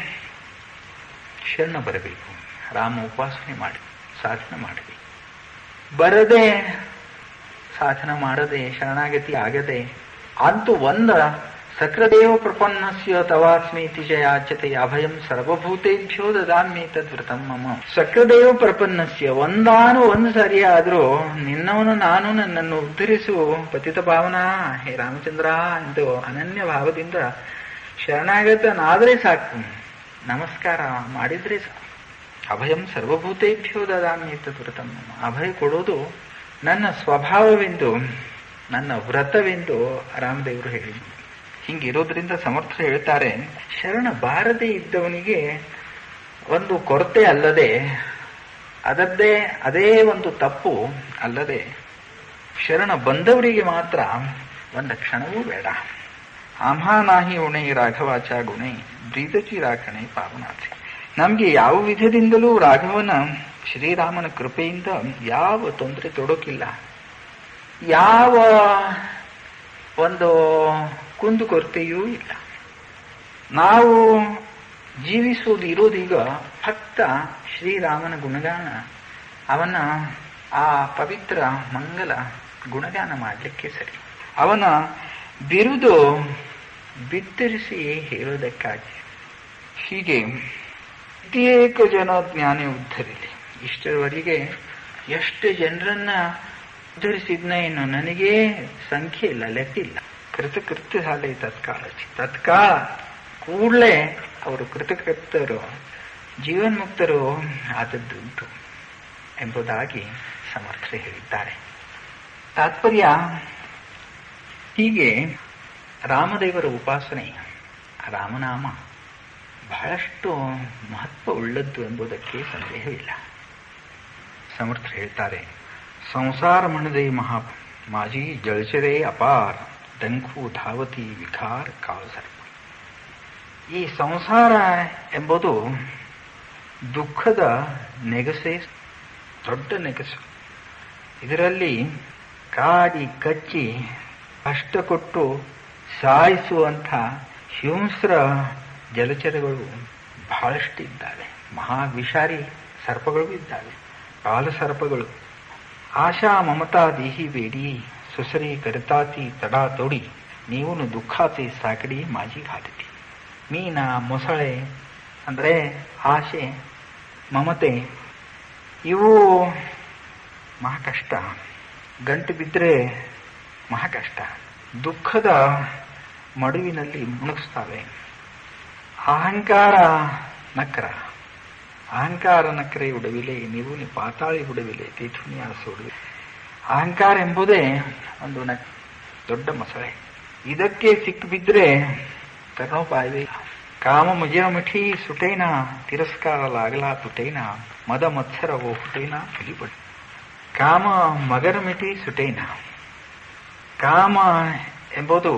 ಶರಣ ಬರಬೇಕು ರಾಮ ಉಪಾಸನೆ ಮಾಡಿ ಸಾಧನೆ ಮಾಡಬೇಕು ಬರದೆ ಸಾಧನ ಮಾಡದೆ ಶರಣಾಗತಿ ಆಗದೆ ಅಂತೂ ಒಂದ ಸಕ್ರದೇವ ಪ್ರಪನ್ನಸ್ಯ ತವಾಸ್ಮೀತಿ ಜಯಾಚತೆ ಅಭಯಂ ಸರ್ವಭೂತೇಭ್ಯೋ ದದಾಮಿ ತದ್ವೃತಂ ಮಮ ಸಕ್ರದೇವ ಪ್ರಪನ್ನಸ್ಯ ಒಂದಾನು ಒಂದು ಸರಿ ಆದ್ರೂ ನಿನ್ನವನು ನಾನು ನನ್ನನ್ನು ಉದ್ಧರಿಸು ಪತಿತ ಭಾವನಾ ಹೇ ರಾಮಚಂದ್ರ ಎಂದು ಅನನ್ಯ ಭಾವದಿಂದ ಶರಣಾಗತನಾದ್ರೆ ಸಾಕು ನಮಸ್ಕಾರ ಮಾಡಿದ್ರೆ ಸಾಕು ಅಭಯಂ ಸರ್ವಭೂತೇಭ್ಯೋ ದದಾಮಿ ತದ್ವೃತಂ ಮಮ ಅಭಯ ಕೊಡೋದು ನನ್ನ ಸ್ವಭಾವವೆಂದು ನನ್ನ ವ್ರತವೆಂದು ರಾಮದೇವರು ಹೇಳಿದರು ಹಿಂಗಿರೋದ್ರಿಂದ ಸಮರ್ಥರು ಹೇಳ್ತಾರೆ ಶರಣ ಬಾರದೇ ಇದ್ದವನಿಗೆ ಒಂದು ಕೊರತೆ ಅಲ್ಲದೆ ಅದದ್ದೇ ಅದೇ ಒಂದು ತಪ್ಪು ಅಲ್ಲದೆ ಶರಣ ಬಂದವರಿಗೆ ಮಾತ್ರ ಒಂದು ಕ್ಷಣವೂ ಬೇಡ ಆಮ್ಹಾನಾಹಿ ಉಣೆ ರಾಘವಾಚ ಗುಣೆ ಬ್ರೀದಚಿ ರಾಖಣೆ ಪಾವನಾಥಿ ನಮಗೆ ಯಾವ ವಿಧದಿಂದಲೂ ರಾಘವನ ಶ್ರೀರಾಮನ ಕೃಪೆಯಿಂದ ಯಾವ ತೊಂದರೆ ತೊಡಕಿಲ್ಲ ಯಾವ ಒಂದು ಕುಂದುಕೊರತೆಯೂ ಇಲ್ಲ ನಾವು ಜೀವಿಸುವುದು ಇರೋದೀಗ ಭಕ್ತ ಶ್ರೀರಾಮನ ಗುಣಗಾನ ಅವನ ಆ ಪವಿತ್ರ ಮಂಗಲ ಗುಣಗಾನ ಮಾಡಲಿಕ್ಕೆ ಸರಿ ಅವನ ಬಿರುದು ಬಿತ್ತರಿಸಿ ಹೇಳೋದಕ್ಕಾಗಿ ಹೀಗೆ ಪ್ರತ್ಯೇಕ ಜನ ಜ್ಞಾನಿ ಉದ್ಧರಿಲಿ ಇಷ್ಟರವರೆಗೆ ಎಷ್ಟು ಜನರನ್ನ ಉದ್ಧರಿಸಿದ್ನೇನು ನನಗೆ ಸಂಖ್ಯೆ ಇಲ್ಲ ಲೆಕ್ಕಿಲ್ಲ ಕೃತಕೃತ್ಯ ಸಾಲೆ ತತ್ಕಾಲ ತತ್ಕಾಲ ಕೂಡಲೇ ಅವರು ಕೃತಕೃತರು ಜೀವನ್ಮುಕ್ತರು ಆದದ್ದುಂಟು ಎಂಬುದಾಗಿ ಸಮರ್ಥರು ಹೇಳಿದ್ದಾರೆ ತಾತ್ಪರ್ಯ ಹೀಗೆ ರಾಮದೇವರ ಉಪಾಸನೆ ರಾಮನಾಮ ಬಹಳಷ್ಟು ಮಹತ್ವ ಉಳ್ಳದ್ದು ಎಂಬುದಕ್ಕೆ ಸಂದೇಹವಿಲ್ಲ ಸಮರ್ಥರು ಹೇಳ್ತಾರೆ ಸಂಸಾರ ಮಣದೆ ಮಹಾ ಮಾಜಿ ಜಳಚರೆ ಅಪಾರ ಡಂಕು ಧಾವತಿ ವಿಕಾರ ಕಾಳಸರ್ಪ ಈ ಸಂಸಾರ ಎಂಬುದು ದುಃಖದ ನೆಗಸೆ ದೊಡ್ಡ ನೆಗಸು ಇದರಲ್ಲಿ ಕಾಡಿ ಕಚ್ಚಿ ಕಷ್ಟ ಕೊಟ್ಟು ಸಾಯಿಸುವಂಥ ಹಿಂಸ್ರ ಜಲಚರಗಳು ಬಹಳಷ್ಟು ಇದ್ದಾವೆ ಮಹಾ ವಿಷಾರಿ ಸರ್ಪಗಳು ಇದ್ದಾವೆ ಕಾಲಸರ್ಪಗಳು ಆಶಾ ಮಮತಾ ದೇಹಿ ಬೇಡಿ ಸುಸರಿ ಕರಿತಾತಿ ತಡಾ ತೋಡಿ ನೀವನು ದುಃಖಾತಿ ಸಾಕಡಿ ಮಾಜಿ ಹಾದಿತಿ ಮೀನ ಮೊಸಳೆ ಅಂದರೆ ಆಶೆ ಮಮತೆ ಇವು ಮಹಾ ಕಷ್ಟ ಗಂಟು ಬಿದ್ದರೆ ಮಹಾ ಕಷ್ಟ ದುಃಖದ ಮಡುವಿನಲ್ಲಿ ಮುಣುಗಿಸ್ತವೆ ಅಹಂಕಾರ ನಕ್ರ ಅಹಂಕಾರ ನಕ್ರೆ ಉಡವಿಲೆ ನೀವು ಪಾತಾಳಿ ಉಡವಿಲೆ ತೀರ್ಥುನ್ಯಾಸ ಉಡವಿಲೆ ಅಹಂಕಾರ ಎಂಬುದೇ ಒಂದು ನ ದೊಡ್ಡ ಮೊಸಳೆ ಇದಕ್ಕೆ ಸಿಕ್ಕು ಬಿದ್ದರೆ ತನ್ನೋಪಾಯವೇ ಕಾಮ ಮುಜಿರ ಮಿಠಿ ಸುಟೇನ ತಿರಸ್ಕಾರ ಲಾಗಲಾ ತುಟೇನ ಮದ ಮತ್ಸರ ಓ ಹುಟೇನ ಫಲಿಪಡಿ ಕಾಮ ಮಗರ ಮಿಠಿ ಸುಟೇನ ಕಾಮ ಎಂಬುದು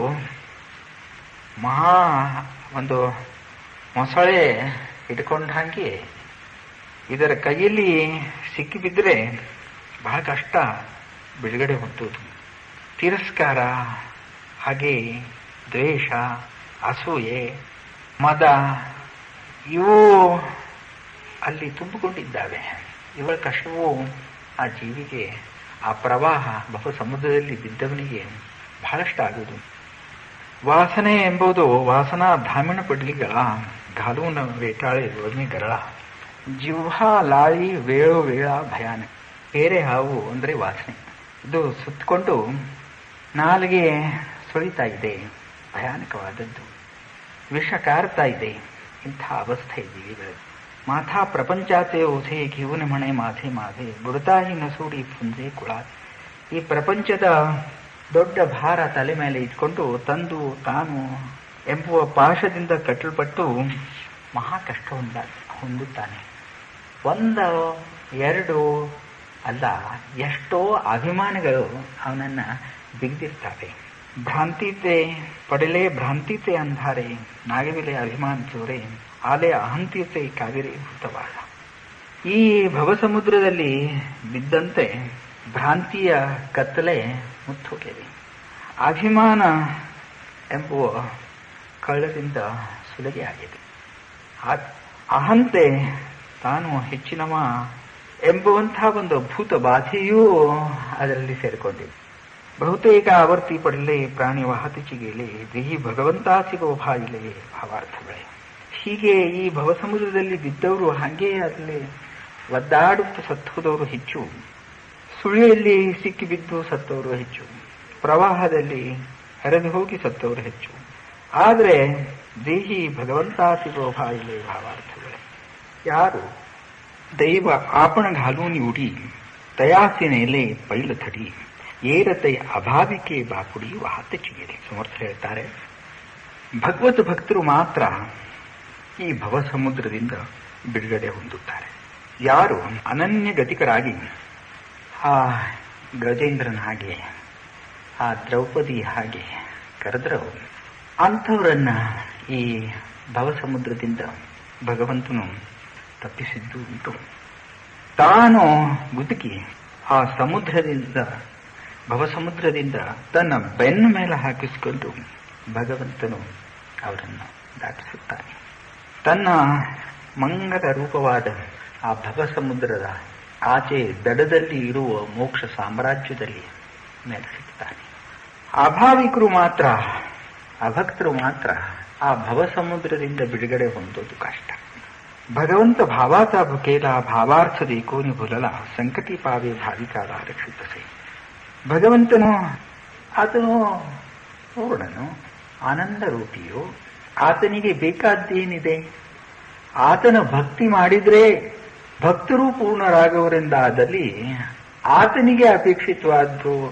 ಮಹಾ ಒಂದು ಮೊಸಳೆ ಹಿಡ್ಕೊಂಡ ಹಾಗೆ ಇದರ ಕೈಯಲ್ಲಿ ಸಿಕ್ಕಿಬಿದ್ರೆ ಬಹಳ ಕಷ್ಟ ಬಿಡುಗಡೆ ಹೊಂದುವುದು ತಿರಸ್ಕಾರ ಹಾಗೆ ದ್ವೇಷ ಅಸೂಯೆ ಮದ ಇವು ಅಲ್ಲಿ ತುಂಬಿಕೊಂಡಿದ್ದಾವೆ ಇವಳ ಕಷ್ಟವು ಆ ಜೀವಿಗೆ ಆ ಪ್ರವಾಹ ಬಹು ಸಮುದ್ರದಲ್ಲಿ ಬಿದ್ದವನಿಗೆ ಬಹಳಷ್ಟು ಆಗುವುದು ವಾಸನೆ ಎಂಬುದು ವಾಸನಾ ಧಾಮಿಣ ಪಡ್ಲಿಗಳ ಘಾಲೂನ ವೇಟಾಳೆ ಯೋಜನೆ ಗರಳ ಜಿಹ್ವಾ ಲಾಳಿ ವೇಳೋ ವೇಳ ಭಯಾನ ಬೇರೆ ಹಾವು ಅಂದ್ರೆ ವಾಸನೆ ಇದು ಸುತ್ತಕೊಂಡು ನಾಲಿಗೆ ಸುಳಿತಾ ಇದೆ ಭಯಾನಕವಾದದ್ದು ವಿಷ ಕಾರ್ತಾ ಇದೆ ಇಂಥ ಅವಸ್ಥೆ ಜೀವಿಗಳು ಮಾಥಾ ಪ್ರಪಂಚಾತೆ ಓಸೆ ಕಿವುನ ಮಣೆ ಮಾಥೆ ಮಾಥೆ ಬುಡತಾಹಿ ನಸೂಡಿ ಪುಂಜೆ ಕುಳ ಈ ಪ್ರಪಂಚದ ದೊಡ್ಡ ಭಾರ ತಲೆ ಮೇಲೆ ಇಟ್ಕೊಂಡು ತಂದು ತಾನು ಎಂಬುವ ಪಾಶದಿಂದ ಕಟ್ಟಲ್ಪಟ್ಟು ಮಹಾ ಕಷ್ಟ ಹೊಂದ ಹೊಂದುತ್ತಾನೆ ಒಂದು ಎರಡು ಅಲ್ಲ ಎಷ್ಟೋ ಅಭಿಮಾನಿಗಳು ಅವನನ್ನ ಬಿಗಿದಿರ್ತಾರೆ ಭ್ರಾಂತಿತೆ ಪಡಲೆ ಭ್ರಾಂತಿತೆ ಅಂಧಾರೆ ನಾಗವಿಲೆ ಅಭಿಮಾನ ಚೋರೆ ಆಲೆ ಅಹಂತಿತೆ ಕಾವೇರಿ ಹುತ್ತವಾಳ ಈ ಭವಸಮುದ್ರದಲ್ಲಿ ಬಿದ್ದಂತೆ ಭ್ರಾಂತಿಯ ಕತ್ತಲೆ ಮುತ್ತೋಗಿದೆ ಅಭಿಮಾನ ಎಂಬುವ ಕಳ್ಳದಿಂದ ಸುಲಗೆ ಆಗಿದೆ ಅಹಂತೆ ತಾನು ಹೆಚ್ಚಿನವ ಎಂಬುವಂತಹ ಒಂದು ಭೂತ ಬಾಧೆಯೂ ಅದರಲ್ಲಿ ಸೇರಿಕೊಂಡಿದೆ ಬಹುತೇಕ ಆವರ್ತಿ ಪಡಲೆ ಪ್ರಾಣಿ ವಾಹತಿ ಚಿಗಿಲೆ ದೇಹಿ ಭಗವಂತ ಸಿಗೋ ಭಾಯಿಲೆ ಭಾವಾರ್ಥಗಳೇ ಹೀಗೆ ಈ ಭವಸಮುದ್ರದಲ್ಲಿ ಬಿದ್ದವರು ಹಾಗೆ ಅಲ್ಲಿ ಒದ್ದಾಡುತ್ತ ಸತ್ತೋದವರು ಹೆಚ್ಚು ಸುಳಿಯಲ್ಲಿ ಸಿಕ್ಕಿ ಬಿದ್ದು ಸತ್ತವರು ಹೆಚ್ಚು ಪ್ರವಾಹದಲ್ಲಿ ಹರಿದು ಹೋಗಿ ಸತ್ತವರು ಹೆಚ್ಚು ಆದರೆ ದೇಹಿ ಭಗವಂತ ಸಿಗೋ ಭಾಯಿಲೆ ಭಾವಾರ್ಥಗಳೇ ಯಾರು ದೈವ ಆಪಣ ಘಾಲೂನಿ ಉಡಿ ತಯಾಸಿನೆಲೆ ಪೈಲ ಥಡಿ ಏರತೈ ಅಭಾವಿಕೆ ಬಾಪುಡಿ ವಾಹತ ಚಿಗಿರಿ ಸಮರ್ಥ ಹೇಳ್ತಾರೆ ಭಗವತ್ ಭಕ್ತರು ಮಾತ್ರ ಈ ಭವಸಮುದ್ರದಿಂದ ಬಿಡುಗಡೆ ಹೊಂದುತ್ತಾರೆ ಯಾರು ಅನನ್ಯ ಗತಿಕರಾಗಿ ಆ ಗಜೇಂದ್ರನ ಹಾಗೆ ಆ ದ್ರೌಪದಿ ಹಾಗೆ ಕರೆದ್ರು ಅಂಥವರನ್ನ ಈ ಭವಸಮುದ್ರದಿಂದ ಭಗವಂತನು ತಪ್ಪಿಸಿದ್ದು ಉಂಟು ತಾನು ಗುದುಕಿ ಆ ಸಮುದ್ರದಿಂದ ಭವಸಮುದ್ರದಿಂದ ತನ್ನ ಬೆನ್ನ ಮೇಲೆ ಹಾಕಿಸಿಕೊಂಡು ಭಗವಂತನು ಅವರನ್ನು ದಾಟಿಸುತ್ತಾನೆ ತನ್ನ ಮಂಗಲ ರೂಪವಾದ ಆ ಭವಸಮುದ್ರದ ಆಚೆ ದಡದಲ್ಲಿ ಇರುವ ಮೋಕ್ಷ ಸಾಮ್ರಾಜ್ಯದಲ್ಲಿ ನೆಲೆಸಿರ್ತಾನೆ ಅಭಾವಿಕರು ಮಾತ್ರ ಅಭಕ್ತರು ಮಾತ್ರ ಆ ಭವಸಮುದ್ರದಿಂದ ಬಿಡುಗಡೆ ಹೊಂದೋದು ಕಷ್ಟ ಭಗವಂತ ಭಾವಾತ ಭುಕೇಲ ಭಾವಾರ್ಥ ದೇಕೋನಿ ಭುಲಲ ಸಂಕಟಿ ಪಾವೆ ಭಾವಿಕಾಲ ರಕ್ಷಿತಸೆ ಭಗವಂತನು ಆತನು ಪೂರ್ಣನು ಆನಂದ ರೂಪಿಯು ಆತನಿಗೆ ಬೇಕಾದ್ದೇನಿದೆ ಆತನ ಭಕ್ತಿ ಮಾಡಿದ್ರೆ ಭಕ್ತರು ಪೂರ್ಣರಾಗವರೆಂದಾದಲ್ಲಿ ಆತನಿಗೆ ಅಪೇಕ್ಷಿತವಾದ್ದು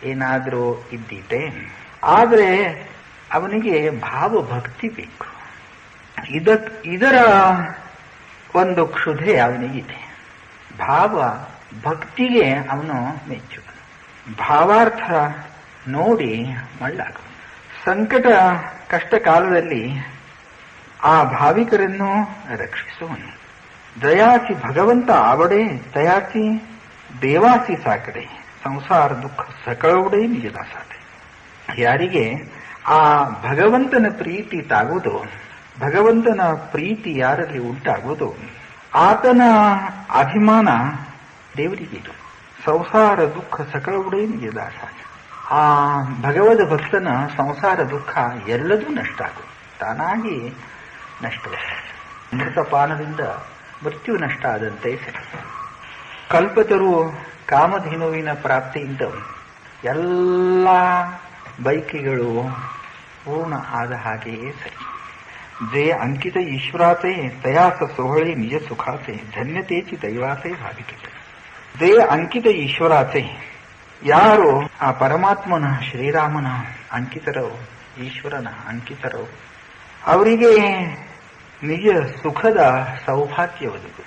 ಏನಾದರೂ ಇದ್ದಿದೆ ಆದರೆ ಅವನಿಗೆ ಭಾವಭಕ್ತಿ ಬೇಕು ಇದ ಇದರ ಒಂದು ಕ್ಷುಧೆ ಅವನಿಗಿದೆ ಭಾವ ಭಕ್ತಿಗೆ ಅವನು ಮೆಚ್ಚು ಭಾವಾರ್ಥ ನೋಡಿ ಮಳ್ಳಾಗ ಸಂಕಟ ಕಷ್ಟ ಕಾಲದಲ್ಲಿ ಆ ಭಾವಿಕರನ್ನು ರಕ್ಷಿಸುವನು ದಯಾಸಿ ಭಗವಂತ ಆವಡೆ ದಯಾಸಿ ದೇವಾಸಿ ಸಾಕಡೆ ಸಂಸಾರ ದುಃಖ ಸಕಳವುಡೇ ನಿಜದ ಸಾಧೆ ಯಾರಿಗೆ ಆ ಭಗವಂತನ ಪ್ರೀತಿ ತಾಗುವುದು ಭಗವಂತನ ಪ್ರೀತಿ ಯಾರಲ್ಲಿ ಉಂಟಾಗುವುದು ಆತನ ಅಭಿಮಾನ ದೇವರಿಗಿದು ಸಂಸಾರ ದುಃಖ ಸಕಳವುಡೇ ನಿಜದ ಸಾಧೆ ಆ ಭಗವದ ಭಕ್ತನ ಸಂಸಾರ ದುಃಖ ಎಲ್ಲದೂ ನಷ್ಟ ಆಗುವುದು ತಾನಾಗಿ ನಷ್ಟವಾಗುತ್ತದೆ ಅಮೃತಪಾನದಿಂದ ಮೃತ್ಯು ನಷ್ಟ ಆದಂತೆ ಸರಿ ಕಲ್ಪತರು ಕಾಮಧೇನುವಿನ ಪ್ರಾಪ್ತಿಯಿಂದ ಎಲ್ಲ ಬೈಕಿಗಳು ಪೂರ್ಣ ಆದ ಹಾಗೆಯೇ ಸರಿ ಜೇ ಅಂಕಿತ ಈಶ್ವರಾತೆ ತಯಾಸ ಸೋಹಳೆ ನಿಜ ಸುಖಾತೆ ಧನ್ಯತೇಚಿ ದೈವಾತೆ ಭಾವಿಕೆ ಜೇ ಅಂಕಿತ ಈಶ್ವರಾತೆ ಯಾರು ಆ ಪರಮಾತ್ಮನ ಶ್ರೀರಾಮನ ಅಂಕಿತರೋ ಈಶ್ವರನ ಅಂಕಿತರೋ ಅವರಿಗೆ ನಿಜ ಸುಖದ ಸೌಭಾಗ್ಯ ಒದಗು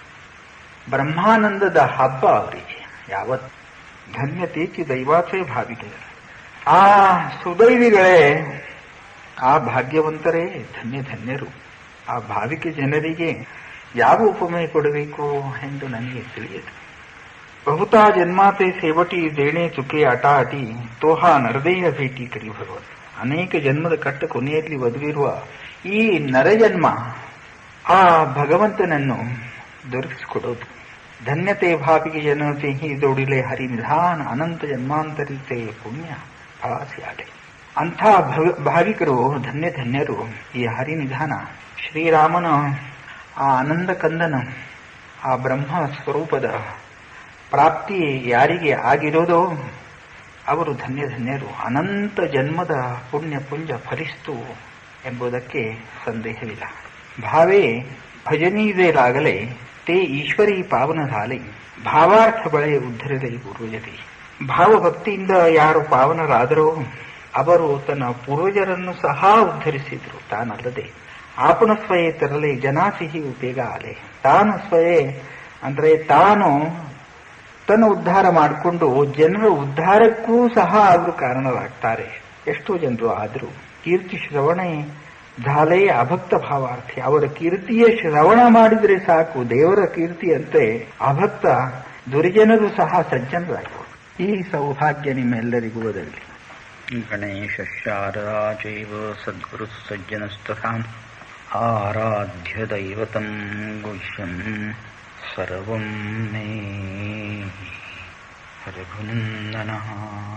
ಬ್ರಹ್ಮಾನಂದದ ಹಬ್ಬ ಅವರಿಗೆ ಯಾವತ್ ಧನ್ಯತೇಚಿ ದೈವಾಚೆ ಭಾವಿಕೆ ಆ ಸುದೈವಿಗಳೇ ಆ ಭಾಗ್ಯವಂತರೇ ಧನ್ಯ ಧನ್ಯರು ಆ ಭಾವಿಕೆ ಜನರಿಗೆ ಯಾವ ಉಪಮೆ ಕೊಡಬೇಕು ಎಂದು ನನಗೆ ತಿಳಿಯದು ಬಹುತಾ ಜನ್ಮಾತೆ ಸೇವಟಿ ದೇಣೆ ಚುಕ್ಕೆ ಆಟ ಆಟಿ ತೋಹ ನರದೇಹ ಭೇಟಿ ಕರಿ ಭಗವತ್ ಅನೇಕ ಜನ್ಮದ ಕಟ್ಟ ಕೊನೆಯಲ್ಲಿ ಒದಗಿರುವ ಈ ನರಜನ್ಮ ಆ ಭಗವಂತನನ್ನು ದೊರಕಿಸಿಕೊಡೋದು ಧನ್ಯತೆ ಭಾವಿಗೆ ಜನತೆ ಹಿ ದೊಡಿಲೆ ಹರಿ ನಿಧಾನ ಅನಂತ ಜನ್ಮಾಂತರಿತೆ ಪುಣ್ಯ ಫಲಾಸಿಯಾದೆ ಅಂಥ ಭವ- ಭಾವಿಕರು ಧನ್ಯ ಧನ್ಯರು ಈ ಹರಿನಿಧಾನ ಶ್ರೀರಾಮನ ಆ ಆನಂದ ಕಂದನ ಆ ಬ್ರಹ್ಮ ಸ್ವರೂಪದ ಪ್ರಾಪ್ತಿ ಯಾರಿಗೆ ಆಗಿರೋದೋ ಅವರು ಧನ್ಯ ಧನ್ಯರು ಅನಂತ ಜನ್ಮದ ಪುಣ್ಯ ಪುಂಜ ಫಲಿಸ್ತು ಎಂಬುದಕ್ಕೆ ಸಂದೇಹವಿಲ್ಲ ಭಾವೇ ಭಜನೀಯಲಾಗಲೇ ತೇ ಈಶ್ವರಿ ಪಾವನ ಧಾಲೆ ಭಾವಾರ್ಥ ಬಳೆ ಉದ್ಧರದೆ ಪೂರ್ವಜತೆ ಭಾವಭಕ್ತಿಯಿಂದ ಯಾರು ಪಾವನರಾದರೋ ಅವರು ತನ್ನ ಪೂರ್ವಜರನ್ನು ಸಹ ಉದ್ಧರಿಸಿದ್ರು ತಾನಲ್ಲದೆ ಆಪಣ ಸ್ವಯೇ ತರಲೆ ಜನಾಸಿಹಿ ಉಪೇಗ ಆಲೆ ತಾನು ಸ್ವಯೇ ಅಂದ್ರೆ ತಾನು ತನ್ನ ಉದ್ಧಾರ ಮಾಡಿಕೊಂಡು ಜನರ ಉದ್ಧಾರಕ್ಕೂ ಸಹ ಅವರು ಕಾರಣರಾಗ್ತಾರೆ ಎಷ್ಟೋ ಜನರು ಆದರೂ ಕೀರ್ತಿ ಶ್ರವಣೆ ಧಾಲೆ ಅಭಕ್ತ ಭಾವಾರ್ಥಿ ಅವರ ಕೀರ್ತಿಯ ಶ್ರವಣ ಮಾಡಿದರೆ ಸಾಕು ದೇವರ ಕೀರ್ತಿಯಂತೆ ಅಭಕ್ತ ದುರ್ಜನರು ಸಹ ಸಜ್ಜನರಾಗಿರು ಈ ಸೌಭಾಗ್ಯ ನಿಮ್ಮೆಲ್ಲರಿಗೂ ಒದಗಲಿ ಗಣೇಶಾರದಾ ಚೈವ ಸದ್ಗುರು ಸಜ್ಜನಸ್ತಥಾ ಆರಾಧ್ಯ ದೈವತಂ ಗುಹ್ಯಂ ಸರ್ವಂ ಮೇ ರಘುನಂದನಃ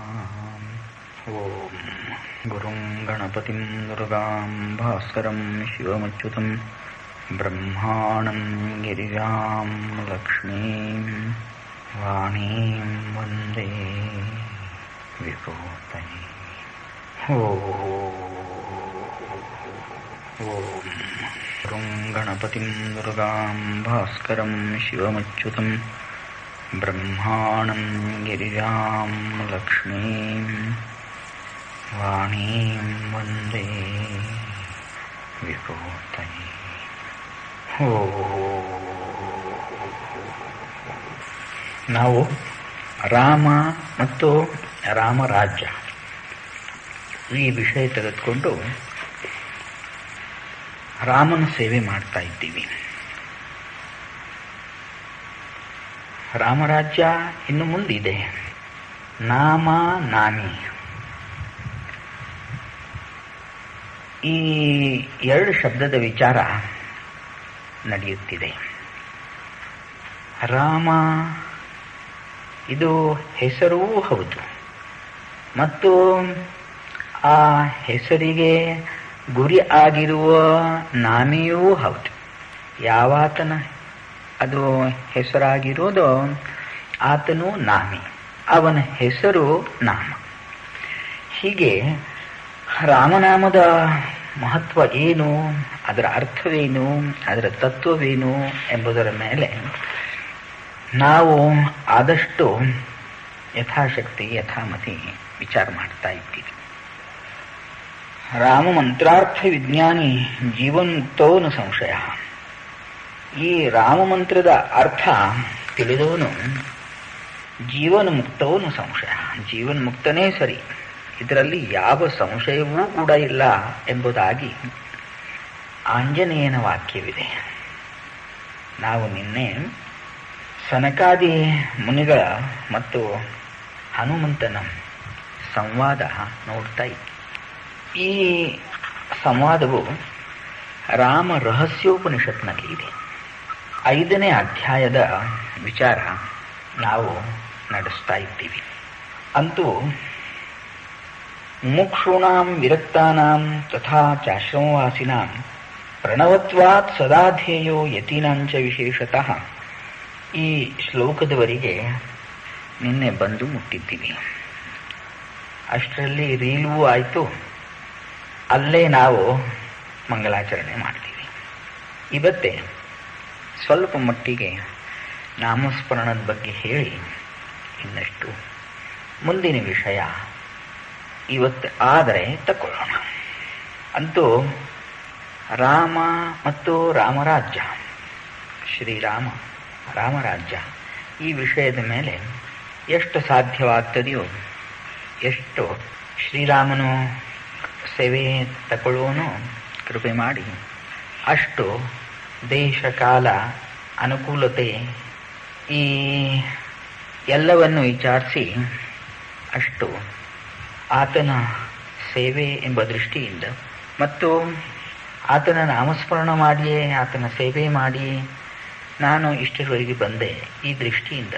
ಓಂ ಗುರುಂ ಗಣಪತಿಂ ದುರ್ಗಾಂ ಭಾಸ್ಕರಂ ಶಿವಮಚ್ಯುತಂ ಬ್ರಹ್ಮಾಣಂ ಗಿರಿಜಾಂ ಲಕ್ಷ್ಮೀಂ ವಾಣೀಂ ವಂದೇ ವಿಭೂತಯೇ ಓಂ ಗುರುಂ ಗಣಪತಿಂ ದುರ್ಗಾಂ ಭಾಸ್ಕರಂ ಶಿವಮಚ್ಯುತಂ ಬ್ರಹ್ಮಾಣಂ ಗಿರಿಜಾಂ ಲಕ್ಷ್ಮೀಂ ವಾಣೀಂ ವಂದೇ ವಿಭೂತಯೇ ನಾವು ರಾಮ ಮತ್ತು ರಾಮರಾಜ್ಯ ಈ ವಿಷಯ ತೆಗೆದುಕೊಂಡು ರಾಮನ ಸೇವೆ ಮಾಡ್ತಾ ಇದ್ದೀವಿ ರಾಮರಾಜ್ಯ ಇನ್ನು ಮುಂದಿದೆ ನಾಮ ನಾಮಿ ಈ ಎರಡು ಶಬ್ದದ ವಿಚಾರ ನಡೆಯುತ್ತಿದೆ ರಾಮ ಇದು ಹೆಸರೂ ಹೌದು ಮತ್ತು ಆ ಹೆಸರಿಗೆ ಗುರಿ ಆಗಿರುವ ನಾಮಿಯೂ ಹೌದು ಯಾವಾತನ ಅದು ಹೆಸರಾಗಿರೋದೋ ಆತನು ನಾಮಿ ಅವನ ಹೆಸರು ನಾಮ ಹೀಗೆ ರಾಮನಾಮದ ಮಹತ್ವ ಏನು ಅದರ ಅರ್ಥವೇನು ಅದರ ತತ್ವವೇನು ಎಂಬುದರ ಮೇಲೆ ನಾವು ಆದಷ್ಟು ಯಥಾಶಕ್ತಿ ಯಥಾಮತಿ ವಿಚಾರ ಮಾಡ್ತಾ ಇದ್ದೀವಿ ರಾಮ ಮಂತ್ರಾರ್ಥ ವಿಜ್ಞಾನಿ ಜೀವನ್ಮುಕ್ತೋನು ಸಂಶಯ ಈ ರಾಮ ಮಂತ್ರದ ಅರ್ಥ ತಿಳಿದವನು ಜೀವನ ಮುಕ್ತವನು ಸಂಶಯ ಜೀವನ್ ಮುಕ್ತನೇ ಸರಿ ಇದರಲ್ಲಿ ಯಾವ ಸಂಶಯವೂ ಕೂಡ ಇಲ್ಲ ಎಂಬುದಾಗಿ ಆಂಜನೇಯನ ವಾಕ್ಯವಿದೆ ನಾವು ನಿನ್ನೆ ಸನಕಾದಿ ಮುನಿಗಳ ಮತ್ತು ಹನುಮಂತನ ಸಂವಾದ ನೋಡ್ತಾ ಇದ್ವಿ ಈ ಸಂವಾದವು ರಾಮ ರಹಸ್ಯೋಪನಿಷತ್ನಲ್ಲಿ ಇದೆ ಐದನೇ ಅಧ್ಯಾಯದ ವಿಚಾರ ನಾವು ನಡೆಸ್ತಾ ಇದ್ದೀವಿ ಅಂತೂ ಮುಕ್ಷೂಣಾಂ ವಿರಕ್ತಾನಾಂ ತಥಾ ಚಾಶ್ರಮವಾಸಿನಾಂ ಪ್ರಣವತ್ವಾತ್ ಸದಾಧ್ಯೇಯೋ ಯತೀನಾಂಚ ವಿಶೇಷತಃ ಈ ಶ್ಲೋಕದವರೆಗೆ ನಿನ್ನೆ ಬಂದು ಮುಟ್ಟಿದ್ದೀವಿ ಅಷ್ಟರಲ್ಲಿ ರೀಲೂ ಆಯಿತು ಅಲ್ಲೇ ನಾವು ಮಂಗಲಾಚರಣೆ ಮಾಡ್ತೀವಿ ಇವತ್ತೇ ಸ್ವಲ್ಪ ಮಟ್ಟಿಗೆ ನಾಮಸ್ಮರಣದ ಬಗ್ಗೆ ಹೇಳಿ ಇನ್ನಷ್ಟು ಮುಂದಿನ ವಿಷಯ ಇವತ್ತು ಆದರೆ ತಗೊಳ್ಳೋಣ ಅಂತೂ ರಾಮ ಮತ್ತು ರಾಮರಾಜ್ಯ ಶ್ರೀರಾಮ ರಾಮರಾಜ್ಯ ಈ ವಿಷಯದ ಮೇಲೆ ಎಷ್ಟು ಸಾಧ್ಯವಾಗ್ತದೆಯೋ ಎಷ್ಟು ಶ್ರೀರಾಮನು ಸೇವೆ ತಗೊಳ್ಳುವನು ಕೃಪೆ ಮಾಡಿ ಅಷ್ಟು ದೇಶ ಕಾಲ ಅನುಕೂಲತೆ ಈ ಎಲ್ಲವನ್ನು ವಿಚಾರಿಸಿ ಅಷ್ಟು ಆತನ ಸೇವೆ ಎಂಬ ದೃಷ್ಟಿಯಿಂದ ಮತ್ತು ಆತನ ನಾಮಸ್ಮರಣ ಮಾಡಿಯೇ ಆತನ ಸೇವೆ ಮಾಡಿ ನಾನು ಇಷ್ಟರವರೆಗೆ ಬಂದೆ ಈ ದೃಷ್ಟಿಯಿಂದ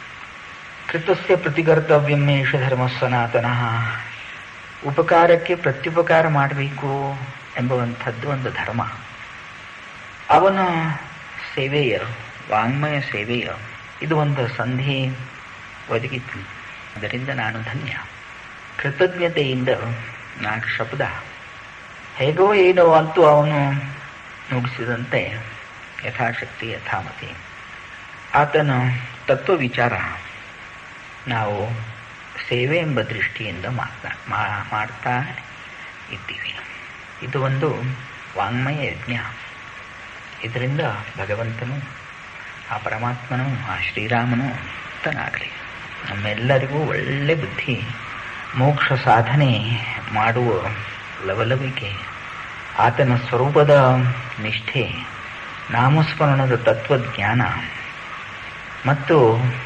ಕೃತಸ್ಯ ಪ್ರತಿಕರ್ತವ್ಯಮೇಶ ಧರ್ಮ ಸನಾತನಃ ಉಪಕಾರಕ್ಕೆ ಪ್ರತ್ಯುಪಕಾರ ಮಾಡಬೇಕು ಎಂಬುವಂಥದ್ದು ಒಂದು ಧರ್ಮ ಅವನ ಸೇವೆಯ ವಾಂಗ್ಮಯ ಸೇವೆಯ ಇದು ಒಂದು ಸಂಧಿ ಒದಗಿತು ಅದರಿಂದ ನಾನು ಧನ್ಯ ಕೃತಜ್ಞತೆಯಿಂದ ನಾಲ್ಕು ಶಬ್ದ ಹೇಗೋ ಏನೋ ಅಂತೂ ಅವನು ನುಡಿಸಿದಂತೆ ಯಥಾಶಕ್ತಿ ಯಥಾಮತಿ ಆತನ ತತ್ವ ವಿಚಾರ ನಾವು ಸೇವೆ ಎಂಬ ದೃಷ್ಟಿಯಿಂದ ಮಾತನಾ ಮಾಡ್ತಾ ಇದ್ದೀವಿ ಇದು ಒಂದು ವಾಂಗ್ಮಯ ಯಜ್ಞ ಇದರಿಂದ ಭಗವಂತನು ಆ ಪರಮಾತ್ಮನು ಆ ಶ್ರೀರಾಮನು ತನಾಗಲಿ ನಮ್ಮೆಲ್ಲರಿಗೂ ಒಳ್ಳೆ ಬುದ್ಧಿ ಮೋಕ್ಷ ಸಾಧನೆ ಮಾಡುವ ಲವಲವಿಕೆ ಆತನ ಸ್ವರೂಪದ ನಿಷ್ಠೆ ನಾಮಸ್ಮರಣದ ತತ್ವಜ್ಞಾನ ಮತ್ತು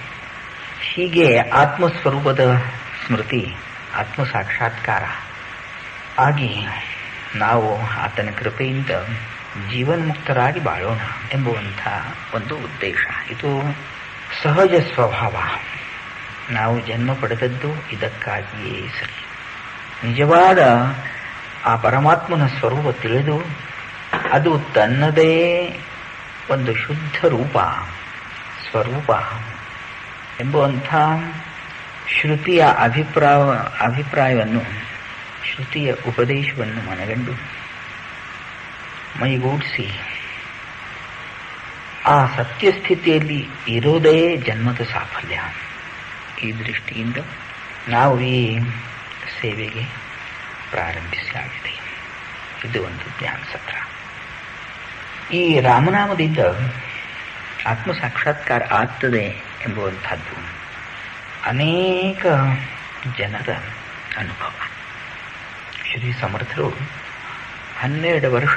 ಹೀಗೆ ಆತ್ಮಸ್ವರೂಪದ ಸ್ಮೃತಿ ಆತ್ಮ ಸಾಕ್ಷಾತ್ಕಾರ ಆಗಿ ನಾವು ಆತನ ಕೃಪೆಯಿಂದ ಜೀವನ್ಮುಕ್ತರಾಗಿ ಬಾಳೋಣ ಎಂಬುವಂಥ ಒಂದು ಉದ್ದೇಶ ಇದು ಸಹಜ ಸ್ವಭಾವ ನಾವು ಜನ್ಮ ಪಡೆದದ್ದು ಇದಕ್ಕಾಗಿಯೇ ಸರಿ ನಿಜವಾದ ಆ ಪರಮಾತ್ಮನ ಸ್ವರೂಪ ತಿಳಿದು ಅದು ತನ್ನದೇ ಒಂದು ಶುದ್ಧ ರೂಪ ಸ್ವರೂಪ ಎಂಬುವಂಥ ಶ್ರುತಿಯ ಅಭಿಪ್ರಾಯ ಅಭಿಪ್ರಾಯವನ್ನು ಶ್ರುತಿಯ ಉಪದೇಶವನ್ನು ಮನಗಂಡು ಮೈಗೂಡಿಸಿ ಆ ಸತ್ಯಸ್ಥಿತಿಯಲ್ಲಿ ಇರೋದೇ ಜನ್ಮದ ಸಾಫಲ್ಯ ಈ ದೃಷ್ಟಿಯಿಂದ ನಾವು ಈ ಸೇವೆಗೆ ಪ್ರಾರಂಭಿಸಿ ಆಗಿದೆ ಇದು ಒಂದು ಜ್ಞಾನ ಸತ್ರ ಈ ರಾಮನಾಮದಿಂದ ಆತ್ಮ ಸಾಕ್ಷಾತ್ಕಾರ ಆಗ್ತದೆ ಎಂಬುವಂಥದ್ದು ಅನೇಕ ಜನರ ಅನುಭವ ಶ್ರೀ ಸಮರ್ಥರು ಹನ್ನೆರಡು ವರ್ಷ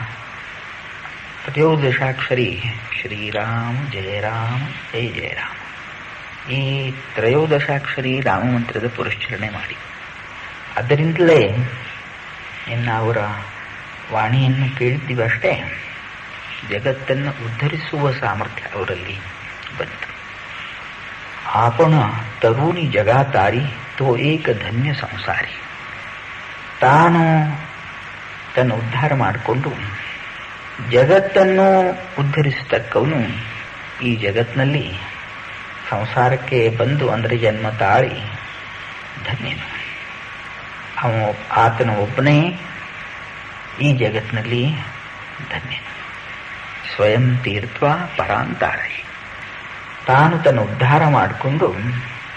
ತ್ರಯೋದಶಾಕ್ಷರಿ ಶ್ರೀರಾಮ ಜಯರಾಮ ಜಯ ಜಯರಾಮ ಈ ತ್ರಯೋದಶಾಕ್ಷರಿ ರಾಮಮಂತ್ರದ ಪುರಸ್ಕರಣೆ ಮಾಡಿ ಅದರಿಂದಲೇ ಇನ್ನು ಅವರ ವಾಣಿಯನ್ನು ಕೇಳಿದ್ದೀವಿ ಅಷ್ಟೇ ಜಗತ್ತನ್ನು ಉದ್ಧರಿಸುವ ಸಾಮರ್ಥ್ಯ ಅವರಲ್ಲಿ ಬಂತು ಆಪಣ ತರುಣಿ ಜಗಾತಾರಿ ತೋ ಏಕ ಧನ್ಯ ಸಂಸಾರಿ ತಾನು ತನ್ನ ಉದ್ಧಾರ ಮಾಡಿಕೊಂಡು ಜಗತ್ತನ್ನು ಉದ್ಧರಿಸತಕ್ಕವನು ಈ ಜಗತ್ತಿನಲ್ಲಿ ಸಂಸಾರಕ್ಕೆ ಬಂದು ಅಂದರೆ ಜನ್ಮ ತಾಳಿ ಧನ್ಯನು ಅವ ಆತನ ಒಬ್ಬನೇ ಈ ಜಗತ್ತಿನಲ್ಲಿ ಧನ್ಯನು ಸ್ವಯಂ ತೀರ್ಥ ಪರಾಂತಾರೈ ತಾನು ತನ್ನ ಉದ್ಧಾರ ಮಾಡಿಕೊಂಡು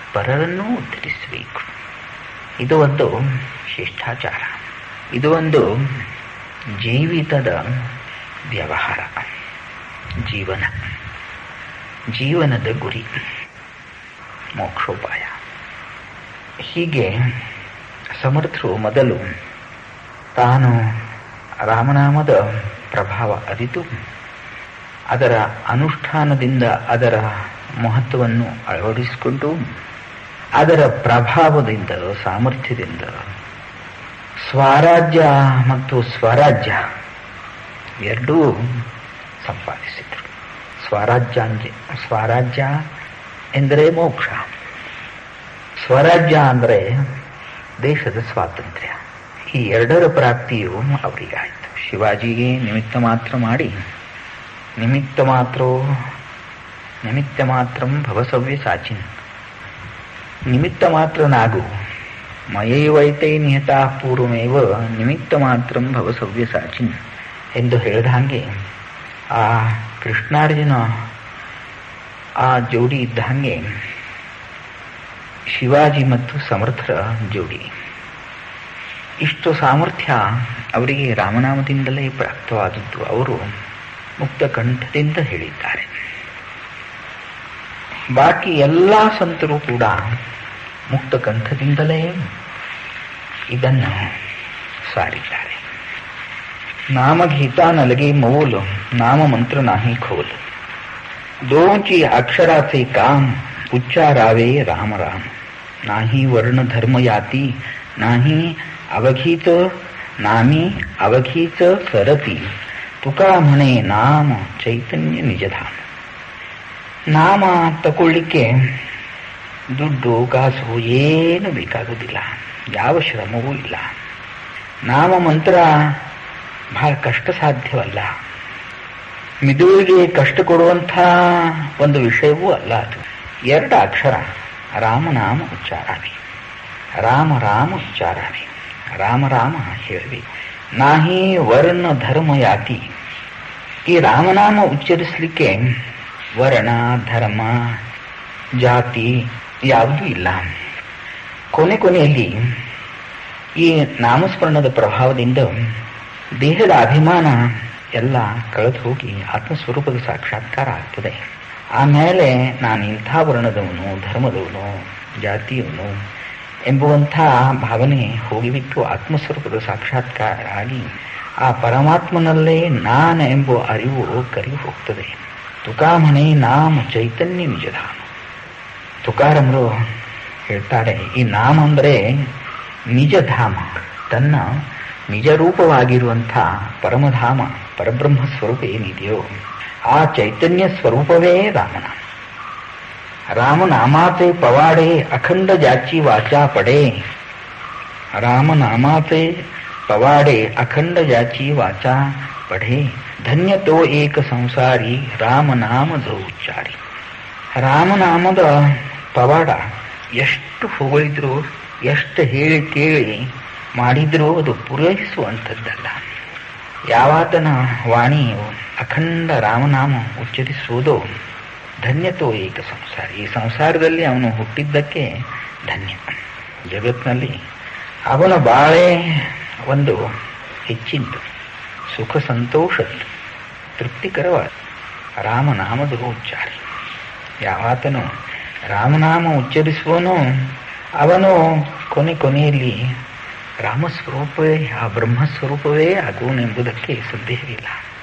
ಪರರನ್ನೂ ಉದ್ಧರಿಸಬೇಕು ಇದು ಒಂದು ಶಿಷ್ಟಾಚಾರ ಇದು ಒಂದು ಜೀವಿತದ ವ್ಯವಹಾರ ಜೀವನ ಜೀವನದ ಗುರಿ ಮೋಕ್ಷೋಪಾಯ ಹೀಗೆ ಸಮರ್ಥರು ಮೊದಲು ತಾನು ರಾಮನಾಮದ ಪ್ರಭಾವ ಅರಿತು ಅದರ ಅನುಷ್ಠಾನದಿಂದ ಅದರ ಮಹತ್ವವನ್ನು ಅಳವಡಿಸಿಕೊಂಡು ಅದರ ಪ್ರಭಾವದಿಂದ ಸಾಮರ್ಥ್ಯದಿಂದ ಸ್ವರಾಜ್ಯ ಮತ್ತು ಸ್ವರಾಜ್ಯ ಎರಡೂ ಸಂಪಾದಿಸಿದರು ಸ್ವರಾಜ್ಯಾಂಜ ಸ್ವರಾಜ್ಯ ಎಂದರೆ ಮೋಕ್ಷ ಸ್ವರಾಜ್ಯ ಅಂದರೆ ದೇಶದ ಸ್ವಾತಂತ್ರ್ಯ ಈ ಎರಡರ ಪ್ರಾಪ್ತಿಯು ಅವರಿಗಾಯಿತು ಶಿವಾಜಿಗೆ ನಿಮಿತ್ತ ಮಾತ್ರ ಮಾಡಿ ನಿಮಿತ್ತ ಮಾತ್ರ ನಿಮಿತ್ತ ಮಾತ್ರ ಭವಸವ್ಯ ಸಾಚಿನ್ ನಿಮಿತ್ತ ಮಾತ್ರನಾಗು ಮಯೈವೈತೈ ನಿಯತ ಪೂರ್ವಮೇವ ನಿಮಿತ್ತ ಮಾತ್ರ ಭವಸವ್ಯ ಸಾಚಿನ್ ಎಂದು ಹೇಳಿದ ಹಾಗೆ ಆ ಕೃಷ್ಣಾರ್ಜುನ ಆ ಜೋಡಿ ಇದ್ದ ಹಾಗೆ ಶಿವಾಜಿ ಮತ್ತು ಸಮರ್ಥರ ಜೋಡಿ ಇಷ್ಟು ಸಾಮರ್ಥ್ಯ ಅವರಿಗೆ ರಾಮನಾಮದಿಂದಲೇ ಪ್ರಾಪ್ತವಾದದ್ದು ಅವರು ಮುಕ್ತ ಕಂಠದಿಂದ ಹೇಳಿದ್ದಾರೆ ಬಾಕಿ ಎಲ್ಲ ಸಂತರು ಕೂಡ ಮುಕ್ತ ಕಂಠದಿಂದಲೇ ಇದನ್ನು ಸಾರಿದ್ದಾರೆ ನಾಮಗೀತಾ ನಲಗೆ ಮೌಲ್ ನಾಮ ಮಂತ್ರ ನಾಹಿ ಖೋಲ್ दोची अक्षरा से काम उच्चारावे राम राम नाही वर्ण धर्म याती नाही अवघीच नामी अवघीच सरती ತುಕಾ म्हणे ನಾಮ ಚೈತನ್ಯ ನಿಜಧಾಮ ನಾಮ ತಗೊಳ್ಳಿಕ್ಕೆ ದುಡ್ಡು ಕಾಸು ಏನು ಬೇಕಾಗುವುದಿಲ್ಲ ಯಾವ ಶ್ರಮವೂ ಇಲ್ಲ ನಾಮ ಮಂತ್ರ ಬಹಳ ಕಷ್ಟ ಸಾಧ್ಯವಲ್ಲ ಮಿದುಳಿಗೆ ಕಷ್ಟ ಕೊಡುವಂಥ ಒಂದು ವಿಷಯವೂ ಅಲ್ಲ ಅದು ಎರಡು ಅಕ್ಷರ ರಾಮನಾಮ ಉಚ್ಚಾರಾಣಿ ರಾಮ ರಾಮ ಉಚ್ಚಾರಾಣಿ ರಾಮ ರಾಮ ಹೇಳಬೇಕು ನಾಹಿ ವರ್ಣ ಧರ್ಮ ಯಾತಿ ಈ ರಾಮನಾಮ ಉಚ್ಚರಿಸಲಿಕ್ಕೆ ವರ್ಣ ಧರ್ಮ ಜಾತಿ ಯಾವುದೂ ಇಲ್ಲ ಕೊನೆ ಕೊನೆಯಲ್ಲಿ ಈ ನಾಮಸ್ಮರಣದ ಪ್ರಭಾವದಿಂದ ದೇಹದ ಅಭಿಮಾನ ಎಲ್ಲ ಕಳೆದು ಹೋಗಿ ಆತ್ಮಸ್ವರೂಪದ ಸಾಕ್ಷಾತ್ಕಾರ ಆಗ್ತದೆ ಆಮೇಲೆ ನಾನು ಇಂಥ ವರ್ಣದವನು ಧರ್ಮದವನು ಜಾತಿಯವನು ಎಂಬುವಂಥ ಭಾವನೆ ಹೋಗಿಬಿಟ್ಟು ಆತ್ಮಸ್ವರೂಪದ ಸಾಕ್ಷಾತ್ಕಾರ ಆಗಿ ಆ ಪರಮಾತ್ಮನಲ್ಲೇ ನಾನು ಎಂಬ ಅರಿವು ಕರಿ ಹೋಗ್ತದೆ ತುಕಾಮಣಿ ನಾಮ ಚೈತನ್ಯ ನಿಜಧಾಮ ತುಕಾರಮರು ಹೇಳ್ತಾರೆ ಈ ನಾಮ ಅಂದರೆ ನಿಜಧಾಮ ತನ್ನ ನಿಜ ರೂಪವಾಗಿರುವಂಥ ಪರಮಧಾಮ ಪರಬ್ರಹ್ಮ ಸ್ವರೂಪ ಏನಿದೆಯೋ ಆ ಚೈತನ್ಯ ಸ್ವರೂಪವೇ ರಾಮನಾಮ ರಾಮನಾಮಾತೆ ಪವಾಡೆ ಅಖಂಡ ಜಾಚಿ ವಾಚಾ ಪಡೆ ರಾಮನಾಮಾತೆ ಪವಾಡೆ ಅಖಂಡ ಜಾಚಿ ವಾಚಾ ಪಡೆ ಧನ್ಯ ತೋ ಏಕ ಸಂಸಾರಿ ರಾಮನಾಮದ ಉಚ್ಚಾರಿ ರಾಮನಾಮದ ಪವಾಡ ಎಷ್ಟು ಹೊಗಳಿದ್ರು ಎಷ್ಟು ಹೇಳಿ ಕೇಳಿ ಮಾಡಿದ್ರೂ ಅದು ಪೂರೈಸುವಂಥದ್ದಲ್ಲ ಯಾವಾತನ ವಾಣಿಯು ಅಖಂಡ ರಾಮನಾಮ ಉಚ್ಚರಿಸುವುದೋ ಧನ್ಯತೋ ಏಕ ಸಂಸಾರ ಈ ಸಂಸಾರದಲ್ಲಿ ಅವನು ಹುಟ್ಟಿದ್ದಕ್ಕೆ ಧನ್ಯ ಜಗತ್ತಿನಲ್ಲಿ ಅವನ ಬಾಳೆ ಒಂದು ಹೆಚ್ಚಿದ್ದು ಸುಖ ಸಂತೋಷ ತೃಪ್ತಿಕರವಾದ ರಾಮನಾಮದ ಉಚ್ಚಾರ ಯಾವಾತನು ರಾಮನಾಮ ಉಚ್ಚರಿಸುವನು ಅವನು ಕೊನೆ ಕೊನೆಯಲ್ಲಿ ರಾಮಸ್ವರೂಪವೇ ಆ ಬ್ರಹ್ಮಸ್ವರೂಪವೇ ಆಗುವನೆಂಬುದಕ್ಕೆ ಸಂದೇಹವಿಲ್ಲ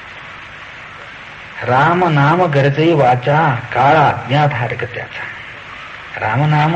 ರಾಮನಾಮ ಗರಜೈ ವಾಚ ಕಾಳ ಅಜ್ಞಾಧಾರಕತ್ಯಾಚ ರಾಮನಾಮ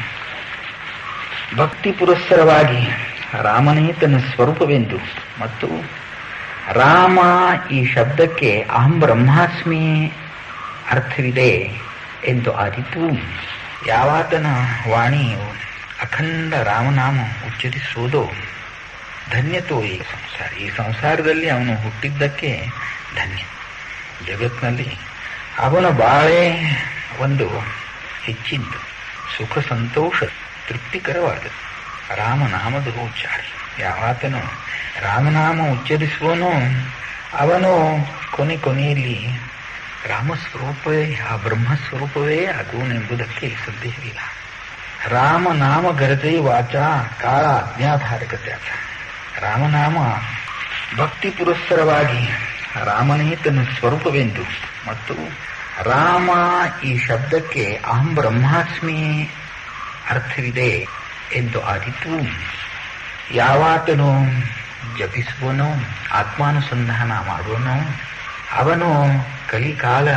ಭಕ್ತಿ ಪುರಸ್ಸರವಾಗಿ ರಾಮನೇ ತನ್ನ ಸ್ವರೂಪವೆಂದು ಮತ್ತು ರಾಮ ಈ ಶಬ್ದಕ್ಕೆ ಅಹಂ ಬ್ರಹ್ಮಾಸ್ಮಿ ಅರ್ಥವಿದೆ ಎಂದು ಅರಿತು ಯಾವಾತನ ವಾಣಿಯು ಅಖಂಡ ರಾಮನಾಮ ಉಚ್ಚರಿಸುವುದೋ ಧನ್ಯತೋ ಈ ಸಂಸಾರ ಈ ಸಂಸಾರದಲ್ಲಿ ಅವನು ಹುಟ್ಟಿದ್ದಕ್ಕೆ ಧನ್ಯ ಜಗತ್ತಿನಲ್ಲಿ ಅವನ ಬಾಳೆ ಒಂದು ಹೆಚ್ಚಿದ್ದು ಸುಖ ಸಂತೋಷ ತೃಪ್ತಿಕರವಾದ ರಾಮನಾಮದ ಉಚ್ಚಾರ ಯಾವಾತನು ರಾಮನಾಮ ಉಚ್ಚರಿಸುವನೋ ಅವನು ಕೊನೆ ಕೊನೆಯಲ್ಲಿ ರಾಮಸ್ವರೂಪವೇ ಆ ಬ್ರಹ್ಮಸ್ವರೂಪವೇ ಆಗುವನೆಂಬುದಕ್ಕೆ ಸಂದೇಹವಿಲ್ಲ ರಾಮನಾಮ ಗರಜೆ ವಾಚ ಕಾಳ ಅಜ್ಞಾಧಾರಕತ್ಯಾಸ ರಾಮನಾಮ ಭಕ್ತಿ ಪುರಸ್ಸರವಾಗಿ ರಾಮನೇ ತನ್ನ ಸ್ವರೂಪವೆಂದು ಮತ್ತು ರಾಮ ಈ ಶಬ್ದಕ್ಕೆ ಅಹಂ ಬ್ರಹ್ಮಾಸ್ಮಿ ಅರ್ಥವಿದೆ ಎಂದು ಅರಿತು ಯಾವಾತನು ಜಪಿಸುವನೋ ಆತ್ಮಾನುಸಂಧಾನ ಮಾಡುವನೋ ಅವನು ಕಲಿಕಾಲ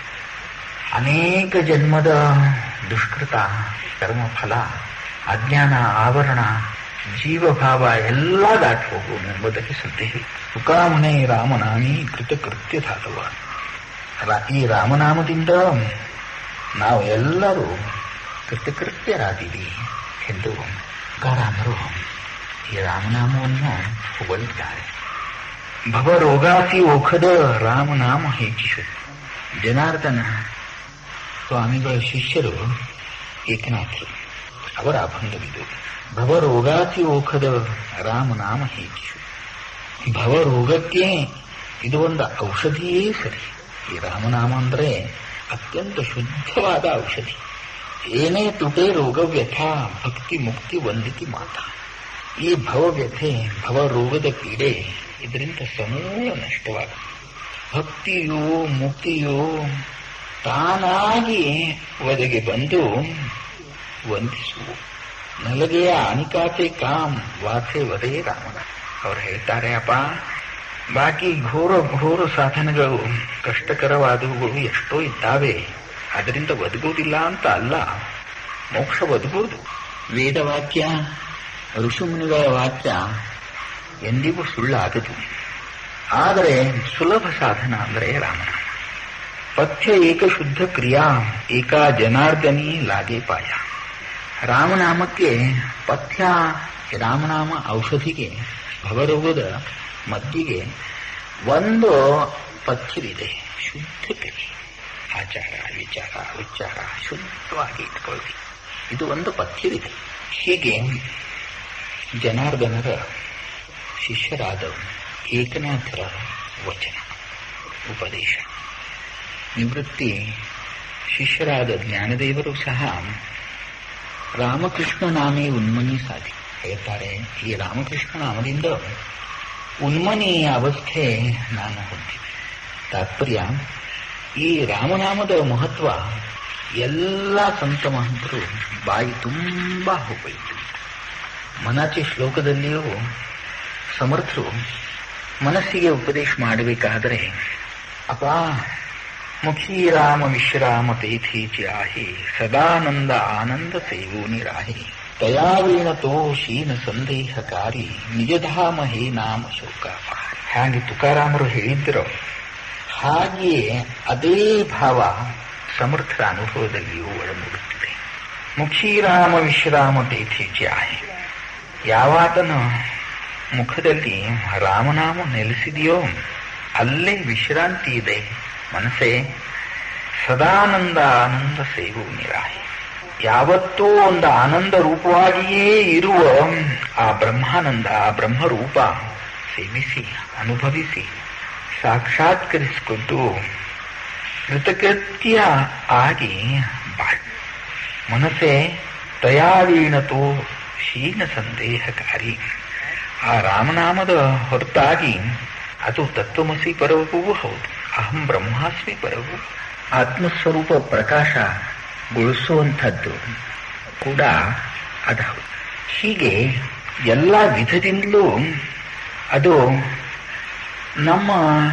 ಅನೇಕ ಜನ್ಮದ ದುಷ್ಕೃತ ಕರ್ಮಫಲ ಅಜ್ಞಾನ ಆವರಣ ಜೀವಭಾವ ಎಲ್ಲ ದಾಟಿ ಹೋಗುವನು ಎಂಬುದಕ್ಕೆ ಸಂದೇಹ ಸುಖಾಮನೆ ರಾಮನಾಮಿ ಕೃತಕೃತ್ಯ ಧಾತುವ ರಾ- ಈ ರಾಮನಾಮದಿಂದ ನಾವು ಎಲ್ಲರೂ ಕೃತಕೃತ್ಯರಾದೀವಿ ಎಂದು ತುಕಾರಾಮರು ಈ ರಾಮನಾಮವನ್ನು ಹೊಗಳಿದ್ದಾರೆ ಭವರೋಗಾತಿ ಓಖದ ರಾಮನಾಮ ಹೆಚ್ಚಿಸು ಜನಾರ್ದನ ಸ್ವಾಮಿಗಳ ಶಿಷ್ಯರು ಏಕನಾಥರು ಅವರ ಅಭಂಗವಿದು ಭವರೋಗಾತಿ ಓಖದ ರಾಮನಾಮ ಹೆಚ್ಚಿಸು ಭವರೋಗಕ್ಕೆ ಇದು ಒಂದು ಔಷಧಿಯೇ ಸರಿ ಈ ರಾಮನಾಮ ಅಂದ್ರೆ ಅತ್ಯಂತ ಶುದ್ಧವಾದ ಔಷಧಿ ಏನೇ ತುಟೆ ರೋಗ ವ್ಯಥ ಭಕ್ತಿ ಮುಕ್ತಿ ವಂದಿತಿ ಮಾತ ಈ ಭವವ್ಯಥೆ ಭವರೋಗದ ಪೀಡೆ ಇದರಿಂದ ಸಮೂಲ ನಷ್ಟವಾದ ಭಕ್ತಿಯು ಮುಕ್ತಿಯು ತಾನಾಗಿ ಒದಗಿ ಬಂದು ವಂದಿಸುವು ನಲಗೆಯ ಅಣಿಕಾಚೆ ಕಾಮ್ ವಾಸೆ ವದೇ ರಾಮನ ಅವ್ರು ಹೇಳ್ತಾರೆ ಅಪ್ಪ ಬಾಕಿ ಘೋರ ಘೋರ ಸಾಧನಗಳು ಕಷ್ಟಕರವಾದವುಗಳು ಎಷ್ಟೋ ಇದ್ದಾವೆ ಅದರಿಂದ ಒದಗುವುದಿಲ್ಲ ಅಂತ ಅಲ್ಲ ಮೋಕ್ಷ ಒದಗುವುದು ವೇದವಾಕ್ಯ ಋಷಿಮುನಿಗಳ ವಾಕ್ಯ ಎಂದಿಗೂ ಸುಳ್ಳಾಗದು ಆದರೆ ಸುಲಭ ಸಾಧನ ಅಂದರೆ ರಾಮನಾಮ ಪಥ್ಯ ಏಕ ಶುದ್ಧ ಕ್ರಿಯಾ ಏಕಾ ಜನಾರ್ದನಿ ಲಾಗೆ ಪಾಯ ರಾಮನಾಮಕ್ಕೆ ಪಥ್ಯ ರಾಮನಾಮ ಔಷಧಿಗೆ ಭವರೋಗದ ಮದ್ದಿಗೆ ಒಂದು ಪಥ್ಯವಿದೆ ಶುದ್ಧ ಕ್ರಿಯೆ ಆಚಾರ ವಿಚಾರ ವಿಚಾರ ಶುದ್ಧವಾಗಿ ಇಟ್ಕೊಳ್ಳಿ ಇದು ಒಂದು ಪಥ್ಯವಿದೆ ಹೀಗೆ ಜನಾರ್ದನರ ಶಿಷ್ಯರಾದ ಏಕನಾಥರ ವಚನ ಉಪದೇಶ ನಿವೃತ್ತಿ ಶಿಷ್ಯರಾದ ಜ್ಞಾನದೇವರು ಸಹ ರಾಮಕೃಷ್ಣ ನಾಮೇ ಉನ್ಮನಿ ಸಾಧಿ ಹೇಳ್ತಾರೆ ಈ ರಾಮಕೃಷ್ಣ ನಾಮದಿಂದ ಉನ್ಮನಿಯ ಅವಸ್ಥೆ ನಾನು ಹೊಂದಿದೆ ತಾತ್ಪರ್ಯ ಈ ರಾಮನಾಮದ ಮಹತ್ವ ಎಲ್ಲ ಸಂತ ಮಹಂತರು ಬಾಯಿ ತುಂಬಾ ಹೋಗೋಯ್ತು ಮನಾಚಿ ಶ್ಲೋಕದಲ್ಲಿಯೂ ಸಮರ್ಥರು ಮನಸ್ಸಿಗೆ ಉಪದೇಶ ಮಾಡಬೇಕಾದರೆ ಅಪ್ಪ ಮುಖಿ ರಾಮ ವಿಶ್ರಾಮ ತೇಥೀಚಿ ಆಹಿ ಸದಾನಂದ ಆನಂದ ಸೇವೂನಿ ರಾಹಿ ತಯಾವೀಣತೋ ಶೀನ ಸಂದೇಹಕಾರಿ ನಿಜಧಾಮ ಹೇ ನಾಮ ಶೋಕ ಹಾಗೆ ತುಕಾರಾಮರು ಹೇಳಿದ್ದರೋ ಹಾಗೆಯೇ ಅದೇ ಭಾವ ಸಮರ್ಥರ ಅನುಭವದಲ್ಲಿಯೂ ಒಳಮೂಡುತ್ತಿದೆ ಮುಖೀರಾಮ ವಿಶ್ರಾಮ ತೇಥೀಚಿ ಆಹಿ ಯಾವಾತನ ಮುಖದಲ್ಲಿ ರಾಮನಾಮ ನೆಲೆಸಿದೆಯೋ ಅಲ್ಲೇ ವಿಶ್ರಾಂತಿ ಇದೆ ಮನಸ್ಸೇ ಸದಾನಂದ ಆನಂದ ಸೇವು ನಿರಾಯಿ ಯಾವತ್ತೂ ಒಂದು ಆನಂದ ರೂಪವಾಗಿಯೇ ಇರುವ ಆ ಬ್ರಹ್ಮಾನಂದ ಆ ಬ್ರಹ್ಮರೂಪ ಸೇವಿಸಿ ಅನುಭವಿಸಿ ಸಾಕ್ಷಾತ್ಕರಿಸಿಕೊಂಡು ಕೃತಕೃತ್ಯ ಆಗಿ ಬಾಳ್ ಮನಸ್ಸೇ ತಯಾವೀಣತೋ ಶೀನ ಸಂದೇಹಕಾರಿ ಆ ರಾಮನಾಮದ ಹೊರತಾಗಿ ಅದು ತತ್ವಮಸಿ ಪರವೂ ಹೌದು ಅಹಂ ಬ್ರಹ್ಮಾಸ್ಮಿ ಪರವು ಆತ್ಮಸ್ವರೂಪ ಪ್ರಕಾಶಗೊಳಿಸುವಂಥದ್ದು ಕೂಡ ಅದು ಹೌದು ಹೀಗೆ ಎಲ್ಲ ವಿಧದಿಂದಲೂ ಅದು ನಮ್ಮ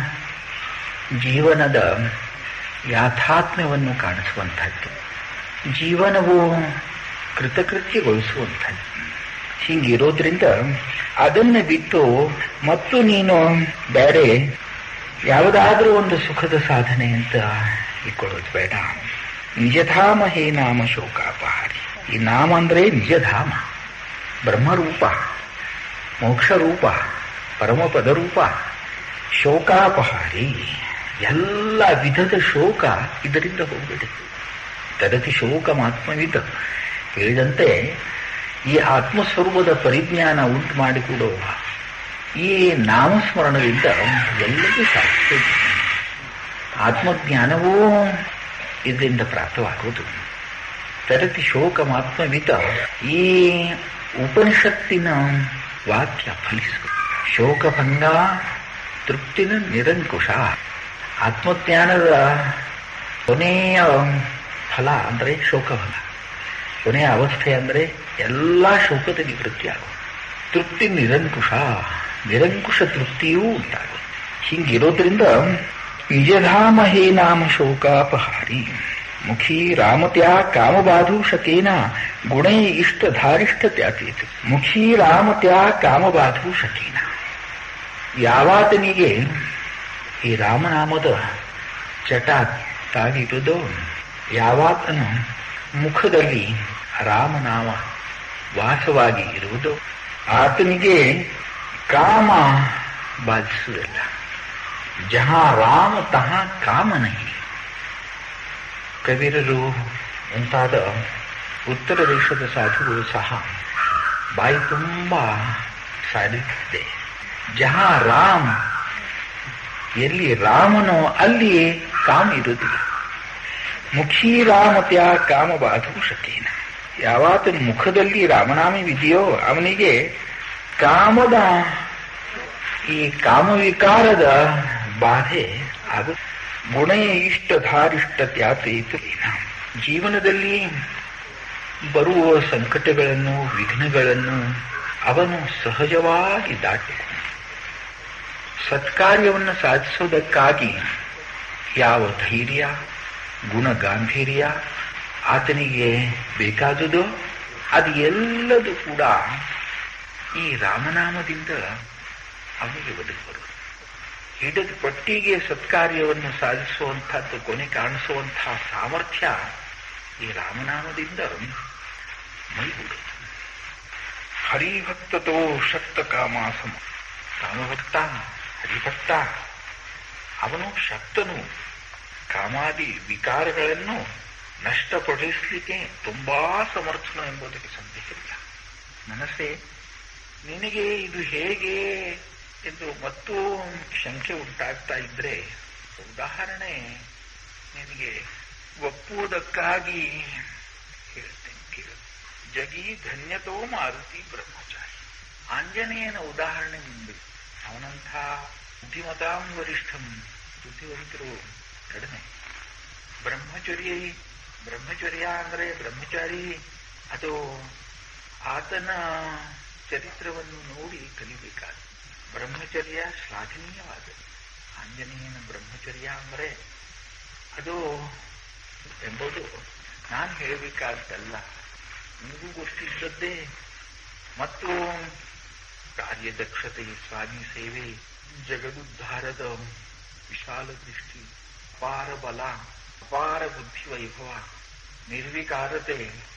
ಜೀವನದ ಯಾಥಾತ್ಮ್ಯವನ್ನು ಕಾಣಿಸುವಂಥದ್ದು ಜೀವನವು ಕೃತಕೃತ್ಯಗೊಳಿಸುವಂಥದ್ದು ಹೀಗಿರೋದ್ರಿಂದ ಅದನ್ನು ಬಿಟ್ಟು ಮತ್ತು ನೀನು ಬೇರೆ ಯಾವುದಾದ್ರೂ ಒಂದು ಸುಖದ ಸಾಧನೆ ಅಂತ ಇಟ್ಕೊಳ್ಳೋದು ಬೇಡ ನಿಜಧಾಮ ಹೇ ನಾಮ ಶೋಕಾಪಹಾರಿ ಈ ನಾಮ ಅಂದ್ರೆ ನಿಜಧಾಮ ಬ್ರಹ್ಮರೂಪ ಮೋಕ್ಷರೂಪ ಪರಮಪದರೂಪ ಶೋಕಾಪಹಾರಿ ಎಲ್ಲ ವಿಧದ ಶೋಕ ಇದರಿಂದ ಹೋಗ್ಬಿಡುತ್ತೆ ತದತಿ ಶೋಕಮಾತ್ಮವಿದ ಹೇಳಿದಂತೆ ಈ ಆತ್ಮಸ್ವರೂಪದ ಪರಿಜ್ಞಾನ ಉಂಟು ಮಾಡಿಕೊಡುವ ಈ ನಾಮಸ್ಮರಣದಿಂದ ಎಲ್ಲವೂ ಸಾಧ್ಯ ಆತ್ಮಜ್ಞಾನವೂ ಇದರಿಂದ ಪ್ರಾಪ್ತವಾಗುವುದು ತರತಿ ಶೋಕಮಾತ್ಮವಿತ ಈ ಉಪನಿಷತ್ತಿನ ವಾಕ್ಯ ಫಲಿಸು ಶೋಕಭಂಗ ತೃಪ್ತಿನ ನಿರಂಕುಶ ಆತ್ಮಜ್ಞಾನದ ಕೊನೆಯ ಫಲ ಅಂದರೆ ಶೋಕಫಲ ಕೊನೆಯ ಅವಸ್ಥೆ ಅಂದರೆ ಎಲ್ಲ ಶೋಕದ ನಿವೃತ್ತಿ ಆಗುತ್ತೆ ತೃಪ್ತಿ ನಿರಂಕುಶ ನಿರಂಕುಶ ತೃಪ್ತಿಯೂ ಉಂಟಾಗುತ್ತೆ ಹಿಂಗಿರೋದ್ರಿಂದ ನಿಜಧಾಮಹೇ ನಾಮ ಶೋಕಾಪಹಾರಿ ಮುಖಿ ರಾಮತ್ಯಾ ಕಾಮಬಾಧೂಷಕೇನ ಗುಣೈ ಇಷ್ಟ ಧಾರಿಷ್ಟ ತ್ಯಾತೀತ ಮುಖಿ ರಾಮತ್ಯಾ ಕಾಮಬಾಧೂಷಕೇನ ಯಾವಾತನಿಗೆ ಈ ರಾಮನಾಮದ ಚಟ ತಾಗಿರುವುದೋ ಯಾವಾತನ ಮುಖದಲ್ಲಿ ರಾಮನಾಮ ವಾಸವಾಗಿ ಇರುವುದು ಆತನಿಗೆ ಕಾಮ ಬಾಧಿಸುವುದಿಲ್ಲ ಜಹಾ ರಾಮ ತಹ ಕಾಮ ನಹಿ ಕಬೀರರು ಮುಂತಾದ ಉತ್ತರ ದೇಶದ ಸಾಧುಗಳು ಸಹ ಬಾಯಿ ತುಂಬ ಸಾಧಿಸಿದೆ ಜಹಾ ರಾಮ್ ಎಲ್ಲಿ ರಾಮನೋ ಅಲ್ಲಿ ಕಾಮ ಇರುವುದಿಲ್ಲ ಮುಖಿ ರಾಮತ್ಯ ಕಾಮ ಬಾಧೂಷಕೇನ ಯಾವಾತನ ಮುಖದಲ್ಲಿ ರಾಮನಾಮವಿದೆಯೋ ಅವನಿಗೆ ಕಾಮದ ಈ ಕಾಮವಿಕಾರದ ಬಾಧೆ ಅದು ಗುಣ ಇಷ್ಟ ಧಾರಿಷ್ಟ ತ್ಯಾತೇತುಲಿನ ಜೀವನದಲ್ಲಿ ಬರುವ ಸಂಕಟಗಳನ್ನು ವಿಘ್ನಗಳನ್ನು ಅವನು ಸಹಜವಾಗಿ ದಾಟಿ ಸತ್ಕಾರ್ಯವನ್ನು ಸಾಧಿಸೋದಕ್ಕಾಗಿ ಯಾವ ಧೈರ್ಯ ಗುಣ ಗಾಂಭೀರ್ಯ ಆತನಿಗೆ ಬೇಕಾದುದೋ ಅದು ಎಲ್ಲದೂ ಕೂಡ ಈ ರಾಮನಾಮದಿಂದ ಅವನಿಗೆ ಒದಗಿ ಬರುವುದು ಹಿಡಿದ ಪಟ್ಟಿಗೆ ಸತ್ಕಾರ್ಯವನ್ನು ಸಾಧಿಸುವಂಥದ್ದು ಕೊನೆ ಕಾಣಿಸುವಂತಹ ಸಾಮರ್ಥ್ಯ ಈ ರಾಮನಾಮದಿಂದ ಮೈಗೂಡುವುದು ಹರಿಭಕ್ತತೋ ಶಕ್ತ ಕಾಮಾಸಮ ರಾಮಭಕ್ತ ಹರಿಭಕ್ತ ಅವನು ಶಕ್ತನು ಕಾಮಾದಿ ವಿಕಾರಗಳನ್ನು ನಷ್ಟಪಡಿಸಲಿಕ್ಕೆ ತುಂಬಾ ಸಮರ್ಥನು ಎಂಬುದಕ್ಕೆ ಸಂದೇಹವಿಲ್ಲ ಮನಸ್ಸೇ ನಿನಗೆ ಇದು ಹೇಗೆ ಎಂದು ಮತ್ತೂ ಶಂಕೆ ಉಂಟಾಗ್ತಾ ಇದ್ರೆ ಉದಾಹರಣೆ ನಿನಗೆ ಒಪ್ಪುವುದಕ್ಕಾಗಿ ಹೇಳ್ತೇನೆ ಕೇಳು ಜಗಿ ಧನ್ಯತೋ ಮಾರುತಿ ಬ್ರಹ್ಮಚಾರಿ ಆಂಜನೇಯನ ಉದಾಹರಣೆ ಮುಂದೆ ಅವನಂಥ ಬುದ್ಧಿಮತಾಂ ವರಿಷ್ಠಂ ಬುದ್ಧಿವಂತರು ಕಡಿಮೆ ಬ್ರಹ್ಮಚರ್ಯ ಬ್ರಹ್ಮಚರ್ಯ ಅಂದ್ರೆ ಬ್ರಹ್ಮಚಾರಿ ಅದು ಆತನ ಚರಿತ್ರವನ್ನು ನೋಡಿ ಕಲಿಬೇಕಾದ ಬ್ರಹ್ಮಚರ್ಯ ಶ್ಲಾಘನೀಯವಾದದ್ದು ಆಂಜನೇಯನ ಬ್ರಹ್ಮಚರ್ಯ ಅಂದರೆ ಅದು ಎಂಬುದು ನಾನು ಹೇಳಬೇಕಾದ್ದಲ್ಲ ನಿಮಗೂ ಗೊತ್ತಿದ್ದದ್ದೇ ಮತ್ತು ಕಾರ್ಯದಕ್ಷತೆ ಸ್ವಾಮಿ ಸೇವೆ ಜಗದುದ್ಧಾರದ ವಿಶಾಲ ದೃಷ್ಟಿ ಅಪಾರ ಬಲ ಅಪಾರ ಬುದ್ಧಿ ವೈಭವ ನಿರ್ವಿಕಾರತೆ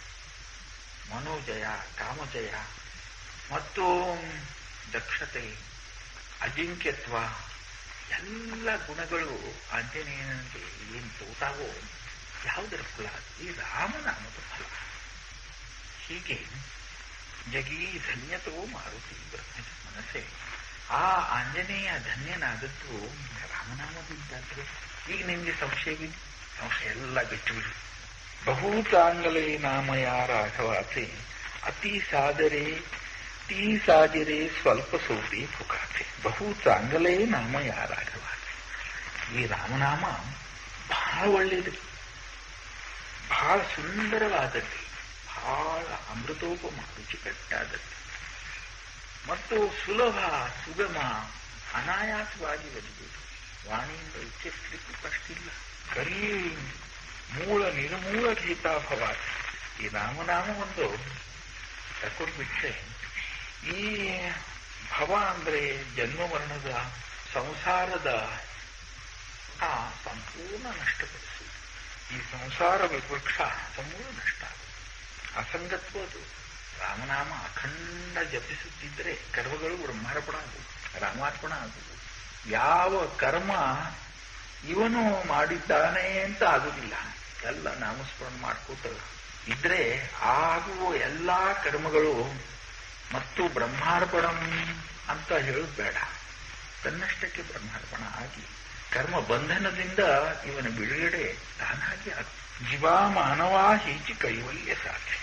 ಮನೋಜಯ ಕಾಮಜಯ ಮತ್ತು ದಕ್ಷತೆ ಅಜಿಂಕ್ಯತ್ವ ಎಲ್ಲ ಗುಣಗಳು ಆಂಜನೇಯನಿಗೆ ಏನು ತೋತಾವೋ ಯಾವುದರ ಫಲ ಈ ರಾಮನಾಮದ ಫಲ ಹೀಗೆ ಜಗೀ ಧನ್ಯತೋ ಮಾರುತಿ ಬ್ರಹ್ಮ ಮನಸ್ಸೇ ಆ ಆಂಜನೇಯ ಧನ್ಯನಾದದ್ದು ರಾಮನಾಮದಿಂದಾದ್ರೆ ಈಗ ನಿಮಗೆ ಸಂಶಯವಿದೆ ಸಂಶಯ ಎಲ್ಲ ಬಿಟ್ಟುಬಿಡಿ ಬಹುತಾಂಗಲೇ ನಾಮಯ ರಾಘವಾತೆ ಅತಿ ಸಾದರೆ ತೀ ಸಾಜರೆ ಸ್ವಲ್ಪ ಸೋಪಿ ಫುಕಾತೆ ಬಹು ಚಾಂಗಲೇ ನಾಮಯ ರಾಘವಾತೆ ಈ ರಾಮನಾಮ ಬಹಳ ಒಳ್ಳೆಯದು ಬಹಳ ಸುಂದರವಾದದ್ದು ಬಹಳ ಅಮೃತೋಪಮ ರುಚಿಕಟ್ಟಾದದ್ದು ಮತ್ತು ಸುಲಭ ಸುಗಮ ಅನಾಯಾಸವಾಗಿ ಒದಗುವುದು ವಾಣಿಯಿಂದ ಉಚ್ಚರಿಸಲಿಕ್ಕೂ ಕಷ್ಟ ಇಲ್ಲ ಬರೀ ಮೂಲ ನಿರ್ಮೂಲ ಗೀತಾಭವ ಈ ರಾಮನಾಮ ಒಂದು ತಕೊಂಡ್ಬಿಟ್ರೆ ಈ ಭವ ಅಂದ್ರೆ ಜನ್ಮ ಮರಣದ ಸಂಸಾರದ ಆ ಸಂಪೂರ್ಣ ನಷ್ಟಪಡಿಸುವುದು ಈ ಸಂಸಾರ ವಿವೃಕ್ಷ ಸಂಪೂರ್ಣ ನಷ್ಟ ಆಗುತ್ತೆ ಅಸಂಗತ್ವ ಅದು ರಾಮನಾಮ ಅಖಂಡ ಜಪಿಸುತ್ತಿದ್ದರೆ ಕರ್ಮಗಳು ಬ್ರಹ್ಮಾರ್ಪಣ ಆಗುವುದು ರಾಮಾರ್ಪಣ ಆಗುವುದು ಯಾವ ಕರ್ಮ ಇವನು ಮಾಡಿದ್ದಾನೆ ಅಂತ ಆಗುದಿಲ್ಲ ಎಲ್ಲ ನಾಮಸ್ಮರಣ ಮಾಡ್ಕೋತ ಇದ್ರೆ ಆಗುವ ಎಲ್ಲಾ ಕರ್ಮಗಳು ಮತ್ತು ಬ್ರಹ್ಮಾರ್ಪಣಂ ಅಂತ ಹೇಳೋದು ಬೇಡ ತನ್ನಷ್ಟಕ್ಕೆ ಬ್ರಹ್ಮಾರ್ಪಣ ಆಗಿ ಕರ್ಮ ಬಂಧನದಿಂದ ಇವನ ಬಿಡುಗಡೆ ತಾನಾಗಿ ಆಗ್- ಜೀವ ಮಾನವ ಹೀಚಿ ಕೈವಲ್ಯ ಸಾಧ್ಯ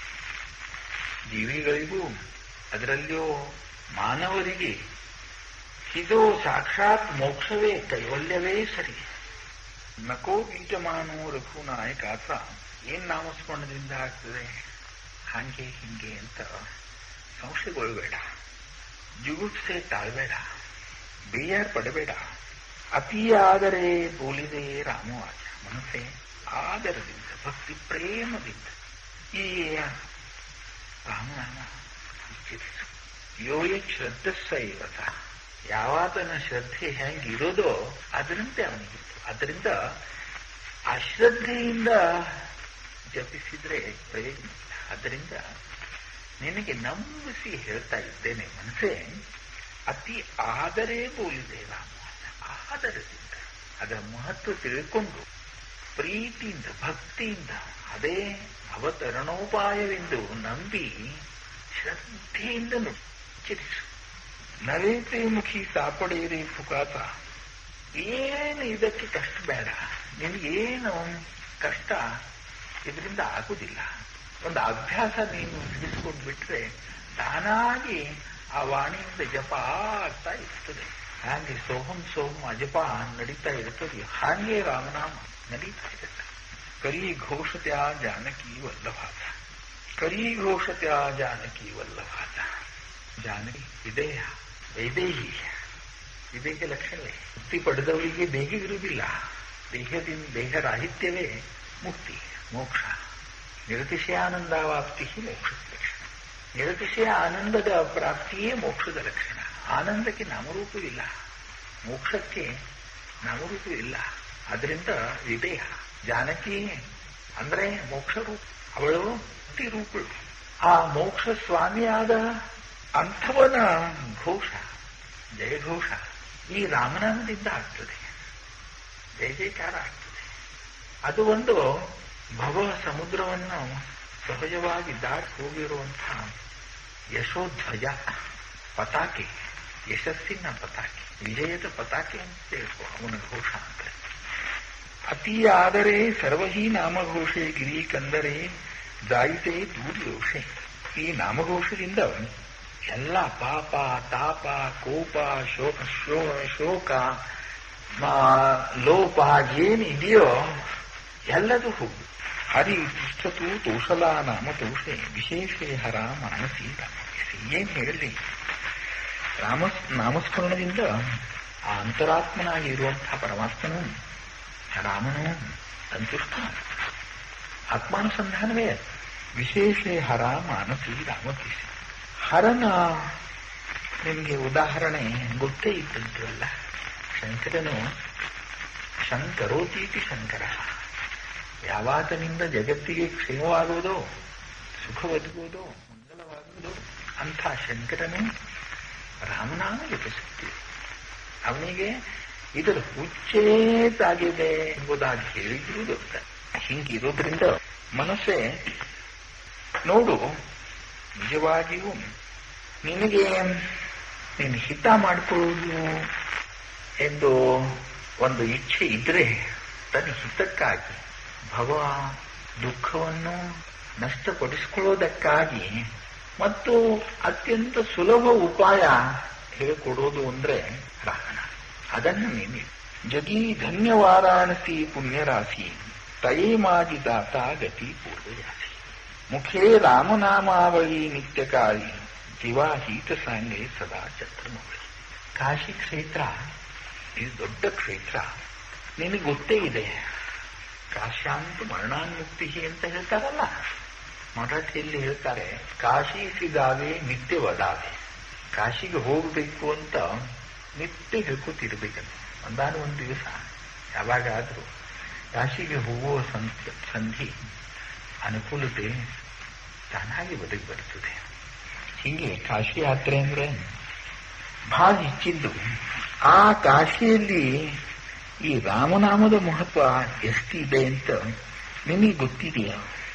ಜೀವಿಗಳಿಗೂ ಅದರಲ್ಲಿಯೂ ಮಾನವರಿಗೆ ಇದು ಸಾಕ್ಷಾತ್ ಮೋಕ್ಷವೇ ಕೈವಲ್ಯವೇ ಸರಿ ನಕೋ ಬೀಜಮಾನೋ ರಘುನಾಯಕ ಆತ ಏನ್ ನಾಮಸ್ಮರಣದಿಂದ ಆಗ್ತದೆ ಹಾಗೆ ಹಿಂಗೆ ಅಂತ ಸಂಶಯಗೊಳ್ಳಬೇಡ ಜುಗುಪ್ಸೆ ತಾಳ್ಬೇಡ ಬೇಯಾರ್ ಪಡಬೇಡ ಅತಿಯಾದರೆ ಬೋಲಿದೆ ರಾಮವಾಚ ಮನಸ್ಸೇ ಆದರದಿಂದ ಭಕ್ತಿ ಪ್ರೇಮದಿಂದ ಈ ರಾಮನಾಮ ಉಚ್ಚರಿಸು ಯೋಯ ಶ್ರದ್ಧಸ್ಸ ಇವತ್ತ ಯಾವಾತನ ಶ್ರದ್ಧೆ ಹೆಂಗಿರೋದೋ ಅದರಂತೆ ಅವನಿಗಿತ್ತು ಅದರಿಂದ ಅಶ್ರದ್ಧೆಯಿಂದ ಜಪಿಸಿದ್ರೆ ಪ್ರಯೋಜನ ಇಲ್ಲ ಅದರಿಂದ ನಿನಗೆ ನಂಬಿಸಿ ಹೇಳ್ತಾ ಇದ್ದೇನೆ ಮನಸ್ಸೇ ಅತಿ ಆದರೇ ಬೋಲಿದೆ ರಾಮ ಆದರದಿಂದ ಅದರ ಮಹತ್ವ ತಿಳ್ಕೊಂಡು ಪ್ರೀತಿಯಿಂದ ಭಕ್ತಿಯಿಂದ ಅದೇ ಅವತರಣೋಪಾಯವೆಂದು ನಂಬಿ ಶ್ರದ್ಧೆಯಿಂದ ಉಚ್ಚರಿಸು ನರೇತೆ ಮುಖಿ ಸಾಪಡೇರಿ ಪುಕಾತ ಏನು ಇದಕ್ಕೆ ಕಷ್ಟ ಬೇಡ ನಿನಗೇನು ಕಷ್ಟ ಇದರಿಂದ ಆಗುದಿಲ್ಲ ಒಂದು ಅಭ್ಯಾಸ ನೀನು ಹಿಡಿಸ್ಕೊಂಡು ಬಿಟ್ರೆ ತಾನಾಗಿ ಆ ವಾಣಿಯಿಂದ ಜಪ ಆಗ್ತಾ ಇರ್ತದೆ ಹಾಗೆ ಸೋಹಂ ಸೋಹಂ ಅಜಪ ನಡೀತಾ ಇರ್ತದೆ ಹಾಗೆ ರಾಮನಾಮ ನಡೀತಾ ಇರುತ್ತೆ ಕರಿ ಘೋಷತ್ಯ ಜಾನಕಿ ವಲ್ಲಭಾತ ಕರಿ ಘೋಷತ್ಯ ಜಾನಕಿ ವಲ್ಲಭಾತ ಜಾನಕಿ ವಿದೇಹ ವೈದೇಹಿ ವಿದೇಹ ಲಕ್ಷಣವೇ ಮುಕ್ತಿ ಪಡೆದವರಿಗೆ ದೇಹ ಇರುವುದಿಲ್ಲ ದೇಹದಿಂದ ದೇಹ ರಾಹಿತ್ಯವೇ ಮುಕ್ತಿ ಮೋಕ್ಷ ನಿರತಿಶಯಾನಂದಾವಾಪ್ತಿ ಮೋಕ್ಷದ ಲಕ್ಷಣ ನಿರತಿಶಯ ಆನಂದದ ಪ್ರಾಪ್ತಿಯೇ ಮೋಕ್ಷದ ಲಕ್ಷಣ ಆನಂದಕ್ಕೆ ನಾಮರೂಪವಿಲ್ಲ ಮೋಕ್ಷಕ್ಕೆ ನಾಮರೂಪವಿಲ್ಲ ಅದರಿಂದ ವಿದೇಹ ಜಾನಕಿ ಅಂದ್ರೆ ಮೋಕ್ಷ ರೂಪ ಅವಳು ಮುಕ್ತಿ ರೂಪಳು ಆ ಮೋಕ್ಷ ಸ್ವಾಮಿಯಾದ ಅಂಥವನ ಘೋಷ ಜಯಘೋಷ ಈ ರಾಮನಾಮದಿಂದ ಆಗ್ತದೆ ಜಯ ಜಯಕಾರ ಆಗ್ತದೆ ಅದು ಒಂದು ಭವ ಸಮುದ್ರವನ್ನು ಸಹಜವಾಗಿ ದಾಟಿ ಹೋಗಿರುವಂತಹ ಯಶೋಧ್ವಜ ಪತಾಕೆ ಯಶಸ್ಸಿನ ಪತಾಕೆ ವಿಜಯದ ಪತಾಕೆ ಅಂತ ತಿಳ್ಕೊ ಅವನ ಘೋಷ ಅಂತ ಅತಿಯಾದರೆ ಸರ್ವಹಿ ನಾಮಘೋಷೆ ಗಿರಿ ಕಂದರೆ ಜಾಯಿತೆ ದೂರ್ಯೋಷೆ ಈ ನಾಮಘೋಷದಿಂದ ಎಲ್ಲ ಪಾಪ ತಾಪ ಕೋಪ ಶೋಕ ಶೋ- ಶೋಕ ಆ, ಲೋಪ ಏನಿದೆಯೋ ಎಲ್ಲದೂ ಹೋಗು ಹರಿ ಪುಸ್ತತು ತೋಷಲ ನಾಮ ತೋಷೆ ವಿಶೇಷೇ ಹರ ಮಾನಸಿ ರಾಮಸಿ ಏನ್ ಹೇಳಲಿ ರಾಮ ನಾಮಸ್ಮರಣದಿಂದ ಆ ಅಂತರಾತ್ಮನಾಗಿ ಇರುವಂತಹ ಪರಮಾತ್ಮನು ರಾಮನು ಸಂತುಷ್ಟ ಆತ್ಮಾನುಸಂಧಾನವೇ ಅದು. ವಿಶೇಷೇ ಹರ ಮಾನಸಿ ರಾಮಕೃಷ್ಣ ಹರನ ನಿಮಗೆ ಉದಾಹರಣೆ ಗೊತ್ತೇ ಇದ್ದಂತಲ್ಲ ಶಂಕರನು ಶಂಕರೋತೀತಿ ಶಂಕರ ಯಾವಾತನಿಂದ ಜಗತ್ತಿಗೆ ಕ್ಷೇಮವಾಗುವುದೋ ಸುಖ ಒದಗುವುದೋ ಮಂಗಲವಾಗುವುದೋ ಅಂಥ ಶಂಕರನು ರಾಮನಾಮ ಜಪಿಸುತ್ತೀವಿ ಅವನಿಗೆ ಇದರ ಹುಚ್ಚೇತಾಗಿದೆ ಎಂಬುದಾಗಿ ಹೇಳಿದ್ರು ಗೊತ್ತ ಹಿಂಗಿರೋದ್ರಿಂದ ಮನಸ್ಸೇ ನೋಡು ನಿಜವಾಗಿಯೂ ನಿನಗೆ ನೀನು ಹಿತ ಮಾಡಿಕೊಳ್ಳುವುದು ಎಂದು ಒಂದು ಇಚ್ಛೆ ಇದ್ರೆ ತನ್ನ ಹಿತಕ್ಕಾಗಿ ಭವ ದುಃಖವನ್ನು ನಷ್ಟಪಡಿಸಿಕೊಳ್ಳೋದಕ್ಕಾಗಿ ಮತ್ತು ಅತ್ಯಂತ ಸುಲಭ ಉಪಾಯ ಹೇಳಿಕೊಡೋದು ಅಂದ್ರೆ ರಾವಣ ಅದನ್ನು ನೀನು ಜಗಿ ಧನ್ಯವಾರಾಣಸಿ ಪುಣ್ಯರಾಶಿ ತಯೇ ಮಾಜಿದಾತ ಗತಿ ಪೂರ್ವಯಾಸಿ ಮುಖೇ ರಾಮನಾಮಾವಳಿ ನಿತ್ಯಕಾರಿ ದಿವಾಹೀತ ಸಾಂಗೆ ಸದಾ ಚಂದ್ರಮೌಳಿ ಕಾಶಿ ಕ್ಷೇತ್ರ ಇದು ದೊಡ್ಡ ಕ್ಷೇತ್ರ ನಿನಗೆ ಗೊತ್ತೇ ಇದೆ ಕಾಶ್ಯಾಂತ ಮರಣಾನ್ಮುಕ್ತಿ ಅಂತ ಹೇಳ್ತಾರಲ್ಲ ಮರಾಠಿಯಲ್ಲಿ ಹೇಳ್ತಾರೆ ಕಾಶಿ ಸಿಗಾವೆ ನಿತ್ಯ ವದಾವೆ ಕಾಶಿಗೆ ಹೋಗಬೇಕು ಅಂತ ನಿತ್ಯ ಹೇಳ್ಕೊತಿರ್ಬೇಕಂತ ಒಂದಾನ ಒಂದು ದಿವಸ ಯಾವಾಗಾದ್ರೂ ಕಾಶಿಗೆ ಹೋಗುವ ಸಂತ ಸಂಧಿ ಅನುಕೂಲತೆ ತಾನಾಗಿ ಬದುಕಿ ಬರ್ತದೆ ಹೀಗೆ ಕಾಶಿ ಯಾತ್ರೆ ಅಂದ್ರೆ ಬಹಳ ಹೆಚ್ಚಿದ್ದು ಆ ಕಾಶಿಯಲ್ಲಿ ಈ ರಾಮನಾಮದ ಮಹತ್ವ ಎಷ್ಟಿದೆ ಅಂತ ನಿಮಗೆ ಗೊತ್ತಿದೆಯಾ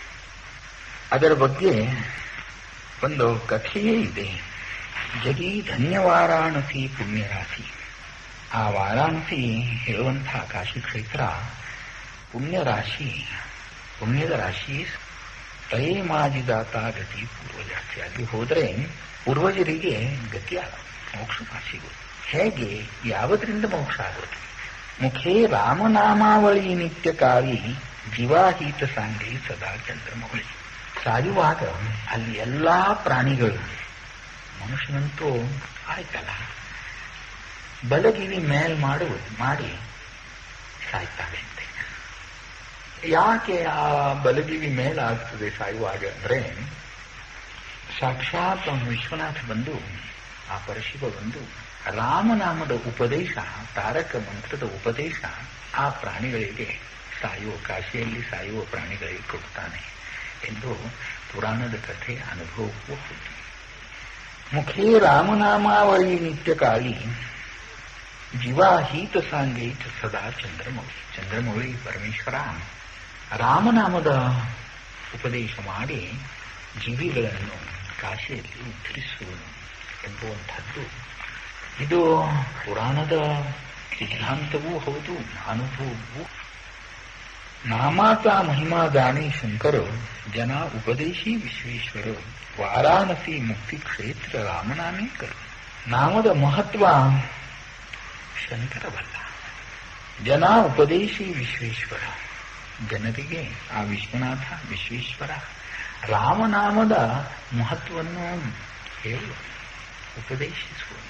ಅದರ ಬಗ್ಗೆ ಒಂದು ಕಥೆಯೇ ಇದೆ ಜಗಿ ಧನ್ಯವಾರಾಣಸಿ ಪುಣ್ಯರಾಶಿ ಆ ವಾರಾಣಸಿ ಹೇಳುವಂತಹ ಕಾಶಿ ಕ್ಷೇತ್ರ ಪುಣ್ಯ ರಾಶಿ ಪುಣ್ಯದ ರಾಶಿ ತಯೇಮಾಜಿದಾತ ಗತಿ ಪೂರ್ವಜಾಸ್ತಿ ಅಲ್ಲಿ ಹೋದರೆ ಪೂರ್ವಜರಿಗೆ ಗತಿ ಆಗ ಮೋಕ್ಷ ಸಿಗೋದು ಹೇಗೆ ಯಾವುದರಿಂದ ಮೋಕ್ಷ ಆಗೋದು ಮುಖೇ ರಾಮನಾಮಾವಳಿ ನಿತ್ಯ ಕಾಳಿ ಜೀವಾಹೀತ ಸಾಂಗಿ ಸದಾ ಚಂದ್ರಮೌಳಿ ಸಾಯುವಾಗ ಅಲ್ಲಿ ಎಲ್ಲಾ ಪ್ರಾಣಿಗಳು ಮನುಷ್ಯನಂತೂ ಆಯ್ತಲ್ಲ ಬಲಗಿವಿ ಮೇಲ್ ಮಾಡು ಮಾಡಿ ಸಾಯ್ತಾವೆ ಅಂತೆ ಯಾಕೆ ಆ ಬಲಗಿವಿ ಮೇಲಾಗ್ತದೆ ಸಾಯುವಾಗ ಅಂದ್ರೆ ಸಾಕ್ಷಾತ್ ಅವನು ವಿಶ್ವನಾಥ ಬಂದು ಆ ಪರಶಿವ ಬಂದು ರಾಮನಾಮದ ಉಪದೇಶ ತಾರಕ ಮಂತ್ರದ ಉಪದೇಶ ಆ ಪ್ರಾಣಿಗಳಿಗೆ ಸಾಯುವ ಕಾಶಿಯಲ್ಲಿ ಸಾಯುವ ಪ್ರಾಣಿಗಳಿಗೆ ಕೊಡ್ತಾನೆ ಎಂದು ಪುರಾಣದ ಕಥೆ ಅನುಭವಕ್ಕೂ ಹೌದು ಮುಖೇ ರಾಮನಾಮಾವಳಿ ನಿತ್ಯ ಕಾಳಿ ಜೀವಾಹೀತ ಸಾಂಗೈತ ಸದಾ ಚಂದ್ರಮೌಳಿ ಚಂದ್ರಮೌಳಿ ಪರಮೇಶ್ವರ ರಾಮನಾಮದ ಉಪದೇಶ ಮಾಡಿ ಜೀವಿಗಳನ್ನು ಕಾಶಿಯಲ್ಲಿ ಉದ್ಧರಿಸುವನು ಎಂಬುವಂಥದ್ದು ಇದು ಪುರಾಣದ ಸಿದ್ಧಾಂತವೂ ಹೌದು ಅನುಭವವೂ ನಾಮಾತ ಮಹಿಮಾ ದಾನಿ ಶಂಕರ ಜನ ಉಪದೇಶಿ ವಿಶ್ವೇಶ್ವರ ವಾರಾಣಸಿ ಮುಕ್ತಿ ಕ್ಷೇತ್ರ ರಾಮನಾಮೇ ಕರು ನಾಮದ ಮಹತ್ವ ಶಂಕರವಲ್ಲ ಜನ ಉಪದೇಶಿ ವಿಶ್ವೇಶ್ವರ ಜನರಿಗೆ ಆ ವಿಶ್ವನಾಥ ವಿಶ್ವೇಶ್ವರ ರಾಮನಾಮದ ಮಹತ್ವವನ್ನು ಹೇಳು ಉಪದೇಶಿಸುವನು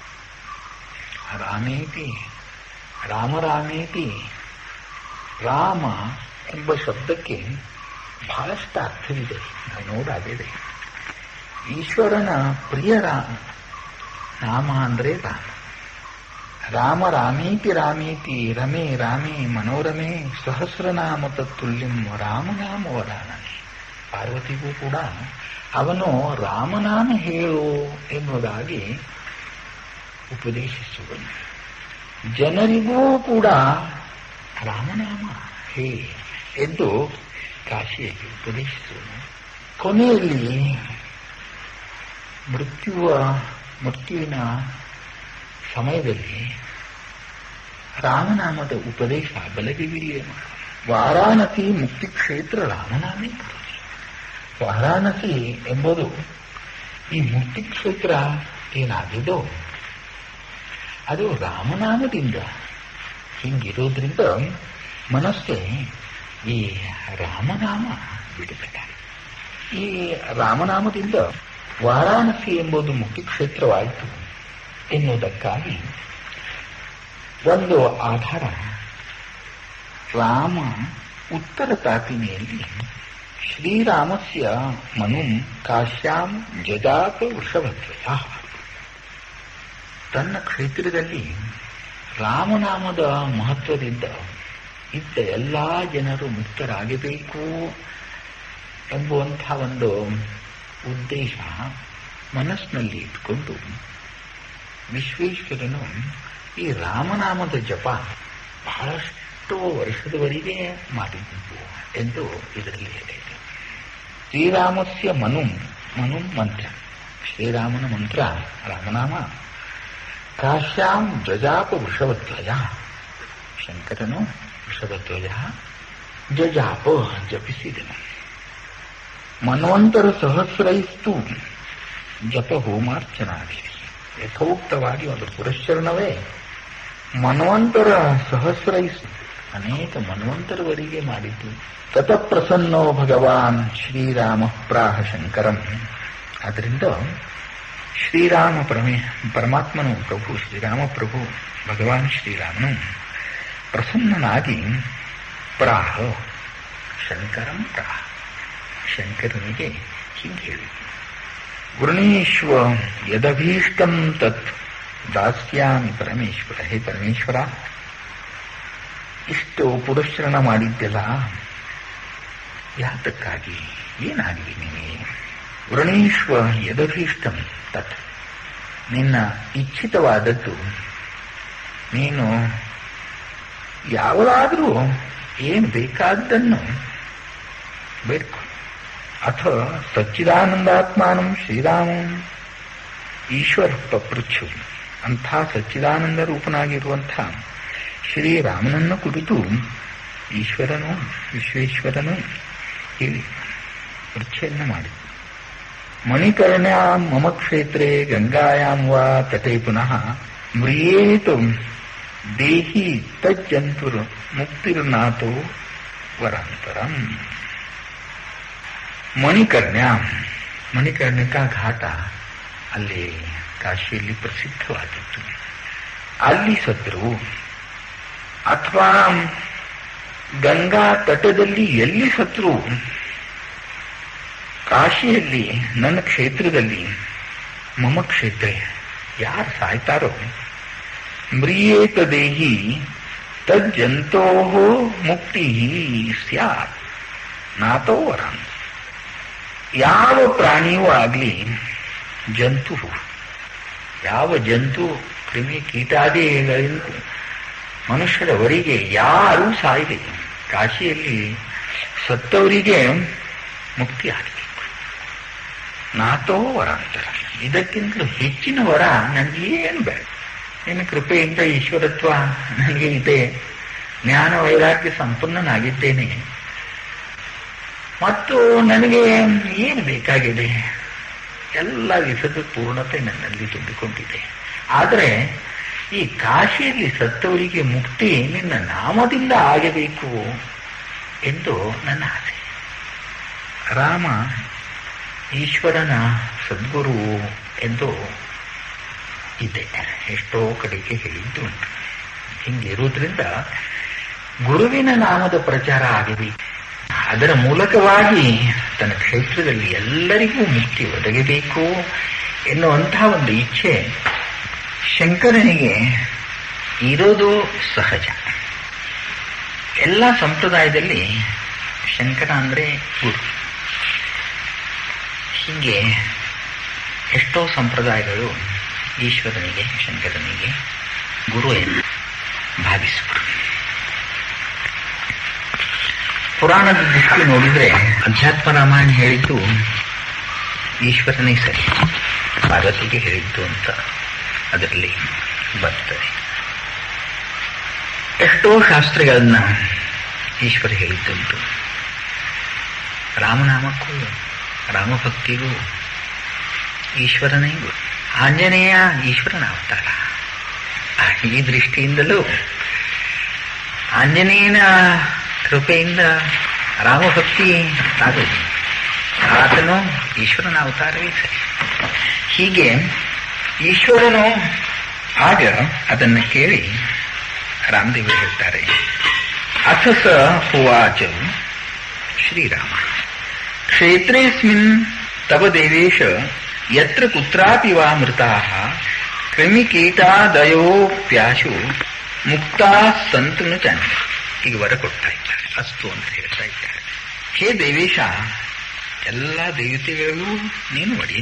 ರಾಮೇತಿ ರಾಮರಾಮೇತಿ ರಾಮ ಎಂಬ ಶಬ್ದಕ್ಕೆ ಬಹಳಷ್ಟು ಅರ್ಥವಿದೆ ನೋಡಾಗಿದೆ ಈಶ್ವರನ ಪ್ರಿಯ ರಾಮ ನಾಮ ಅಂದ್ರೆ ರಾಮ ರಾಮ ರಾಮೇತಿ ರಾಮೇತಿ ರಮೇ ರಾಮೇ ಮನೋರಮೇ ಸಹಸ್ರನಾಮ ತತ್ತುಲ್ಯಂ ರಾಮನಾಮ ವರಾಣನೆ ಪಾರ್ವತಿಗೂ ಕೂಡ ಅವನು ರಾಮನಾಮ ಹೇಳು ಎನ್ನುವುದಾಗಿ ಉಪದೇಶಿಸುವನು ಜನರಿಗೂ ಕೂಡ ರಾಮನಾಮ ಹೇ ಎಂದು ಕಾಶಿಯಲ್ಲಿ ಉಪದೇಶಿಸುವನು ಕೊನೆಯಲ್ಲಿ ಮೃತ್ಯುವ ಮೃತ್ಯುವಿನ ಸಮಯದಲ್ಲಿ ರಾಮನಾಮದ ಉಪದೇಶ ಬಲಗಿವಿರಿಯೇ ಮಾಡು ವಾರಾಣಸಿ ಮುಕ್ತಿ ಕ್ಷೇತ್ರ ರಾಮನಾಮೇ ಕರುಣೆ ವಾರಾಣಸಿ ಎಂಬುದು ಈ ಮುಕ್ತಿ ಕ್ಷೇತ್ರ ಏನಾಗಿದೋ ಅದು ರಾಮನಾಮದಿಂದ ಹಿಂಗಿರೋದ್ರಿಂದ ಮನಸ್ಸೆ ಈ ರಾಮನಾಮ ಬಿಡುಗಡೆ ಈ ರಾಮನಾಮದಿಂದ ವಾರಾಣಸಿ ಎಂಬುದು ಮುಖ್ಯ ಕ್ಷೇತ್ರವಾಯಿತು ಎನ್ನುವುದಕ್ಕಾಗಿ ಒಂದು ಆಧಾರ ರಾಮ ಉತ್ತರ ತಾಪಿನಿಯಲ್ಲಿ ಶ್ರೀರಾಮಸ್ಯ ಮನು ಕಾಶ್ಯಾಂ ಜಜಾತ ವೃಷಭಧ್ವಜ ತನ್ನ ಕ್ಷೇತ್ರದಲ್ಲಿ ರಾಮನಾಮದ ಮಹತ್ವದಿಂದ ಇದ್ದ ಎಲ್ಲಾ ಜನರು ಮುಕ್ತರಾಗಬೇಕು ಎಂಬುವಂಥ ಒಂದು ಉದ್ದೇಶ ಮನಸ್ಸಿನಲ್ಲಿ ಇಟ್ಕೊಂಡು ವಿಶ್ವೇಶ್ವರನು ಈ ರಾಮನಾಮದ ಜಪ ಬಹಳಷ್ಟು ವರ್ಷದವರೆಗೆ ಮಾಡಿದ್ದು ಎಂದು ಇದರಲ್ಲಿ ಹೇಳಿದೆ ಶ್ರೀರಾಮಸ್ಯ ಮನು ಮನು ಮಂತ್ರ ಶ್ರೀರಾಮನ ಮಂತ್ರ ರಾಮನಾಮ ಕಾಶ್ಯಾಂ ಜಜಾಪ ವೃಷಭಧ್ವಜ ಶಂಕರನು ವೃಷಭಧ್ವಜ ಜಜಾಪ ಜಪಿಸಿದನು ಮನ್ವಂತರ ಸಹಸ್ರೈಸ್ತು ಜಪ ಹೋಮಾರ್ಚನಾದಿ ಯಥೋಕ್ತವಾಗಿ ಒಂದು ಪುರಶ್ಚರಣವೇ ಮನ್ವಂತರ ಸಹಸ್ರೈಸ್ತು ಅನೇಕ ಮನ್ವಂತರವರೆಗೆ ಮಾಡಿದ್ದು ತತಪ್ರಸನ್ನೋ ಭಗವಾನ್ ಶ್ರೀರಾಮ ಪ್ರಾಹ ಶಂಕರಂ ಆದ್ದರಿಂದ ಶ್ರೀರಾಮ ಪರಮೇ ಪರಮಾತ್ಮನು ಪ್ರಭು ಶ್ರೀರಾಮ ಪ್ರಭು ಭಗವಾನ್ ಶ್ರೀರಾಮನು ಪ್ರಸನ್ನನಾಗಿ ಪ್ರಾಹ ಶಂಕರಂ ಪ್ರಾಹ ಶಂಕರನಿಗೆ ಹೀಗೆ ಹೇಳಿ ವೃಣೀಶ್ವ ಯದಭೀಷ್ಟಂ ತತ್ ದಾಸ್ಯಾಮಿ ಪರಮೇಶ್ವರ ಹೇ ಪರಮೇಶ್ವರ ಇಷ್ಟು ಪುರಶ್ಚರಣ ಮಾಡಿದ್ದೆಲ್ಲ ಯಾತಕ್ಕಾಗಿ ಏನಾಗಿದೆ ನಿನಗೆ ವೃಣೀಶ್ವ ಯದಭೀಷ್ಟಂ ತತ್ ನಿನ್ನ ಇಚ್ಛಿತವಾದದ್ದು ನೀನು ಯಾವುದಾದರೂ ಏನು ಬೇಕಾದ್ದನ್ನು ಬೇಕು ಅಥ ಸಚ್ಚಿದಾನಂದಾತ್ಮಾನಂ ಶ್ರೀರಾಮಂ ಈಶ್ವರ ಪೃಚ್ಛು ಅಂಥ ಸಚ್ಚಿದಾನಂದ ರೂಪನಾಗಿರುವಂಥ ಶ್ರೀರಾಮನನ್ನು ಕುರಿತು ಈಶ್ವರನು ವಿಶ್ವೇಶ್ವರನು ಹೇಳಿ ಪರಿಚ್ಛೇದನ ಮಾಡಿ ಮಣಿಕರ್ಣ್ಯಾಂ ಮಮ ಕ್ಷೇತ್ರೇ ಗಂಗಾಯಾಂ ವಾ ತಟೇ ಪುನಃ ಮ್ರಿಯೇತು ದೇಹಿ ತಜ್ಜಂತುರ್ ಮುಕ್ತಿರ್ನಾಥೋ ವರಾಂತರಂ ಮಣಿಕರ್ಣ್ಯ ಮಣಿಕರ್ಣಿಕಾ ಘಾಟ ಅಲ್ಲಿ ಕಾಶಿಯಲ್ಲಿ ಪ್ರಸಿದ್ಧವಾಗಿತ್ತು ಅಲ್ಲಿ ಸತ್ರು ಅಥವಾ ಗಂಗಾ ತಟದಲ್ಲಿ ಎಲ್ಲಿ ಸತ್ರು ಕಾಶಿಯಲ್ಲಿ ನನ್ನ ಕ್ಷೇತ್ರದಲ್ಲಿ ಮಮ ಕ್ಷೇತ್ರ ಯಾರು ಸಾಯ್ತಾರೋ ಮ್ರಿಯೇತ ದೇಹಿ ತಜ್ಜಂತೋ ಮುಕ್ತಿ ಸ್ಯಾತ್ ನಾತೋ ವರಾನ್ ಯಾವ ಪ್ರಾಣಿಯೂ ಆಗಲಿ ಜಂತು ಯಾವ ಜಂತು ಕ್ರಿಮಿ ಕೀಟಾದಿಗಳಿಂದ ಮನುಷ್ಯರವರಿಗೆ ಯಾರೂ ಸಾಯಿದೆ ಕಾಶಿಯಲ್ಲಿ ಸತ್ತವರಿಗೆ ಮುಕ್ತಿ ಆಗಬೇಕು ನಾತೋ ವರಾಂತರ ಇದಕ್ಕಿಂತಲೂ ಹೆಚ್ಚಿನ ವರ ನನಗೇನು ಬೇಡ ನಿನ್ನ ಕೃಪೆಯಿಂದ ಈಶ್ವರತ್ವ ನನಗೆ ಇದೆ ಜ್ಞಾನ ವೈರಾಗ್ಯ ಸಂಪನ್ನನಾಗಿದ್ದೇನೆ ಮತ್ತು ನನಗೆ ಏನು ಬೇಕಾಗಿದೆ ಎಲ್ಲ ವಿಧದ ಪೂರ್ಣತೆ ನನ್ನಲ್ಲಿ ತುಂಬಿಕೊಂಡಿದೆ ಆದರೆ ಈ ಕಾಶಿಯಲ್ಲಿ ಸತ್ತವರಿಗೆ ಮುಕ್ತಿ ನಿನ್ನ ನಾಮದಿಂದ ಆಗಬೇಕು ಎಂದು ನನ್ನ ಆಸೆ ರಾಮ ಈಶ್ವರನ ಸದ್ಗುರು ಎಂದು ಇದೆ ಎಷ್ಟೋ ಕಡೆಗೆ ಹೇಳಿದ್ದು ಉಂಟು ಹಿಂಗಿರುವುದರಿಂದ ಗುರುವಿನ ನಾಮದ ಪ್ರಚಾರ ಆಗಬೇಕು ಅದರ ಮೂಲಕವಾಗಿ ತನ್ನ ಕ್ಷೇತ್ರದಲ್ಲಿ ಎಲ್ಲರಿಗೂ ಮುಕ್ತಿ ಒದಗಬೇಕು ಎನ್ನುವಂತಹ ಒಂದು ಇಚ್ಛೆ ಶಂಕರನಿಗೆ ಇರೋದು ಸಹಜ ಎಲ್ಲ ಸಂಪ್ರದಾಯದಲ್ಲಿ ಶಂಕರ ಅಂದ್ರೆ ಗುರು ಹೀಗೆ ಎಷ್ಟೋ ಸಂಪ್ರದಾಯಗಳು ಈಶ್ವರನಿಗೆ ಶಂಕರನಿಗೆ ಗುರು ಎಂದು ಭಾವಿಸುವರು ಪುರಾಣದ ದೃಷ್ಟಿ ನೋಡಿದ್ರೆ ಅಧ್ಯಾತ್ಮ ರಾಮಾಯಣ ಹೇಳಿದ್ದು ಈಶ್ವರನೇ ಸರಿ ಪಾರ್ವತಿಗೆ ಹೇಳಿದ್ದು ಅಂತ ಅದರಲ್ಲಿ ಬರ್ತದೆ ಎಷ್ಟೋ ಶಾಸ್ತ್ರಗಳನ್ನ ಈಶ್ವರ ಹೇಳಿದ್ದುಂಟು ರಾಮನಾಮಕ್ಕೂ ರಾಮಭಕ್ತಿಗೂ ಈಶ್ವರನೇ ಗುರು ಆಂಜನೇಯ ಈಶ್ವರನ ಅವತಾರ ಈ ದೃಷ್ಟಿಯಿಂದಲೂ ಆಂಜನೇಯನ ಕೃಪೆಯಿಂದ ರಾಮಭಕ್ತಿ ಆಗೋದು ಆತನು ಈಶ್ವರನ ಅವತಾರವೇ ಸರಿ ಹೀಗೆ ಈಶ್ವರನು ಆಗ ಅದನ್ನು ಕೇಳಿ ರಾಮದೇವರು ಹೇಳ್ತಾರೆ ಅಥ ಸ ಹುವಾಚ ಶ್ರೀರಾಮ ಕ್ಷೇತ್ರೇಸ್ಮಿನ್ ತವ ದೇವೇಶ ಯತ್ರ ಕುತ್ರಾಪಿ ವಾ ಮೃತಾ ಕ್ರಿಮಿಕೀಟಾದಯೋಪ್ಯಾಶು ಮುಕ್ತಾ ಸಂತನು ಚಂದ ಈಗ ವರ ಕೊಡ್ತಾ ಇದ್ದಾರೆ ಅಸ್ತು ಅಂತ ಹೇಳ್ತಾ ಇದ್ದಾರೆ ಹೇ ದೇವೇಶ ಎಲ್ಲ ದೇವತೆಗಳಿಗೂ ನೀನು ಒಡಿ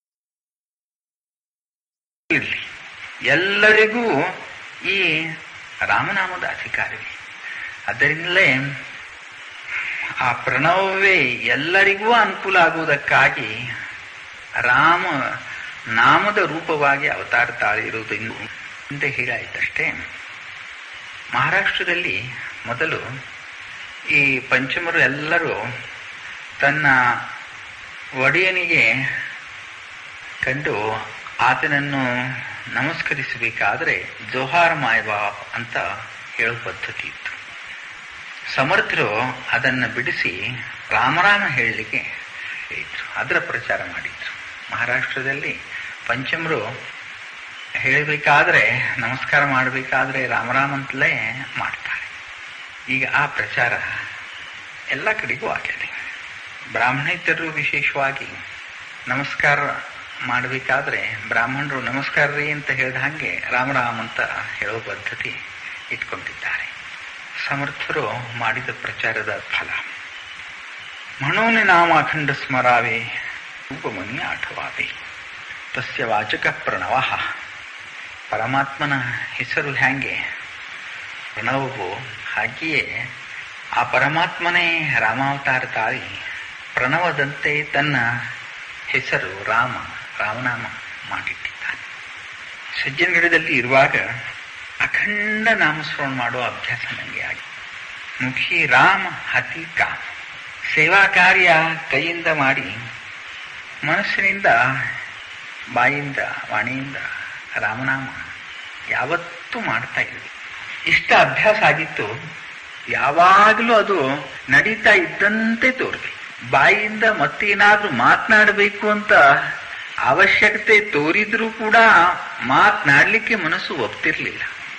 ಇರ್ಲಿ ಎಲ್ಲರಿಗೂ ಈ ರಾಮನಾಮದ ಅಧಿಕಾರವೇ ಅದರಿಂದಲೇ ಆ ಪ್ರಣವವೇ ಎಲ್ಲರಿಗೂ ಅನುಕೂಲ ಆಗುವುದಕ್ಕಾಗಿ ರಾಮ ನಾಮದ ರೂಪವಾಗಿ ಅವತಾರ ತಾಳಿರುವುದು ಅಂತ ಹೇಳಾಯ್ತಷ್ಟೇ ಮಹಾರಾಷ್ಟ್ರದಲ್ಲಿ ಮೊದಲು ಈ ಪಂಚಮರು ಎಲ್ಲರೂ ತನ್ನ ಒಡೆಯನಿಗೆ ಕಂಡು ಆತನನ್ನು ನಮಸ್ಕರಿಸಬೇಕಾದರೆ ಜೋಹಾರ್ ಮಾಯಬಾಪ್ ಅಂತ ಹೇಳುವ ಪದ್ಧತಿ ಇತ್ತು ಸಮರ್ಥರು ಅದನ್ನು ಬಿಡಿಸಿ ರಾಮರಾಮ ಹೇಳಲಿಕ್ಕೆ ಹೇಳಿದ್ರು ಅದರ ಪ್ರಚಾರ ಮಾಡಿದ್ರು ಮಹಾರಾಷ್ಟ್ರದಲ್ಲಿ ಪಂಚಮರು ಹೇಳಬೇಕಾದ್ರೆ ನಮಸ್ಕಾರ ಮಾಡಬೇಕಾದ್ರೆ ರಾಮರಾಮ ಅಂತಲೇ ಮಾಡ್ತಾರೆ ಈಗ ಆ ಪ್ರಚಾರ ಎಲ್ಲ ಕಡೆಗೂ ಆಗಿದೆ ಬ್ರಾಹ್ಮಣೇತರರು ವಿಶೇಷವಾಗಿ ನಮಸ್ಕಾರ ಮಾಡಬೇಕಾದ್ರೆ ಬ್ರಾಹ್ಮಣರು ನಮಸ್ಕಾರ ರೀ ಅಂತ ಹೇಳಿದ ಹಾಗೆ ರಾಮರಾಮ್ ಅಂತ ಹೇಳೋ ಪದ್ಧತಿ ಇಟ್ಕೊಂಡಿದ್ದಾರೆ ಸಮರ್ಥರು ಮಾಡಿದ ಪ್ರಚಾರದ ಫಲ ಮನೋನಿ ನಾಮ ಅಖಂಡ ಸ್ಮರಾವೆ ರೂಪಮನಿ ಆಠವಾವೆ ತಸ್ಯ ವಾಚಕ ಪ್ರಣವ ಪರಮಾತ್ಮನ ಹೆಸರು ಹ್ಯಾಂಗೆ ಪ್ರಣವವು ಹಾಗೆಯೇ ಆ ಪರಮಾತ್ಮನೇ ರಾಮಾವತಾರ ತಾಳಿ ಪ್ರಣವದಂತೆ ತನ್ನ ಹೆಸರು ರಾಮ ರಾಮನಾಮ ಮಾಡಿಟ್ಟಿದ್ದಾನೆ ಸಜ್ಜನಗಡದಲ್ಲಿ ಇರುವಾಗ ಅಖಂಡ ನಾಮಸ್ಮರಣ ಮಾಡುವ ಅಭ್ಯಾಸ ನನಗೆ ಆಗಿದೆ ಮುಖಿ ರಾಮ ಹತಿ ಕಾಮ ಸೇವಾ ಕಾರ್ಯ ಕೈಯಿಂದ ಮಾಡಿ ಮನಸ್ಸಿನಿಂದ ಬಾಯಿಂದ ವಾಣಿಯಿಂದ ರಾಮನಾಮ ಯಾವತ್ತೂ ಮಾಡ್ತಾ ಇದ್ವಿ ಇಷ್ಟ ಅಭ್ಯಾಸ ಆಗಿತ್ತು ಯಾವಾಗಲೂ ಅದು ನಡೀತಾ ಇದ್ದಂತೆ ತೋರ್ಬೇಕು ಬಾಯಿಯಿಂದ ಮತ್ತೇನಾದ್ರೂ ಮಾತನಾಡಬೇಕು ಅಂತ ಅವಶ್ಯಕತೆ ತೋರಿದ್ರೂ ಕೂಡ ಮಾತನಾಡ್ಲಿಕ್ಕೆ ಮನಸ್ಸು ಒಪ್ತಿರ್ಲಿಲ್ಲ